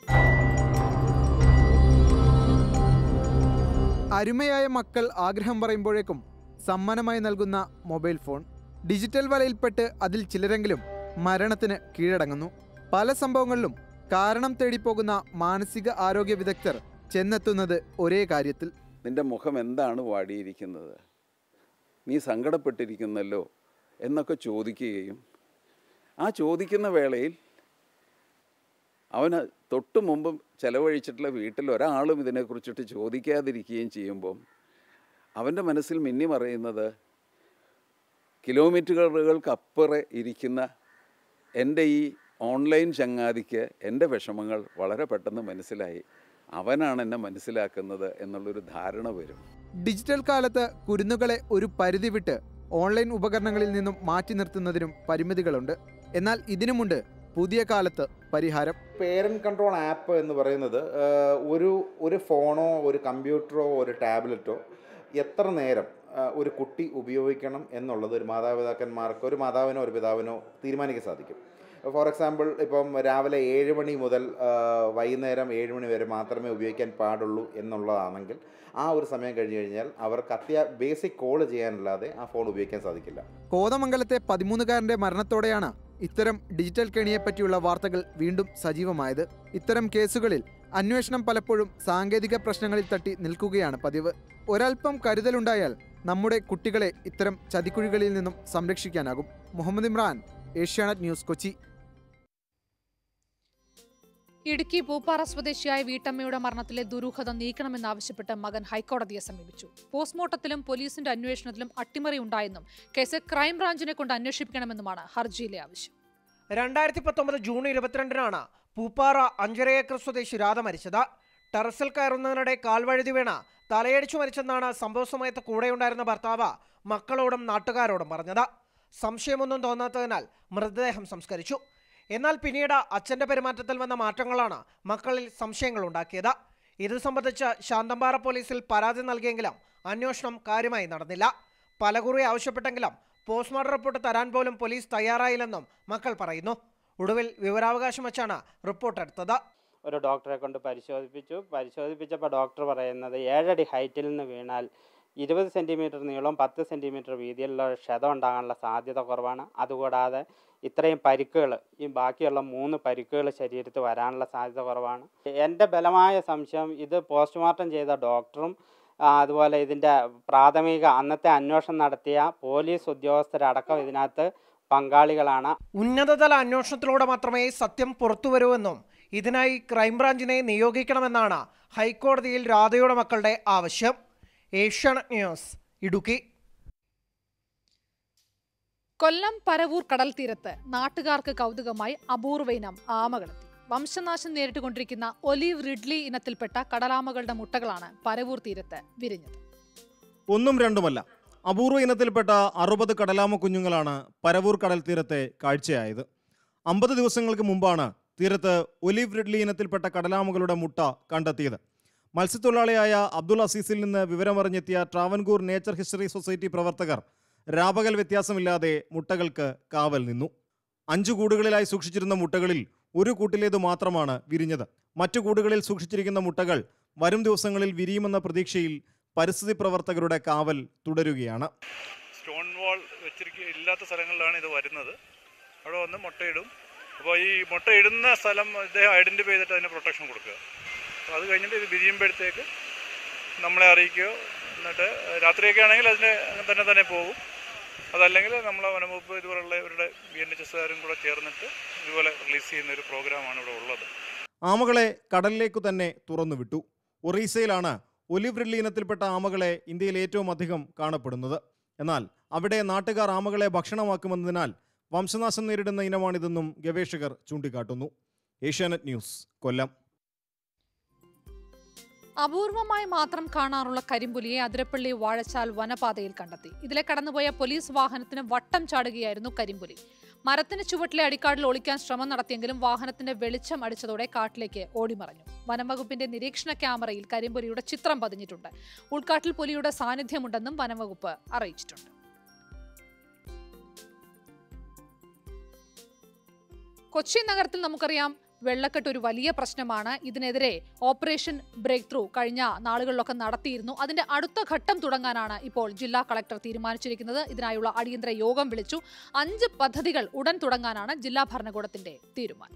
അരുമയായ മക്കൾ ആഗ്രഹം പറയുമ്പോഴേക്കും സമ്മാനമായി നൽകുന്ന മൊബൈൽ ഫോൺ ഡിജിറ്റൽ വലയിൽപ്പെട്ട് അതിൽ ചിലരെങ്കിലും മരണത്തിന് കീഴടങ്ങുന്നു പല സംഭവങ്ങളിലും കാരണം തേടിപ്പോകുന്ന മാനസിക ആരോഗ്യ വിദഗ്ധർ ചെന്നെത്തുന്നത് ഒരേ കാര്യത്തിൽ നിന്റെ മുഖം എന്താണ് വാടിയിരിക്കുന്നത് നീ സങ്കടപ്പെട്ടിരിക്കുന്നല്ലോ എന്നൊക്കെ ചോദിക്കുകയും ആ ചോദിക്കുന്ന വേളയിൽ അവന് തൊട്ടു മുമ്പ് ചെലവഴിച്ചിട്ടുള്ള വീട്ടിൽ ഒരാളും ഇതിനെക്കുറിച്ചിട്ട് ചോദിക്കാതിരിക്കുകയും ചെയ്യുമ്പം അവൻ്റെ മനസ്സിൽ മിന്നി മറയുന്നത് കിലോമീറ്ററുകൾക്കപ്പുറം ഇരിക്കുന്ന എൻ്റെ ഈ ഓൺലൈൻ ചങ്ങാതിക്ക് എൻ്റെ വിഷമങ്ങൾ വളരെ പെട്ടെന്ന് മനസ്സിലായി അവനാണ് എന്നെ മനസ്സിലാക്കുന്നത് എന്നുള്ളൊരു ധാരണ വരും ഡിജിറ്റൽ കാലത്ത് കുരുന്നുകളെ ഒരു പരിധി വിട്ട് ഓൺലൈൻ ഉപകരണങ്ങളിൽ നിന്നും മാറ്റി നിർത്തുന്നതിനും പരിമിതികളുണ്ട് എന്നാൽ ഇതിനുമുണ്ട് പുതിയ കാലത്ത് പരിഹാരം പേരൻറ് കൺട്രോൾ ആപ്പ് എന്ന് പറയുന്നത് ആ, ഒരു ഒരു ഫോണോ ഒരു കമ്പ്യൂട്ടറോ ഒരു ടാബ്ലറ്റോ എത്ര നേരം ആ, ഒരു കുട്ടി ഉപയോഗിക്കണം എന്നുള്ളത് ഒരു മാതാപിതാക്കന്മാർക്ക് ഒരു മാതാവിനോ ഒരു പിതാവിനോ തീരുമാനിക്കാൻ സാധിക്കും ഫോർ എക്സാമ്പിൾ ഇപ്പം രാവിലെ ഏഴ് മണി മുതൽ ആ, വൈകുന്നേരം ഏഴ് മണി വരെ മാത്രമേ ഉപയോഗിക്കാൻ പാടുള്ളൂ എന്നുള്ളതാണെങ്കിൽ ആ ഒരു സമയം കഴിഞ്ഞ് കഴിഞ്ഞാൽ അവർക്ക് അത്യാ ബേസിക് കോൾ ചെയ്യാനല്ലാതെ ആ ഫോൺ ഉപയോഗിക്കാൻ സാധിക്കില്ല കോതമംഗലത്തെ പതിമൂന്നുകാരന്റെ മരണത്തോടെയാണ് ഇത്തരം ഡിജിറ്റൽ കെണിയെപ്പറ്റിയുള്ള വാർത്തകൾ വീണ്ടും സജീവമായത് ഇത്തരം കേസുകളിൽ അന്വേഷണം പലപ്പോഴും സാങ്കേതിക പ്രശ്നങ്ങളിൽ തട്ടി നിൽക്കുകയാണ് പതിവ് ഒരൽപ്പം കരുതലുണ്ടായാൽ നമ്മുടെ കുട്ടികളെ ഇത്തരം ചതിക്കുഴികളിൽ നിന്നും സംരക്ഷിക്കാനാകും മുഹമ്മദ് ഇമ്രാൻ ഏഷ്യാനെറ്റ് ന്യൂസ് കൊച്ചി ഇടുക്കി പൂപ്പാറ സ്വദേശിയായ വീട്ടമ്മയുടെ മരണത്തിലെ ദുരൂഹത നീക്കണമെന്നാവശ്യപ്പെട്ട് മകൻ ഹൈക്കോടതിയെ സമീപിച്ചു പോസ്റ്റ്മോർട്ടത്തിലും പോലീസിന്റെ അന്വേഷണത്തിലും അട്ടിമറി ഉണ്ടായെന്നും കേസ് ക്രൈംബ്രാഞ്ചിനെ കൊണ്ട് അന്വേഷിക്കണമെന്നുമാണ് ഹർജിയിലെ ആവശ്യം രണ്ടായിരത്തി പത്തൊമ്പത് ജൂൺ ഇരുപത്തിരണ്ടിനാണ് പൂപ്പാറ അഞ്ചര ഏക്കർ സ്വദേശി രാധ മരിച്ചത് ടെറസിൽ കയറുന്നതിനിടെ കാൽവഴുതി വീണ തലയടിച്ചു മരിച്ചെന്നാണ് സംഭവ സമയത്ത് കൂടെയുണ്ടായിരുന്ന ഭർത്താവ് മക്കളോടും നാട്ടുകാരോടും പറഞ്ഞത് സംശയമൊന്നും തോന്നാത്തതിനാൽ മൃതദേഹം സംസ്കരിച്ചു എന്നാൽ പിന്നീട് അച്ഛന്റെ പെരുമാറ്റത്തിൽ വന്ന മാറ്റങ്ങളാണ് മക്കളിൽ സംശയങ്ങൾ ഉണ്ടാക്കിയത് ഇത് സംബന്ധിച്ച് ശാന്തമ്പാറ പോലീസിൽ പരാതി നൽകിയെങ്കിലും അന്വേഷണം കാര്യമായി നടന്നില്ല പലകുറി ആവശ്യപ്പെട്ടെങ്കിലും പോസ്റ്റ്മോർട്ടം റിപ്പോർട്ട് തരാൻ പോലും പോലീസ് തയ്യാറായില്ലെന്നും മക്കൾ പറയുന്നു ഒടുവിൽ വിവരാവകാശം വച്ചാണ് റിപ്പോർട്ട് എടുത്തത് ഒരു ഡോക്ടറെ കൊണ്ട് പരിശോധിപ്പിച്ചു പരിശോധിപ്പിച്ചപ്പോൾ ഡോക്ടർ പറയുന്നത് ഏഴടി ഹൈറ്റിൽ നിന്ന് വീണാൽ ഇരുപത് സെൻറ്റിമീറ്റർ നീളവും പത്ത് സെൻറ്റിമീറ്റർ വീതിയിലുള്ള ക്ഷതം ഉണ്ടാകാനുള്ള സാധ്യത കുറവാണ് അതുകൂടാതെ ഇത്രയും പരിക്കുകൾ ഈ ബാക്കിയുള്ള മൂന്ന് പരിക്കുകൾ ശരീരത്തിൽ വരാനുള്ള സാധ്യത കുറവാണ് എൻ്റെ ബലമായ സംശയം ഇത് പോസ്റ്റ്മോർട്ടം ചെയ്ത ഡോക്ടറും ആ, അതുപോലെ ഇതിൻ്റെ പ്രാഥമിക അന്നത്തെ അന്വേഷണം നടത്തിയ പോലീസ് ഉദ്യോഗസ്ഥരടക്കം ഇതിനകത്ത് പങ്കാളികളാണ് ഉന്നതതല അന്വേഷണത്തിലൂടെ മാത്രമേ സത്യം പുറത്തുവരൂവെന്നും ഇതിനായി ക്രൈംബ്രാഞ്ചിനെ നിയോഗിക്കണമെന്നാണ് ഹൈക്കോടതിയിൽ രാധയുടെ മക്കളുടെ ആവശ്യം ഏഷ്യാനെറ്റ് ന്യൂസ് ഇടുക്കി കൊല്ലം പരവൂർ കടൽ തീരത്ത് നാട്ടുകാർക്ക് കൗതുകമായി അപൂർവ ഇനം ആമകളെത്തി വംശനാശം നേരിട്ടുകൊണ്ടിരിക്കുന്ന ഒലീവ് റിഡ്ലി ഇനത്തിൽപ്പെട്ട കടലാമകളുടെ മുട്ടകളാണ് പരവൂർ തീരത്ത് വിരിഞ്ഞത് ഒന്നും രണ്ടുമല്ല അപൂർവ ഇനത്തിൽപ്പെട്ട അറുപത് കടലാമ കുഞ്ഞുങ്ങളാണ് പരവൂർ കടൽ തീരത്തെ കാഴ്ചയായത് അമ്പത് ദിവസങ്ങൾക്ക് മുമ്പാണ് തീരത്ത് ഒലിവ് റിഡ്ലി ഇനത്തിൽപ്പെട്ട കടലാമകളുടെ മുട്ട കണ്ടെത്തിയത് മത്സ്യത്തൊഴിലാളിയായ അബ്ദുൾ അസീസിൽ നിന്ന് വിവരമറിഞ്ഞെത്തിയ ട്രാവൻകൂർ നേച്ചർ ഹിസ്റ്ററി സൊസൈറ്റി പ്രവർത്തകർ രാപകൽ വ്യത്യാസമില്ലാതെ മുട്ടകൾക്ക് കാവൽ നിന്നു അഞ്ചു കൂടുകളിലായി സൂക്ഷിച്ചിരുന്ന മുട്ടകളിൽ ഒരു കൂട്ടിലേത് മാത്രമാണ് വിരിഞ്ഞത് മറ്റു കൂടുകളിൽ സൂക്ഷിച്ചിരിക്കുന്ന മുട്ടകൾ വരും ദിവസങ്ങളിൽ വിരിയുമെന്ന പ്രതീക്ഷയിൽ പരിസ്ഥിതി പ്രവർത്തകരുടെ കാവൽ തുടരുകയാണ് സ്റ്റോൺ വാൾ വെച്ചിരിക്കുക ഇല്ലാത്ത സ്ഥലങ്ങളിലാണ് ഇത് വരുന്നത് അവിടെ വന്ന് മുട്ടയിടും അപ്പോൾ ഈ മുട്ടയിടുന്ന സ്ഥലം ഇദ്ദേഹം ഐഡൻറ്റിഫൈ ചെയ്തിട്ട് അതിന് പ്രൊട്ടക്ഷൻ കൊടുക്കുക അപ്പോൾ അത് കഴിഞ്ഞിട്ട് ഇത് വിരിയുമ്പോഴത്തേക്ക് നമ്മളെ അറിയിക്കുകയോ എന്നിട്ട് രാത്രിയൊക്കെ ആണെങ്കിൽ അതിന് അങ്ങനെ തന്നെ തന്നെ പോകും അതല്ലെങ്കിൽ നമ്മളെ വനംവകുപ്പ് ഇതുപോലുള്ള ഇവരുടെ ബി എൻ എച്ച് എസ്സുകാരും കൂടെ ചേർന്നിട്ട് ഇതുപോലെ റിലീസ് ചെയ്യുന്ന ഒരു പ്രോഗ്രാമാണ് ഇവിടെ ഉള്ളത് ആമകളെ കടലിലേക്കു തന്നെ തുറന്നു വിട്ടു ഒറീസയിലാണ് ഒലിവ് റിഡ്ലി ഇനത്തിൽപ്പെട്ട ആമകളെ ഇന്ത്യയിൽ ഏറ്റവും അധികം കാണപ്പെടുന്നത് എന്നാൽ അവിടെ നാട്ടുകാർ ആമകളെ ഭക്ഷണമാക്കുമെന്നതിനാൽ വംശനാശം നേരിടുന്ന ഇനമാണിതെന്നും ഗവേഷകർ ചൂണ്ടിക്കാട്ടുന്നു ഏഷ്യാനെറ്റ് ന്യൂസ് കൊല്ലം അപൂർവമായി മാത്രം കാണാറുള്ള കരിമ്പുലിയെ അതിരപ്പള്ളി വാഴച്ചാൽ വനപാതയിൽ കണ്ടെത്തി ഇതിലെ കടന്നുപോയ പോലീസ് വാഹനത്തിന് വട്ടം ചാടുകയായിരുന്നു കരിമ്പുലി മരത്തിന് ചുവട്ടിലെ അടിക്കാടിൽ ഒളിക്കാൻ ശ്രമം നടത്തിയെങ്കിലും വാഹനത്തിന്റെ വെളിച്ചം അടിച്ചതോടെ കാട്ടിലേക്ക് ഓടിമറഞ്ഞു വനംവകുപ്പിന്റെ നിരീക്ഷണ ക്യാമറയിൽ കരിമ്പുലിയുടെ ചിത്രം പതിഞ്ഞിട്ടുണ്ട് ഉൾക്കാട്ടിൽ പുലിയുടെ സാന്നിധ്യമുണ്ടെന്നും വനംവകുപ്പ് അറിയിച്ചിട്ടുണ്ട് കൊച്ചി നഗരത്തിൽ നമുക്കറിയാം വെള്ളക്കെട്ട് ഒരു വലിയ പ്രശ്നമാണ് ഇതിനെതിരെ ഓപ്പറേഷൻ ബ്രേക്ക് ത്രൂ കഴിഞ്ഞ നാളുകളിലൊക്കെ നടത്തിയിരുന്നു അതിന്റെ അടുത്ത ഘട്ടം തുടങ്ങാനാണ് ഇപ്പോൾ ജില്ലാ കളക്ടർ തീരുമാനിച്ചിരിക്കുന്നത് ഇതിനായുള്ള അടിയന്തര യോഗം വിളിച്ചു അഞ്ച് പദ്ധതികൾ ഉടൻ തുടങ്ങാനാണ് ജില്ലാ ഭരണകൂടത്തിന്റെ തീരുമാനം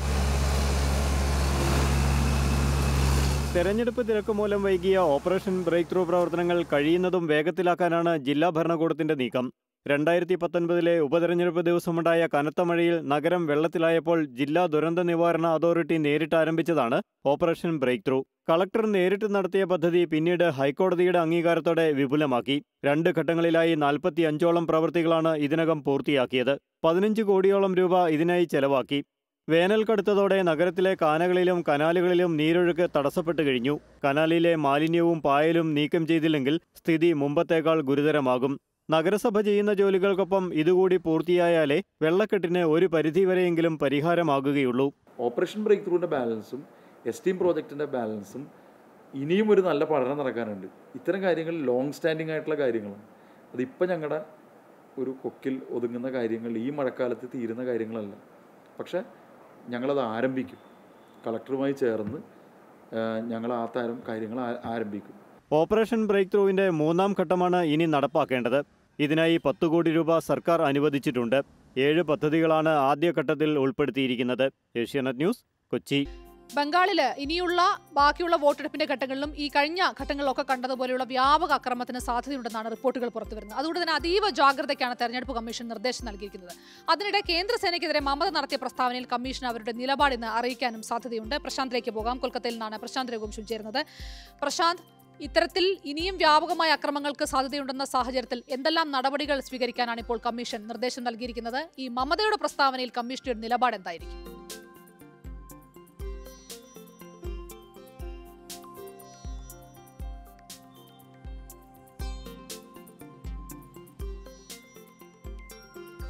തെരഞ്ഞെടുപ്പ് തിരക്ക് മൂലം വൈകിയ ഓപ്പറേഷൻ ബ്രേക്ക് ത്രൂ പ്രവർത്തനങ്ങൾ കഴിയുന്നതും വേഗത്തിലാക്കാനാണ് ജില്ലാ ഭരണകൂടത്തിന്റെ നീക്കം രണ്ടായിരത്തി പത്തൊൻപതിലെ ഉപതെരഞ്ഞെടുപ്പ് ദിവസമുണ്ടായ കനത്ത മഴയിൽ നഗരം വെള്ളത്തിലായപ്പോൾ ജില്ലാ ദുരന്ത നിവാരണ അതോറിറ്റി നേരിട്ട് ആരംഭിച്ചതാണ് ഓപ്പറേഷൻ ബ്രേക്ക് ത്രൂ കളക്ടർ നേരിട്ട് നടത്തിയ പദ്ധതി പിന്നീട് ഹൈക്കോടതിയുടെ അംഗീകാരത്തോടെ വിപുലമാക്കി രണ്ട് ഘട്ടങ്ങളിലായി നാൽപ്പത്തി അഞ്ചോളം പ്രവൃത്തികളാണ് ഇതിനകം പൂർത്തിയാക്കിയത് പതിനഞ്ച് കോടിയോളം രൂപ ഇതിനായി ചെലവാക്കി വേനൽ കടുത്തതോടെ നഗരത്തിലെ കാനകളിലും കനാലുകളിലും നീരൊഴുക്ക് തടസ്സപ്പെട്ടു കഴിഞ്ഞു കനാലിലെ മാലിന്യവും പായലും നീക്കം ചെയ്തില്ലെങ്കിൽ സ്ഥിതി മുമ്പത്തേക്കാൾ ഗുരുതരമാകും നഗരസഭ ചെയ്യുന്ന ജോലികൾക്കൊപ്പം ഇതുകൂടി പൂർത്തിയായാലേ വെള്ളക്കെട്ടിന് ഒരു പരിധിവരെയെങ്കിലും പരിഹാരമാകുകയുള്ളൂ ഓപ്പറേഷൻ ബ്രേക്ക് ത്രൂവിൻ്റെ ബാലൻസും എസ്റ്റീം പ്രോജക്റ്റിൻ്റെ ബാലൻസും ഇനിയും ഒരു നല്ല പഠനം നടക്കാനുണ്ട് ഇത്തരം കാര്യങ്ങൾ ലോങ് സ്റ്റാൻഡിംഗ് ആയിട്ടുള്ള കാര്യങ്ങളാണ് അതിപ്പോൾ ഞങ്ങളുടെ ഒരു കൊക്കിൽ ഒതുങ്ങുന്ന കാര്യങ്ങൾ ഈ മഴക്കാലത്ത് തീരുന്ന കാര്യങ്ങളല്ല പക്ഷേ ഞങ്ങളത് ആരംഭിക്കും കളക്ടറുമായി ചേർന്ന് ഞങ്ങൾ ആ തരം കാര്യങ്ങൾ ആ- ആരംഭിക്കും ഓപ്പറേഷൻ ബ്രേക്ക് ത്രൂവിന്റെ മൂന്നാം ഘട്ടമാണ് ഇനി നടപ്പാക്കേണ്ടത് ഇതിനായി പത്ത് കോടി രൂപ സർക്കാർ അനുവദിച്ചിട്ടുണ്ട് ഏഴ് പദ്ധതികളാണ് ആദ്യഘട്ടത്തിൽ ഉൾപ്പെടുത്തിയിരിക്കുന്നത് ഏഷ്യാനെറ്റ് ന്യൂസ് കൊച്ചി ബംഗാളില് ഇനിയുള്ള ബാക്കിയുള്ള വോട്ടെടുപ്പിന്റെ ഘട്ടങ്ങളിലും ഈ കഴിഞ്ഞ ഘട്ടങ്ങളിലൊക്കെ കണ്ടതുപോലെയുള്ള വ്യാപക അക്രമത്തിന് സാധ്യതയുണ്ടെന്നാണ് റിപ്പോർട്ടുകൾ പുറത്തുവരുന്നത് അതുകൊണ്ട് തന്നെ അതീവ ജാഗ്രതയ്ക്കാണ് തെരഞ്ഞെടുപ്പ് കമ്മീഷൻ നിർദ്ദേശം നൽകിയിരിക്കുന്നത് അതിനിടെ കേന്ദ്ര സേനയ്ക്കെതിരെ മമത നടത്തിയ പ്രസ്താവനയിൽ കമ്മീഷൻ അവരുടെ നിലപാട് ഇന്ന് അറിയിക്കാനും സാധ്യതയുണ്ട് പ്രശാന്തിലേക്ക് പോകാം കൊൽക്കത്തയിൽ നിന്നാണ് പ്രശാന്ത് രഘുവംശം ചേരുന്നത് പ്രശാന്ത് ഇത്തരത്തിൽ ഇനിയും വ്യാപകമായ അക്രമങ്ങൾക്ക് സാധ്യതയുണ്ടെന്ന സാഹചര്യത്തിൽ എന്തെല്ലാം നടപടികൾ സ്വീകരിക്കാനാണ് ഇപ്പോൾ കമ്മീഷൻ നിർദ്ദേശം നൽകിയിരിക്കുന്നത് ഈ മമതയുടെ പ്രസ്താവനയിൽ കമ്മീഷന്റെ നിലപാട് എന്തായിരിക്കും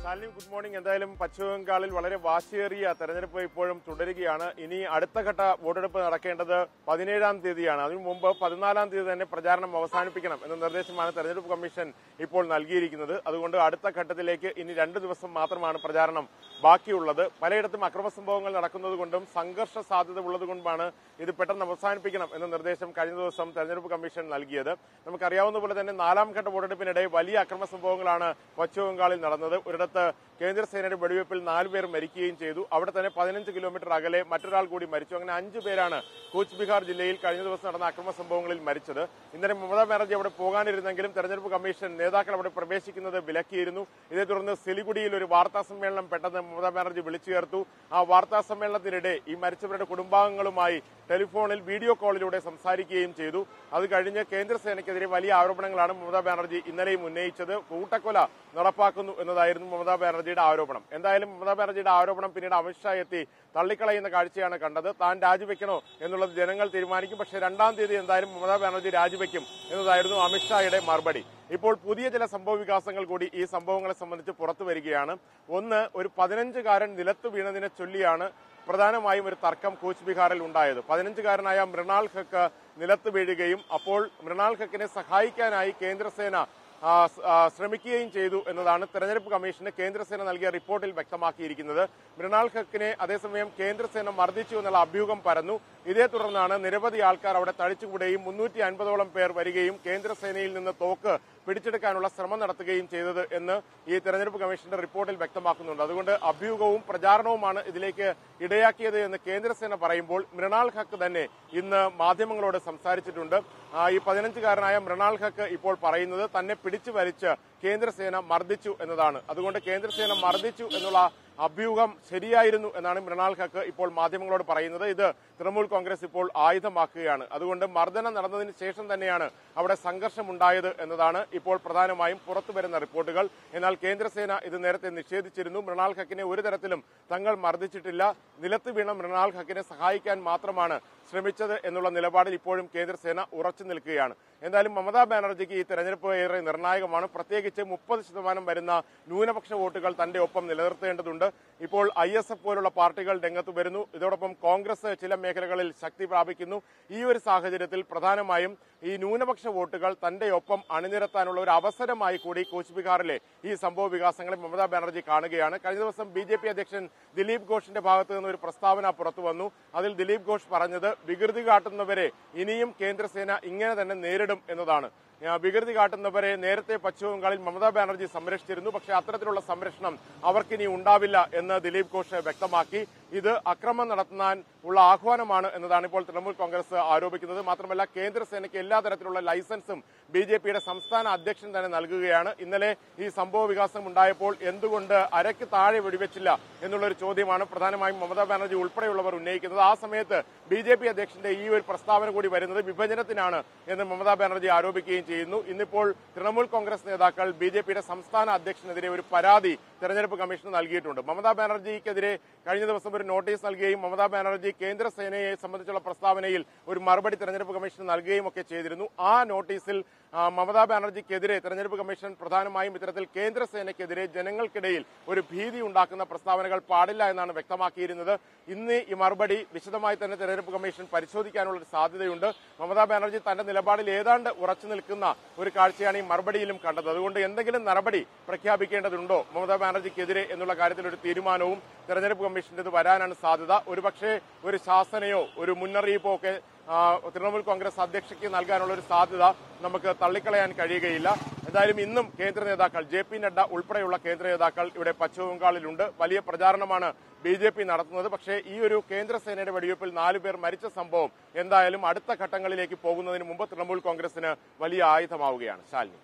ശാലിനി ഗുഡ് മോർണിംഗ് എന്തായാലും പശ്ചിമ ബംഗാളിൽ വളരെ വാശിയേറിയ തെരഞ്ഞെടുപ്പ് ഇപ്പോഴും തുടരുകയാണ് ഇനി അടുത്ത ഘട്ട വോട്ടെടുപ്പ് നടക്കേണ്ടത് പതിനേഴാം തീയതിയാണ് അതിനു മുമ്പ് പതിനാലാം തീയതി തന്നെ പ്രചാരണം അവസാനിപ്പിക്കണം എന്ന നിർദ്ദേശമാണ് തെരഞ്ഞെടുപ്പ് കമ്മീഷൻ ഇപ്പോൾ നൽകിയിരിക്കുന്നത് അതുകൊണ്ട് അടുത്ത ഘട്ടത്തിലേക്ക് ഇനി രണ്ട് ദിവസം മാത്രമാണ് പ്രചാരണം ബാക്കിയുള്ളത് പലയിടത്തും അക്രമ സംഭവങ്ങൾ നടക്കുന്നത് കൊണ്ടും സംഘർഷ സാധ്യത ഉള്ളത് കൊണ്ടുമാണ് ഇത് പെട്ടെന്ന് അവസാനിപ്പിക്കണം എന്ന നിർദ്ദേശം കഴിഞ്ഞ ദിവസം തെരഞ്ഞെടുപ്പ് കമ്മീഷൻ നൽകിയത് നമുക്കറിയാവുന്ന പോലെ തന്നെ നാലാം ഘട്ട വോട്ടെടുപ്പിനിടെ വലിയ അക്രമ സംഭവങ്ങളാണ് പശ്ചിമ ബംഗാളിൽ നടന്നത് ഒരിടത്ത് കേന്ദ്രസേനയുടെ വെടിവയ്പിൽ നാലുപേർ മരിക്കുകയും ചെയ്തു അവിടെ തന്നെ പതിനഞ്ച് കിലോമീറ്റർ അകലെ മറ്റൊരാൾ കൂടി മരിച്ചു അങ്ങനെ അഞ്ചു പേരാണ് കൂച്ച് ബിഹാർ ജില്ലയിൽ കഴിഞ്ഞ ദിവസം നടന്ന അക്രമ സംഭവങ്ങളിൽ മരിച്ചത് ഇന്നലെ മമതാ ബാനർജി അവിടെ പോകാനിരുന്നെങ്കിലും തെരഞ്ഞെടുപ്പ് കമ്മീഷൻ നേതാക്കൾ അവിടെ പ്രവേശിക്കുന്നത് വിലക്കിയിരുന്നു ഇതേ തുടർന്ന് സിലിഗുഡിയിൽ ഒരു വാർത്താ സമ്മേളനം പെട്ടെന്ന് മമതാ ബാനർജി വിളിച്ചു ചേർത്തു ആ വാർത്താ സമ്മേളനത്തിനിടെ ഈ മരിച്ചവരുടെ കുടുംബാംഗങ്ങളുമായി ടെലിഫോണിൽ വീഡിയോ കോളിലൂടെ സംസാരിക്കുകയും ചെയ്തു അത് കഴിഞ്ഞ് കേന്ദ്രസേനയ്ക്കെതിരെ വലിയ ആരോപണങ്ങളാണ് മമതാ ബാനർജി ഇന്നലെയും ഉന്നയിച്ചത് കൂട്ടക്കൊല നടപ്പാക്കുന്നു എന്നതായിരുന്നു മമതാ ബാനർജിയുടെ ആരോപണം എന്തായാലും മമതാ ബാനർജിയുടെ ആരോപണം പിന്നീട് അമിത്ഷാ എത്തി തള്ളിക്കളയുന്ന കാഴ്ചയാണ് കണ്ടത് താൻ രാജിവെക്കണോ എന്നുള്ളത് ജനങ്ങൾ തീരുമാനിക്കും പക്ഷേ രണ്ടാം തീയതി എന്തായാലും മമതാ ബാനർജി രാജിവെക്കും എന്നതായിരുന്നു അമിത്ഷായുടെ മറുപടി ഇപ്പോൾ പുതിയ ചില സംഭവ വികാസങ്ങൾ കൂടി ഈ സംഭവങ്ങളെ സംബന്ധിച്ച് പുറത്തു വരികയാണ് ഒന്ന് ഒരു പതിനഞ്ചുകാരൻ നിലത്ത് വീണതിനെ ചൊല്ലിയാണ് പ്രധാനമായും ഒരു തർക്കം കൂച്ച് ബിഹാറിൽ ഉണ്ടായത് പതിനഞ്ചുകാരനായ മൃണാൾ ഹക്ക് നിലത്ത് വീഴുകയും അപ്പോൾ മൃണാൾ ഹക്കിനെ സഹായിക്കാനായി കേന്ദ്രസേന ആ, സ്- ആ, ശ്രമിക്കുകയും ചെയ്തു എന്നതാണ് തെരഞ്ഞെടുപ്പ് കമ്മീഷന് കേന്ദ്രസേന നൽകിയ റിപ്പോർട്ടിൽ വ്യക്തമാക്കിയിരിക്കുന്നത് മൃണാൾ ഹക്കിനെ അതേസമയം കേന്ദ്രസേന മർദ്ദിച്ചു എന്നുള്ള അഭ്യൂഹം പരന്നു ഇതേ തുടർന്നാണ് നിരവധി ആൾക്കാർ അവിടെ തടിച്ചുകൂടുകയും മുന്നൂറ്റി അൻപതോളം പേർ വരികയും കേന്ദ്രസേനയിൽ നിന്ന് തോക്ക് പിടിച്ചെടുക്കാനുള്ള ശ്രമം നടത്തുകയും ചെയ്തത് എന്ന് ഈ തെരഞ്ഞെടുപ്പ് കമ്മീഷന്റെ റിപ്പോർട്ടിൽ വ്യക്തമാക്കുന്നുണ്ട് അതുകൊണ്ട് അഭ്യൂഹവും പ്രചാരണവുമാണ് ഇതിലേക്ക് ഇടയാക്കിയത് എന്ന് കേന്ദ്രസേന പറയുമ്പോൾ മൃണാൾ ഹക്ക് തന്നെ ഇന്ന് മാധ്യമങ്ങളോട് സംസാരിച്ചിട്ടുണ്ട് ആ, ഈ പതിനഞ്ചുകാരനായ മൃണാൾ ഹക്ക് ഇപ്പോൾ പറയുന്നത് തന്നെ പിടിച്ചു വലിച്ച് കേന്ദ്രസേന മർദ്ദിച്ചു എന്നതാണ് അതുകൊണ്ട് കേന്ദ്രസേന മർദ്ദിച്ചു എന്നുള്ള അഭ്യൂഹം ശരിയായിരുന്നു എന്നാണ് മൃണാൾ ഹക്ക് ഇപ്പോൾ മാധ്യമങ്ങളോട് പറയുന്നത് ഇത് തൃണമൂൽ കോൺഗ്രസ് ഇപ്പോൾ ആയുധമാക്കുകയാണ് അതുകൊണ്ട് മർദ്ദനം നടന്നതിന് ശേഷം തന്നെയാണ് അവിടെ സംഘർഷമുണ്ടായത് എന്നതാണ് ഇപ്പോൾ പ്രധാനമായും പുറത്തു വരുന്ന റിപ്പോർട്ടുകൾ എന്നാൽ കേന്ദ്രസേന ഇത് നേരത്തെ നിഷേധിച്ചിരുന്നു മൃണാൾ ഹക്കിനെ ഒരു തരത്തിലും തങ്ങൾ മർദ്ദിച്ചിട്ടില്ല നിലത്ത് വീണ മൃണാൾ ഹക്കിനെ സഹായിക്കാൻ മാത്രമാണ് ശ്രമിച്ചത് എന്നുള്ള നിലപാടിൽ ഇപ്പോഴും കേന്ദ്രസേന ഉറച്ചു നിൽക്കുകയാണ് എന്തായാലും മമതാ ബാനർജിക്ക് ഈ തെരഞ്ഞെടുപ്പ് ഏറെ നിർണായകമാണ് പ്രത്യേകിച്ച് മുപ്പത് ശതമാനം വരുന്ന ന്യൂനപക്ഷ വോട്ടുകൾ തന്റെ ഒപ്പം നിലനിർത്തേണ്ടതുണ്ട് ഇപ്പോൾ ഐ എസ് എഫ് പോലുള്ള പാർട്ടികൾ രംഗത്ത് വരുന്നു ഇതോടൊപ്പം കോൺഗ്രസ് ചില മേഖലകളിൽ ശക്തി പ്രാപിക്കുന്നു ഈ ഒരു സാഹചര്യത്തിൽ പ്രധാനമായും ഈ ന്യൂനപക്ഷ വോട്ടുകൾ തന്റെ ഒപ്പം അണിനിരത്താനുള്ള ഒരു അവസരമായി കൂടി കൂച്ച് ബിഹാറിലെ ഈ സംഭവ വികാസങ്ങളെ മമതാ ബാനർജി കാണുകയാണ് കഴിഞ്ഞ ദിവസം ബി ജെ പി അധ്യക്ഷൻ ദിലീപ് ഘോഷിന്റെ ഭാഗത്ത് നിന്ന് ഒരു പ്രസ്താവന പുറത്തു വന്നു അതിൽ ദിലീപ് ഘോഷ് പറഞ്ഞത് വികൃതി കാട്ടുന്നവരെ ഇനിയും കേന്ദ്രസേന ഇങ്ങനെ തന്നെ നേരിടും എന്നതാണ് ആ, വികൃതി കാട്ടുന്നവരെ നേരത്തെ പശ്ചിമ ബംഗാളിൽ മമതാ ബാനർജി സംരക്ഷിച്ചിരുന്നു പക്ഷേ അത്തരത്തിലുള്ള സംരക്ഷണം അവർക്കിനി ഉണ്ടാവില്ല എന്ന് ദിലീപ് ഘോഷ് വ്യക്തമാക്കി ഇത് അക്രമം നടത്താൻ ഉള്ള ആഹ്വാനമാണ് എന്നതാണ് ഇപ്പോൾ തൃണമൂൽ കോൺഗ്രസ് ആരോപിക്കുന്നത് മാത്രമല്ല കേന്ദ്രസേനയ്ക്ക് എല്ലാ തരത്തിലുള്ള ലൈസൻസും ബി ജെ പിയുടെ സംസ്ഥാന അധ്യക്ഷൻ തന്നെ നൽകുകയാണ് ഇന്നലെ ഈ സംഭവ വികാസം ഉണ്ടായപ്പോൾ എന്തുകൊണ്ട് അരയ്ക്ക് താഴെ വെടിവെച്ചില്ല എന്നുള്ളൊരു ചോദ്യമാണ് പ്രധാനമായും മമതാ ബാനർജി ഉൾപ്പെടെയുള്ളവർ ഉന്നയിക്കുന്നത് ആ സമയത്ത് ബി ജെ പി അധ്യക്ഷന്റെ ഈ ഒരു പ്രസ്താവന കൂടി വരുന്നത് വിഭജനത്തിനാണ് എന്ന് മമതാ ബാനർജി ആരോപിക്കുകയും ചെയ്യുന്നു ഇന്നിപ്പോൾ തൃണമൂൽ കോൺഗ്രസ് നേതാക്കൾ ബി ജെ പിയുടെ സംസ്ഥാന അധ്യക്ഷനെതിരെ ഒരു പരാതി തെരഞ്ഞെടുപ്പ് കമ്മീഷന് നൽകിയിട്ടുണ്ട് മമതാ ബാനർജിക്കെതിരെ കഴിഞ്ഞ ദിവസം ഒരു നോട്ടീസ് നൽകുകയും മമതാ ബാനർജി കേന്ദ്ര സേനയെ സംബന്ധിച്ചുള്ള പ്രസ്താവനയിൽ ഒരു മറുപടി തെരഞ്ഞെടുപ്പ് കമ്മീഷൻ നൽകുകയും ഒക്കെ ചെയ്തിരുന്നു ആ നോട്ടീസിൽ ആ, മമതാ ബാനർജിക്കെതിരെ തെരഞ്ഞെടുപ്പ് കമ്മീഷൻ പ്രധാനമായും ഇത്തരത്തിൽ കേന്ദ്ര സേനയ്ക്കെതിരെ ജനങ്ങൾക്കിടയിൽ ഒരു ഭീതി ഉണ്ടാക്കുന്ന പ്രസ്താവനകൾ പാടില്ല എന്നാണ് വ്യക്തമാക്കിയിരുന്നത് ഇന്ന് ഈ മറുപടി വിശദമായി തന്നെ തെരഞ്ഞെടുപ്പ് കമ്മീഷൻ പരിശോധിക്കാനുള്ള ഒരു സാധ്യതയുണ്ട് മമതാ ബാനർജി തന്റെ നിലപാടിൽ ഏതാണ്ട് ഉറച്ചു നിൽക്കുന്ന ഒരു കാഴ്ചയാണ് ഈ മറുപടിയിലും കണ്ടത് അതുകൊണ്ട് എന്തെങ്കിലും നടപടി പ്രഖ്യാപിക്കേണ്ടതുണ്ടോ മമതാ ബാനർജിക്കെതിരെ എന്നുള്ള കാര്യത്തിൽ ഒരു തീരുമാനവും തെരഞ്ഞെടുപ്പ് കമ്മീഷന്റെ വരാനാണ് സാധ്യത ഒരുപക്ഷെ ഒരു ശാസനയോ ഒരു മുന്നറിയിപ്പോ ഒക്കെ ആ, തൃണമൂൽ കോൺഗ്രസ് അധ്യക്ഷയ്ക്ക് നൽകാനുള്ള ഒരു സാധ്യത നമുക്ക് തള്ളിക്കളയാൻ കഴിയുകയില്ല എന്തായാലും ഇന്നും കേന്ദ്ര നേതാക്കൾ ജെ പി നഡ്ഡ ഉൾപ്പെടെയുള്ള കേന്ദ്ര നേതാക്കൾ ഇവിടെ പശ്ചിമ ബംഗാളിലുണ്ട് വലിയ പ്രചാരണമാണ് ബി ജെ പി നടത്തുന്നത് പക്ഷേ ഈ ഒരു കേന്ദ്ര സേനയുടെ വെടിവയ്പിൽ നാലു പേർ മരിച്ച സംഭവം എന്തായാലും അടുത്ത ഘട്ടങ്ങളിലേക്ക് പോകുന്നതിന് മുമ്പ് തൃണമൂൽ കോൺഗ്രസിന് വലിയ ആയുധമാവുകയാണ് ശാലിനി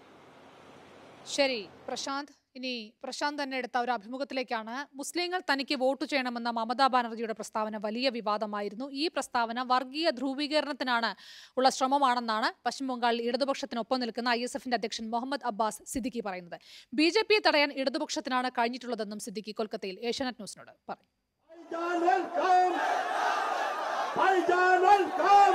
ശരി പ്രശാന്ത് ഇനി പ്രശാന്ത് തന്നെ എടുത്ത ഒരു അഭിമുഖത്തിലേക്കാണ് മുസ്ലിങ്ങൾ തനിക്ക് വോട്ട് ചെയ്യണമെന്ന മമതാ ബാനർജിയുടെ പ്രസ്താവന വലിയ വിവാദമായിരുന്നു ഈ പ്രസ്താവന വർഗീയ ധ്രുവീകരണത്തിനാണ് ഉള്ള ശ്രമമാണെന്നാണ് പശ്ചിമ ബംഗാളിൽ ഇടതുപക്ഷത്തിനൊപ്പം നിൽക്കുന്ന ഐ എസ് എഫിന്റെ അധ്യക്ഷൻ മുഹമ്മദ് അബ്ബാസ് സിദ്ദിഖി പറയുന്നത് ബി ജെ പിയെ തടയാൻ ഇടതുപക്ഷത്തിനാണ് കഴിഞ്ഞിട്ടുള്ളതെന്നും സിദ്ദിഖി കൊൽക്കത്തയിൽ ഏഷ്യാനെറ്റ് ന്യൂസിനോട് പറഞ്ഞു ভাইজান ওয়েলকাম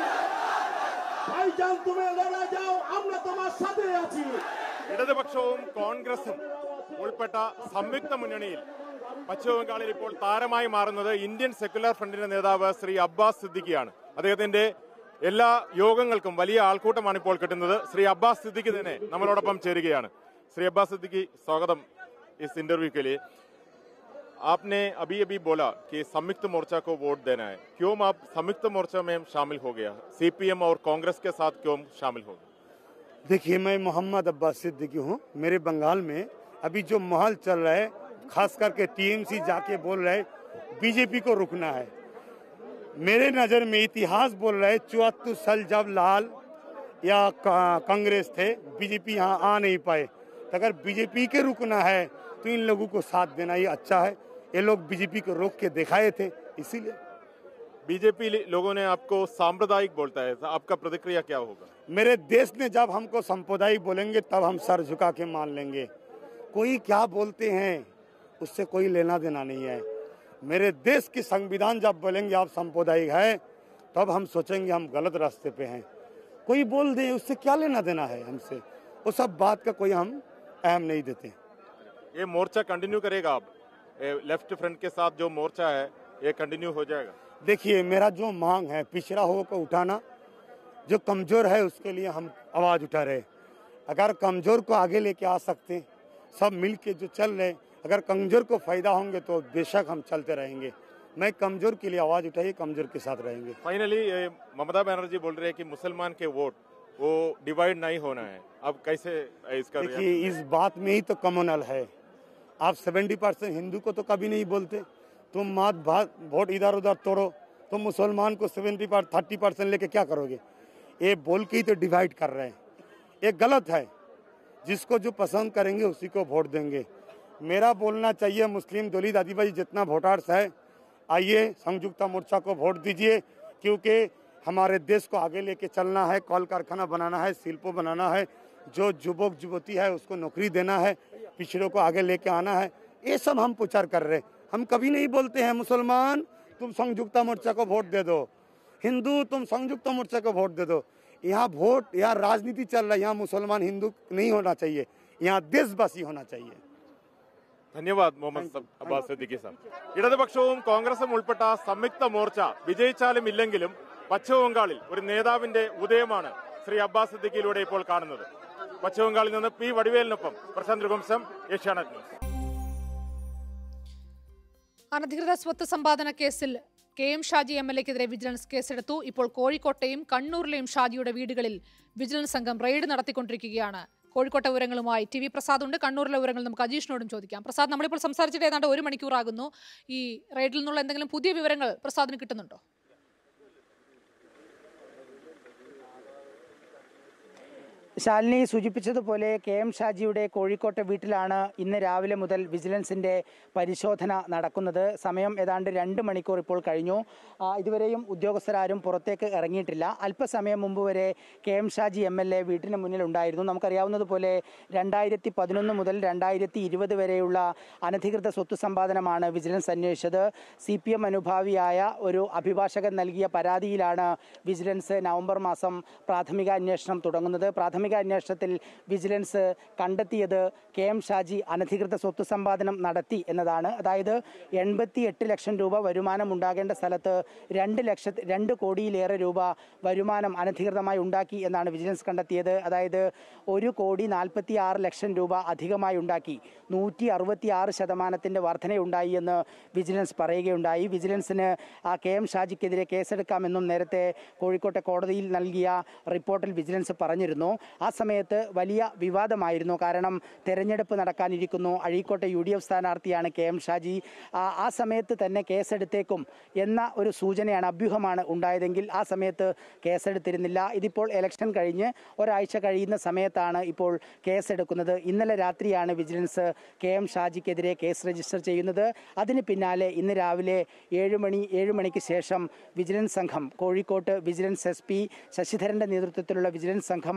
ভাইজান তুমি লড়ে যাও আমরা তোমার সাথে আছি ഇടതുപക്ഷവും കോൺഗ്രസും ഉൾപ്പെട്ട സംയുക്ത മുന്നണിയിൽ പശ്ചിമബംഗാളിൽ ഇപ്പോൾ താരമായി മാറുന്നത് ഇന്ത്യൻ സെക്യുലർ ഫ്രണ്ടിന്റെ നേതാവ് ശ്രീ അബ്ബാസ് സിദ്ദിഖിയാണ് അദ്ദേഹത്തിന്റെ എല്ലാ യോഗങ്ങൾക്കും വലിയ ആൾക്കൂട്ടമാണ് ഇപ്പോൾ കിട്ടുന്നത് ശ്രീ അബ്ബാസ് സിദ്ദിഖി തന്നെ നമ്മളോടൊപ്പം ചേരുകയാണ് ശ്രീ अब्बास सिद्दीकी स्वागतम इस इंटरव्यू के लिए आपने अभी अभी बोला कि संयुक्त मोर्चा को वोट देना है क्यों आप संयुक्त मोर्चा में शामिल हो गया सीपीएम और कांग्रेस के साथ क्यों शामिल हो गए देखिए मैं मोहम्मद अब्बास सिद्दीकी हूँ मेरे बंगाल में अभी जो माहौल चल रहा है खास करके टीएमसी जाके बोल रहा है बीजेपी को रुकना है मेरे नज़र में इतिहास बोल रहा है चौहत्तर साल जब लाल या का- कांग्रेस थे बीजेपी यहाँ आ नहीं पाए तो अगर बीजेपी के रुकना है तो इन लोगों को साथ देना ही अच्छा है ये लोग बीजेपी को रोक के दिखाए थे इसीलिए बीजेपी लोगों ने आपको सांप्रदायिक बोलता है आपका प्रतिक्रिया क्या होगा मेरे देश ने जब हमको सांप्रदायिक बोलेंगे तब हम सर झुका के मान लेंगे कोई क्या बोलते हैं उससे कोई लेना देना नहीं है मेरे देश की संविधान जब बोलेंगे आप सांप्रदायिक है तब हम सोचेंगे हम गलत रास्ते पे हैं कोई बोल दे उससे क्या लेना देना है हमसे वो सब बात का कोई हम अहम नहीं देते ये मोर्चा कंटिन्यू करेगा आप ये लेफ्ट फ्रंट के साथ जो मोर्चा है ये कंटिन्यू हो जाएगा देखिए मेरा जो मांग है पिछड़ा होकर उठाना जो कमजोर है उसके लिए हम आवाज उठा रहे अगर कमजोर को आगे लेके आ सकते सब मिल के जो चल रहे अगर कमजोर को फायदा होंगे तो बेशक हम चलते रहेंगे मैं कमजोर के लिए आवाज उठाइए कमजोर के साथ रहेंगे फाइनली ममता बनर्जी बोल रहे हैं कि मुसलमान के वोट वो डिवाइड नहीं होना है अब कैसे इसका देखिए इस बात में ही तो कम्युनल है आप सेवेंटी परसेंट हिंदू को तो कभी नहीं बोलते तुम मत भात वोट इधर उधर तोड़ो तुम मुसलमान को सेवेंटी पर थर्टी परसेंट लेके क्या करोगे ये बोल के ही तो डिवाइड कर रहे हैं ये गलत है जिसको जो पसंद करेंगे उसी को वोट देंगे मेरा बोलना चाहिए मुस्लिम दलित आदिवासी जितना वोटर्स है आइए संयुक्त मोर्चा को वोट दीजिए क्योंकि हमारे देश को आगे लेके चलना है कल कारखाना बनाना है शिल्पों बनाना है जो युवक युवती है उसको नौकरी देना है पिछड़ों को आगे लेके आना है ये सब हम प्रचार कर रहे हैं हम कभी नहीं बोलते हैं मुसलमान तुम संयुक्त मोर्चा को वोट दे दो हिंदू तुम संयुक्त मोर्चा को वोट दे दो यहाँ वोट यहाँ राजनीति चल रहा है यहाँ मुसलमान हिंदू नहीं होना चाहिए यहाँ देशवासी होना चाहिए ധന്യവാദ് മുഹമ്മദ് അബ്ബാസ് സിദ്ദിഖി സാർ ഇടതുപക്ഷവും കോൺഗ്രസും ഉൾപ്പെട്ട സംയുക്ത മോർച്ച വിജയിച്ചാലും ഇല്ലെങ്കിലും പശ്ചിമ ബംഗാളിൽ ഒരു നേതാവിന്റെ ഉദയമാണ് ശ്രീ അബ്ബാസ് സിദ്ദിഖിയിലൂടെ ഇപ്പോൾ കാണുന്നത് പശ്ചിമ ബംഗാളിൽ നിന്ന് പി വടിവേലിനൊപ്പം പ്രശാന്ത് രഘുവംശം ഏഷ്യാനെറ്റ് ന്യൂസ് അനധികൃത സ്വത്ത് സമ്പാദന കേസിൽ K M Shaji M L എക്കെതിരെ വിജിലൻസ് കേസെടുത്തു ഇപ്പോൾ കോഴിക്കോട്ടെയും കണ്ണൂരിലെയും ഷാജിയുടെ വീടുകളിൽ വിജിലൻസ് സംഘം റെയ്ഡ് നടത്തിക്കൊണ്ടിരിക്കുകയാണ് കോഴിക്കോട്ടെ വിവരങ്ങളുമായി ടി വി പ്രസാദ് ഉണ്ട് കണ്ണൂരിലെ വിവരങ്ങൾ നമുക്ക് അജീഷിനോടും ചോദിക്കാം പ്രസാദ് നമ്മളിപ്പോൾ സംസാരിച്ചിട്ട് ഏതാണ്ട് ഒരു മണിക്കൂറാകുന്നു ഈ റെയ്ഡിൽ നിന്നുള്ള എന്തെങ്കിലും പുതിയ വിവരങ്ങൾ പ്രസാദിന് കിട്ടുന്നുണ്ടോ ശാലിനി സൂചിപ്പിച്ചതുപോലെ കെ എം ഷാജിയുടെ കോഴിക്കോട്ടെ വീട്ടിലാണ് ഇന്ന് രാവിലെ മുതൽ വിജിലൻസിന്റെ പരിശോധന നടക്കുന്നത് സമയം ഏതാണ്ട് രണ്ട് മണിക്കൂർ ഇപ്പോൾ കഴിഞ്ഞു ആ, ഇതുവരെയും ഉദ്യോഗസ്ഥരാരും പുറത്തേക്ക് ഇറങ്ങിയിട്ടില്ല അല്പസമയം മുമ്പ് വരെ K M Shaji M L A വീട്ടിന് മുന്നിൽ ഉണ്ടായിരുന്നു നമുക്കറിയാവുന്നതുപോലെ രണ്ടായിരത്തി പതിനൊന്ന് മുതൽ രണ്ടായിരത്തി ഇരുപത് വരെയുള്ള അനധികൃത സ്വത്ത് സമ്പാദനമാണ് വിജിലൻസ് അന്വേഷിച്ചത് സി പി എം അനുഭാവിയായ ഒരു അഭിഭാഷകൻ നൽകിയ പരാതിയിലാണ് വിജിലൻസ് നവംബർ മാസം പ്രാഥമിക അന്വേഷണം തുടങ്ങുന്നത് പ്രാഥമിക അന്വേഷണത്തിൽ വിജിലൻസ് കണ്ടെത്തിയത് കെ എം ഷാജി അനധികൃത സ്വത്ത് സമ്പാദനം നടത്തി എന്നതാണ് അതായത് എൺപത്തി എട്ട് ലക്ഷം രൂപ വരുമാനം ഉണ്ടാകേണ്ട സ്ഥലത്ത് രണ്ട് ലക്ഷ രണ്ട് കോടിയിലേറെ രൂപ വരുമാനം അനധികൃതമായി ഉണ്ടാക്കി എന്നാണ് വിജിലൻസ് കണ്ടെത്തിയത് അതായത് ഒരു കോടി നാൽപ്പത്തി ആറ് ലക്ഷം രൂപ അധികമായി ഉണ്ടാക്കി നൂറ്റി അറുപത്തി ആറ് ശതമാനത്തിൻ്റെ വർധനയുണ്ടായി എന്ന് വിജിലൻസ് പറയുകയുണ്ടായി വിജിലൻസിന് ആ കെ എം ഷാജിക്കെതിരെ കേസെടുക്കാമെന്നും നേരത്തെ കോഴിക്കോട്ടെ കോടതിയിൽ നൽകിയ റിപ്പോർട്ടിൽ വിജിലൻസ് പറഞ്ഞിരുന്നു ആ സമയത്ത് വലിയ വിവാദമായിരുന്നു കാരണം തെരഞ്ഞെടുപ്പ് നടക്കാനിരിക്കുന്നു അഴീക്കോട്ടെ യു ഡി എഫ് സ്ഥാനാർത്ഥിയാണ് കെ എം ഷാജി ആ ആ സമയത്ത് തന്നെ കേസെടുത്തേക്കും എന്ന ഒരു സൂചനയാണ് അഭ്യൂഹമാണ് ഉണ്ടായതെങ്കിൽ ആ സമയത്ത് കേസെടുത്തിരുന്നില്ല ഇതിപ്പോൾ ഇലക്ഷൻ കഴിഞ്ഞ് ഒരാഴ്ച കഴിയുന്ന സമയത്താണ് ഇപ്പോൾ കേസെടുക്കുന്നത് ഇന്നലെ രാത്രിയാണ് വിജിലൻസ് കെ എം ഷാജിക്കെതിരെ കേസ് രജിസ്റ്റർ ചെയ്യുന്നത് അതിന് പിന്നാലെ ഇന്ന് രാവിലെ ഏഴ് മണി ഏഴ് മണിക്ക് ശേഷം വിജിലൻസ് സംഘം കോഴിക്കോട്ട് വിജിലൻസ് എസ് പി ശശിധരൻ്റെ നേതൃത്വത്തിലുള്ള വിജിലൻസ് സംഘമാണ്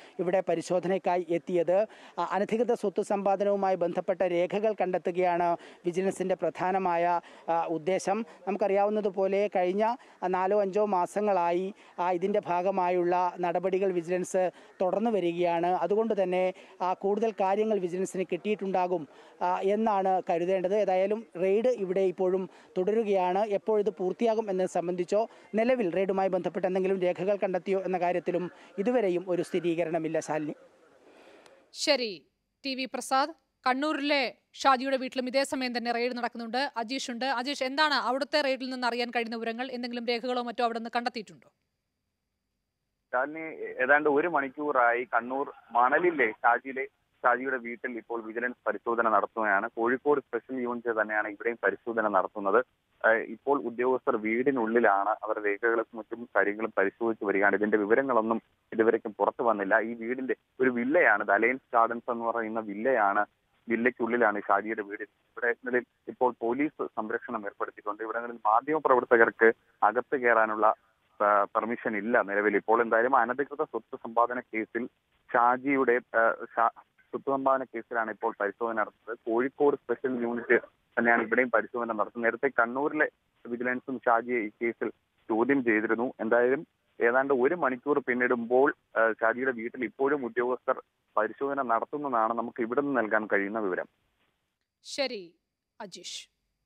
ഇവിടെ പരിശോധനയ്ക്കായി എത്തിയത് ആ, അനധികൃത സ്വത്ത് സമ്പാദനവുമായി ബന്ധപ്പെട്ട രേഖകൾ കണ്ടെത്തുകയാണ് വിജിലൻസിൻ്റെ പ്രധാനമായ ആ, ഉദ്ദേശം നമുക്കറിയാവുന്നതുപോലെ കഴിഞ്ഞ നാലോ അഞ്ചോ മാസങ്ങളായി ആ, ഇതിൻ്റെ ഭാഗമായുള്ള നടപടികൾ വിജിലൻസ് തുടർന്നു വരികയാണ് അതുകൊണ്ട് തന്നെ ആ, കൂടുതൽ കാര്യങ്ങൾ വിജിലൻസിന് കിട്ടിയിട്ടുണ്ടാകും ആ, എന്നാണ് കരുതേണ്ടത് ഏതായാലും റെയ്ഡ് ഇവിടെ ഇപ്പോഴും തുടരുകയാണ് എപ്പോഴിത് പൂർത്തിയാകും എന്നത് സംബന്ധിച്ചോ നിലവിൽ റെയ്ഡുമായി ബന്ധപ്പെട്ട് എന്തെങ്കിലും രേഖകൾ കണ്ടെത്തിയോ എന്ന കാര്യത്തിലും ഇതുവരെയും ഒരു സ്ഥിരീകരണമില്ല ശാലിനി ശരി ടി വി പ്രസാദ് കണ്ണൂരിലെ ഷാജിയുടെ വീട്ടിലും ഇതേ സമയം തന്നെ റെയ്ഡ് നടക്കുന്നുണ്ട് അജീഷ് ഉണ്ട് അജീഷ് എന്താണ് അവിടുത്തെ റെയ്ഡിൽ നിന്ന് അറിയാൻ കഴിയുന്ന വിവരങ്ങൾ എന്തെങ്കിലും രേഖകളോ മറ്റോ അവിടെ നിന്ന് കണ്ടെത്തിയിട്ടുണ്ടോ ഷാലിനി ഏതാണ്ട് ഒരു മണിക്കൂറായി കണ്ണൂർ മണലിലെ ഷാജിയിലെ ഷാജിയുടെ വീട്ടിൽ ഇപ്പോൾ വിജിലൻസ് പരിശോധന നടത്തുകയാണ് കോഴിക്കോട് സ്പെഷ്യൽ യൂണിറ്റ് തന്നെയാണ് ഇവിടെയും പരിശോധന നടത്തുന്നത് ഏഹ് ഇപ്പോൾ ഉദ്യോഗസ്ഥർ വീടിനുള്ളിലാണ് അവർ രേഖകളും മറ്റും കാര്യങ്ങളും പരിശോധിച്ച് വരികയാണ് ഇതിന്റെ വിവരങ്ങളൊന്നും ഇതുവരേക്കും പുറത്തു വന്നില്ല ഈ വീടിന്റെ ഒരു വില്ലയാണ് ദ അലയൻസ് ഗാർഡൻസ് എന്ന് പറയുന്ന വില്ലയാണ് വില്ലയ്ക്കുള്ളിലാണ് ഈ ഷാജിയുടെ വീട് ഇവിടങ്ങളിൽ ഇപ്പോൾ പോലീസ് സംരക്ഷണം ഏർപ്പെടുത്തിയിട്ടുണ്ട് ഇവിടങ്ങളിൽ മാധ്യമ പ്രവർത്തകർക്ക് അകത്ത് കയറാനുള്ള പെർമിഷൻ ഇല്ല നിലവിൽ ഇപ്പോൾ എന്തായാലും അനധികൃത സ്വത്ത് സമ്പാദന കേസിൽ ഷാജിയുടെ ആ, ഷാ- സ്വത്ത് സമ്പാദന കേസിലാണ് ഇപ്പോൾ പരിശോധന നടത്തുന്നത് കോഴിക്കോട് സ്പെഷ്യൽ യൂണിറ്റ് തന്നെയാണ് ഇവിടെയും പരിശോധന നടത്തുന്നത് നേരത്തെ കണ്ണൂരിലെ വിജിലൻസും ഷാജിയെ ഈ കേസിൽ ചോദ്യം ചെയ്തിരുന്നു എന്തായാലും ഏതാണ്ട് ഒരു മണിക്കൂർ പിന്നിടുമ്പോൾ ആ, ഷാജിയുടെ വീട്ടിൽ ഇപ്പോഴും ഉദ്യോഗസ്ഥർ പരിശോധന നടത്തുന്നതാണ് നമുക്ക് ഇവിടെ നിന്ന് നൽകാൻ കഴിയുന്ന വിവരം ശരി അജീഷ്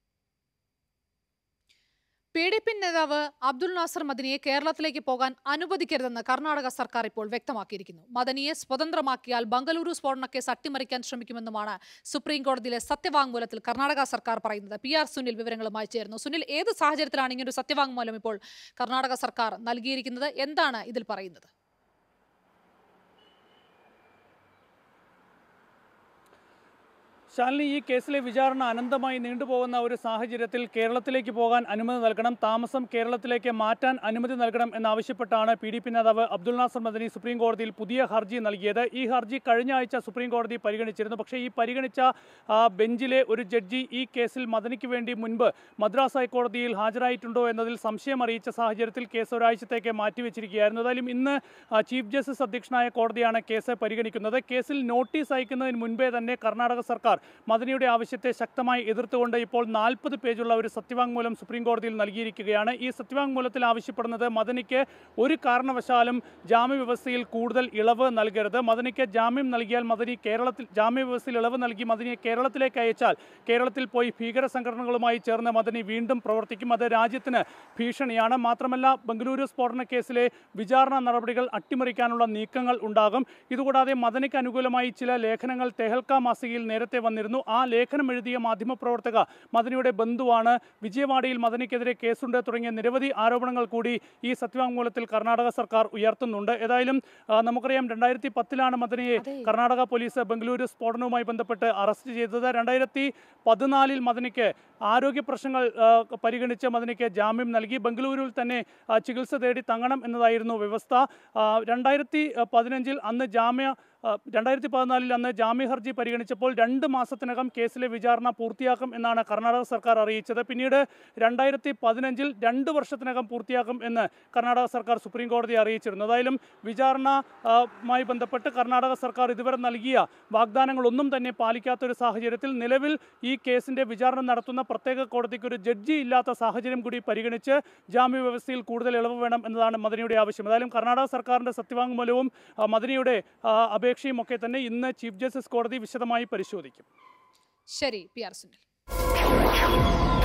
പി ഡി പി നേതാവ് അബ്ദുൽ നാസർ മദനിയെ കേരളത്തിലേക്ക് പോകാൻ അനുവദിക്കരുതെന്ന് കർണാടക സർക്കാർ ഇപ്പോൾ വ്യക്തമാക്കിയിരിക്കുന്നു മദനിയെ സ്വതന്ത്രമാക്കിയാൽ ബംഗളൂരു സ്ഫോടന കേസ് അട്ടിമറിക്കാൻ ശ്രമിക്കുമെന്നുമാണ് സുപ്രീം കോടതിയിലെ സത്യവാങ്മൂലത്തിൽ കർണാടക സർക്കാർ പറയുന്നത് പി ആർ സുനിൽ വിവരങ്ങളുമായി ചേർന്നു സുനിൽ ഏത് സാഹചര്യത്തിലാണ് ഇങ്ങനൊരു സത്യവാങ്മൂലം ഇപ്പോൾ കർണാടക സർക്കാർ നൽകിയിരിക്കുന്നത് എന്താണ് ഇതിൽ പറയുന്നത് ശാലിനി ഈ കേസിലെ വിചാരണ അനന്തമായി നീണ്ടുപോകുന്ന ഒരു സാഹചര്യത്തിൽ കേരളത്തിലേക്ക് പോകാൻ അനുമതി നൽകണം താമസം കേരളത്തിലേക്ക് മാറ്റാൻ അനുമതി നൽകണം എന്നാവശ്യപ്പെട്ടാണ് പി ഡി പി നേതാവ് അബ്ദുൽ നാസർ മദനി സുപ്രീം കോടതിയിൽ പുതിയ ഹർജി നൽകിയത് ഈ ഹർജി കഴിഞ്ഞ ആഴ്ച സുപ്രീം കോടതി പരിഗണിച്ചിരുന്നു പക്ഷേ ഈ പരിഗണിച്ച ആ, ബെഞ്ചിലെ ഒരു ജഡ്ജി ഈ കേസിൽ മദനിക്ക് വേണ്ടി മുൻപ് മദ്രാസ് ഹൈക്കോടതിയിൽ ഹാജരായിട്ടുണ്ടോ എന്നതിൽ സംശയം അറിയിച്ച സാഹചര്യത്തിൽ കേസ് ഒരാഴ്ചത്തേക്ക് മാറ്റിവെച്ചിരിക്കുകയായിരുന്നു ഏതായാലും ഇന്ന് ആ, ചീഫ് ജസ്റ്റിസ് അധ്യക്ഷനായ കോടതിയാണ് കേസ് പരിഗണിക്കുന്നത് കേസിൽ നോട്ടീസ് അയക്കുന്നതിന് മുൻപേ തന്നെ കർണാടക സർക്കാർ മദനിയുടെ ആവശ്യത്തെ ശക്തമായി എതിർത്തുകൊണ്ട് ഇപ്പോൾ നാൽപ്പത് പേജുള്ള ഒരു സത്യവാങ്മൂലം സുപ്രീം കോടതിയിൽ നൽകിയിരിക്കുകയാണ് ഈ സത്യവാങ്മൂലത്തിൽ ആവശ്യപ്പെടുന്നത് മദനിക്ക് ഒരു കാരണവശാലും ജാമ്യവ്യവസ്ഥയിൽ കൂടുതൽ ഇളവ് നൽകരുത് മദനിക്ക് ജാമ്യം നൽകിയാൽ മദനി കേരളത്തിൽ ജാമ്യവ്യവസ്ഥയിൽ ഇളവ് നൽകി മദനിയെ കേരളത്തിലേക്ക് അയച്ചാൽ കേരളത്തിൽ പോയി ഭീകര സംഘടനകളുമായി ചേർന്ന് മദനി വീണ്ടും പ്രവർത്തിക്കും അത് രാജ്യത്തിന് ഭീഷണിയാണ് മാത്രമല്ല ബംഗളൂരു സ്ഫോടന കേസിലെ വിചാരണ നടപടികൾ അട്ടിമറിക്കാനുള്ള നീക്കങ്ങൾ ഉണ്ടാകും ഇതുകൂടാതെ മദനിക്ക് അനുകൂലമായി ചില ലേഖനങ്ങൾ തെഹൽക്ക മാസികയിൽ നേരത്തെ വന്നിരുന്നു ആ ലേഖനം എഴുതിയ മാധ്യമപ്രവർത്തക മദനിയുടെ ബന്ധുവാണ് വിജയവാഡയിൽ മദനിക്കെതിരെ കേസുണ്ട് തുടങ്ങിയ നിരവധി ആരോപണങ്ങൾ കൂടി ഈ സത്യവാങ്മൂലത്തിൽ കർണാടക സർക്കാർ ഉയർത്തുന്നുണ്ട് ഏതായാലും ആ, നമുക്കറിയാം രണ്ടായിരത്തി പത്തിലാണ് മദനിയെ കർണാടക പോലീസ് ബംഗളൂരു സ്ഫോടനവുമായി ബന്ധപ്പെട്ട് അറസ്റ്റ് ചെയ്തത് രണ്ടായിരത്തി പതിനാലിൽ മദനിക്ക് ആരോഗ്യ പ്രശ്നങ്ങൾ ആ, പരിഗണിച്ച് മദനിക്ക് ജാമ്യം നൽകി ബംഗളൂരുവിൽ തന്നെ ആ, ചികിത്സ തേടി തങ്ങണം എന്നതായിരുന്നു വ്യവസ്ഥ ആ, രണ്ടായിരത്തി പതിനഞ്ചിൽ അന്ന് ജാമ്യ ആ, രണ്ടായിരത്തി പതിനാലിൽ അന്ന് ജാമ്യ ഹർജി പരിഗണിച്ചപ്പോൾ രണ്ട് മാസത്തിനകം കേസിലെ വിചാരണ പൂർത്തിയാക്കും എന്നാണ് കർണാടക സർക്കാർ അറിയിച്ചത് പിന്നീട് രണ്ടായിരത്തി പതിനഞ്ചിൽ രണ്ട് വർഷത്തിനകം പൂർത്തിയാക്കും എന്ന് കർണാടക സർക്കാർ സുപ്രീം കോടതിയെ അറിയിച്ചിരുന്നു ഏതായാലും വിചാരണ ആ, മായി ബന്ധപ്പെട്ട് കർണാടക സർക്കാർ ഇതുവരെ നൽകിയ വാഗ്ദാനങ്ങളൊന്നും തന്നെ പാലിക്കാത്ത ഒരു സാഹചര്യത്തിൽ നിലവിൽ ഈ കേസിന്റെ വിചാരണ നടത്തുന്ന പ്രത്യേക കോടതിക്ക് ഒരു ജഡ്ജി ഇല്ലാത്ത സാഹചര്യം കൂടി പരിഗണിച്ച് ജാമ്യ വ്യവസ്ഥയിൽ കൂടുതൽ ഇളവ് വേണം എന്നതാണ് മദനിയുടെ ആവശ്യം ഏതായാലും കർണാടക സർക്കാരിന്റെ സത്യവാങ്മൂലവും ആ, മദനിയുടെ ആ, അപേക്ഷയും ഒക്കെ തന്നെ ഇന്ന് ചീഫ് ജസ്റ്റിസ് കോടതി വിശദമായി പരിശോധിക്കും ശരി പി ആർ സുനിൽ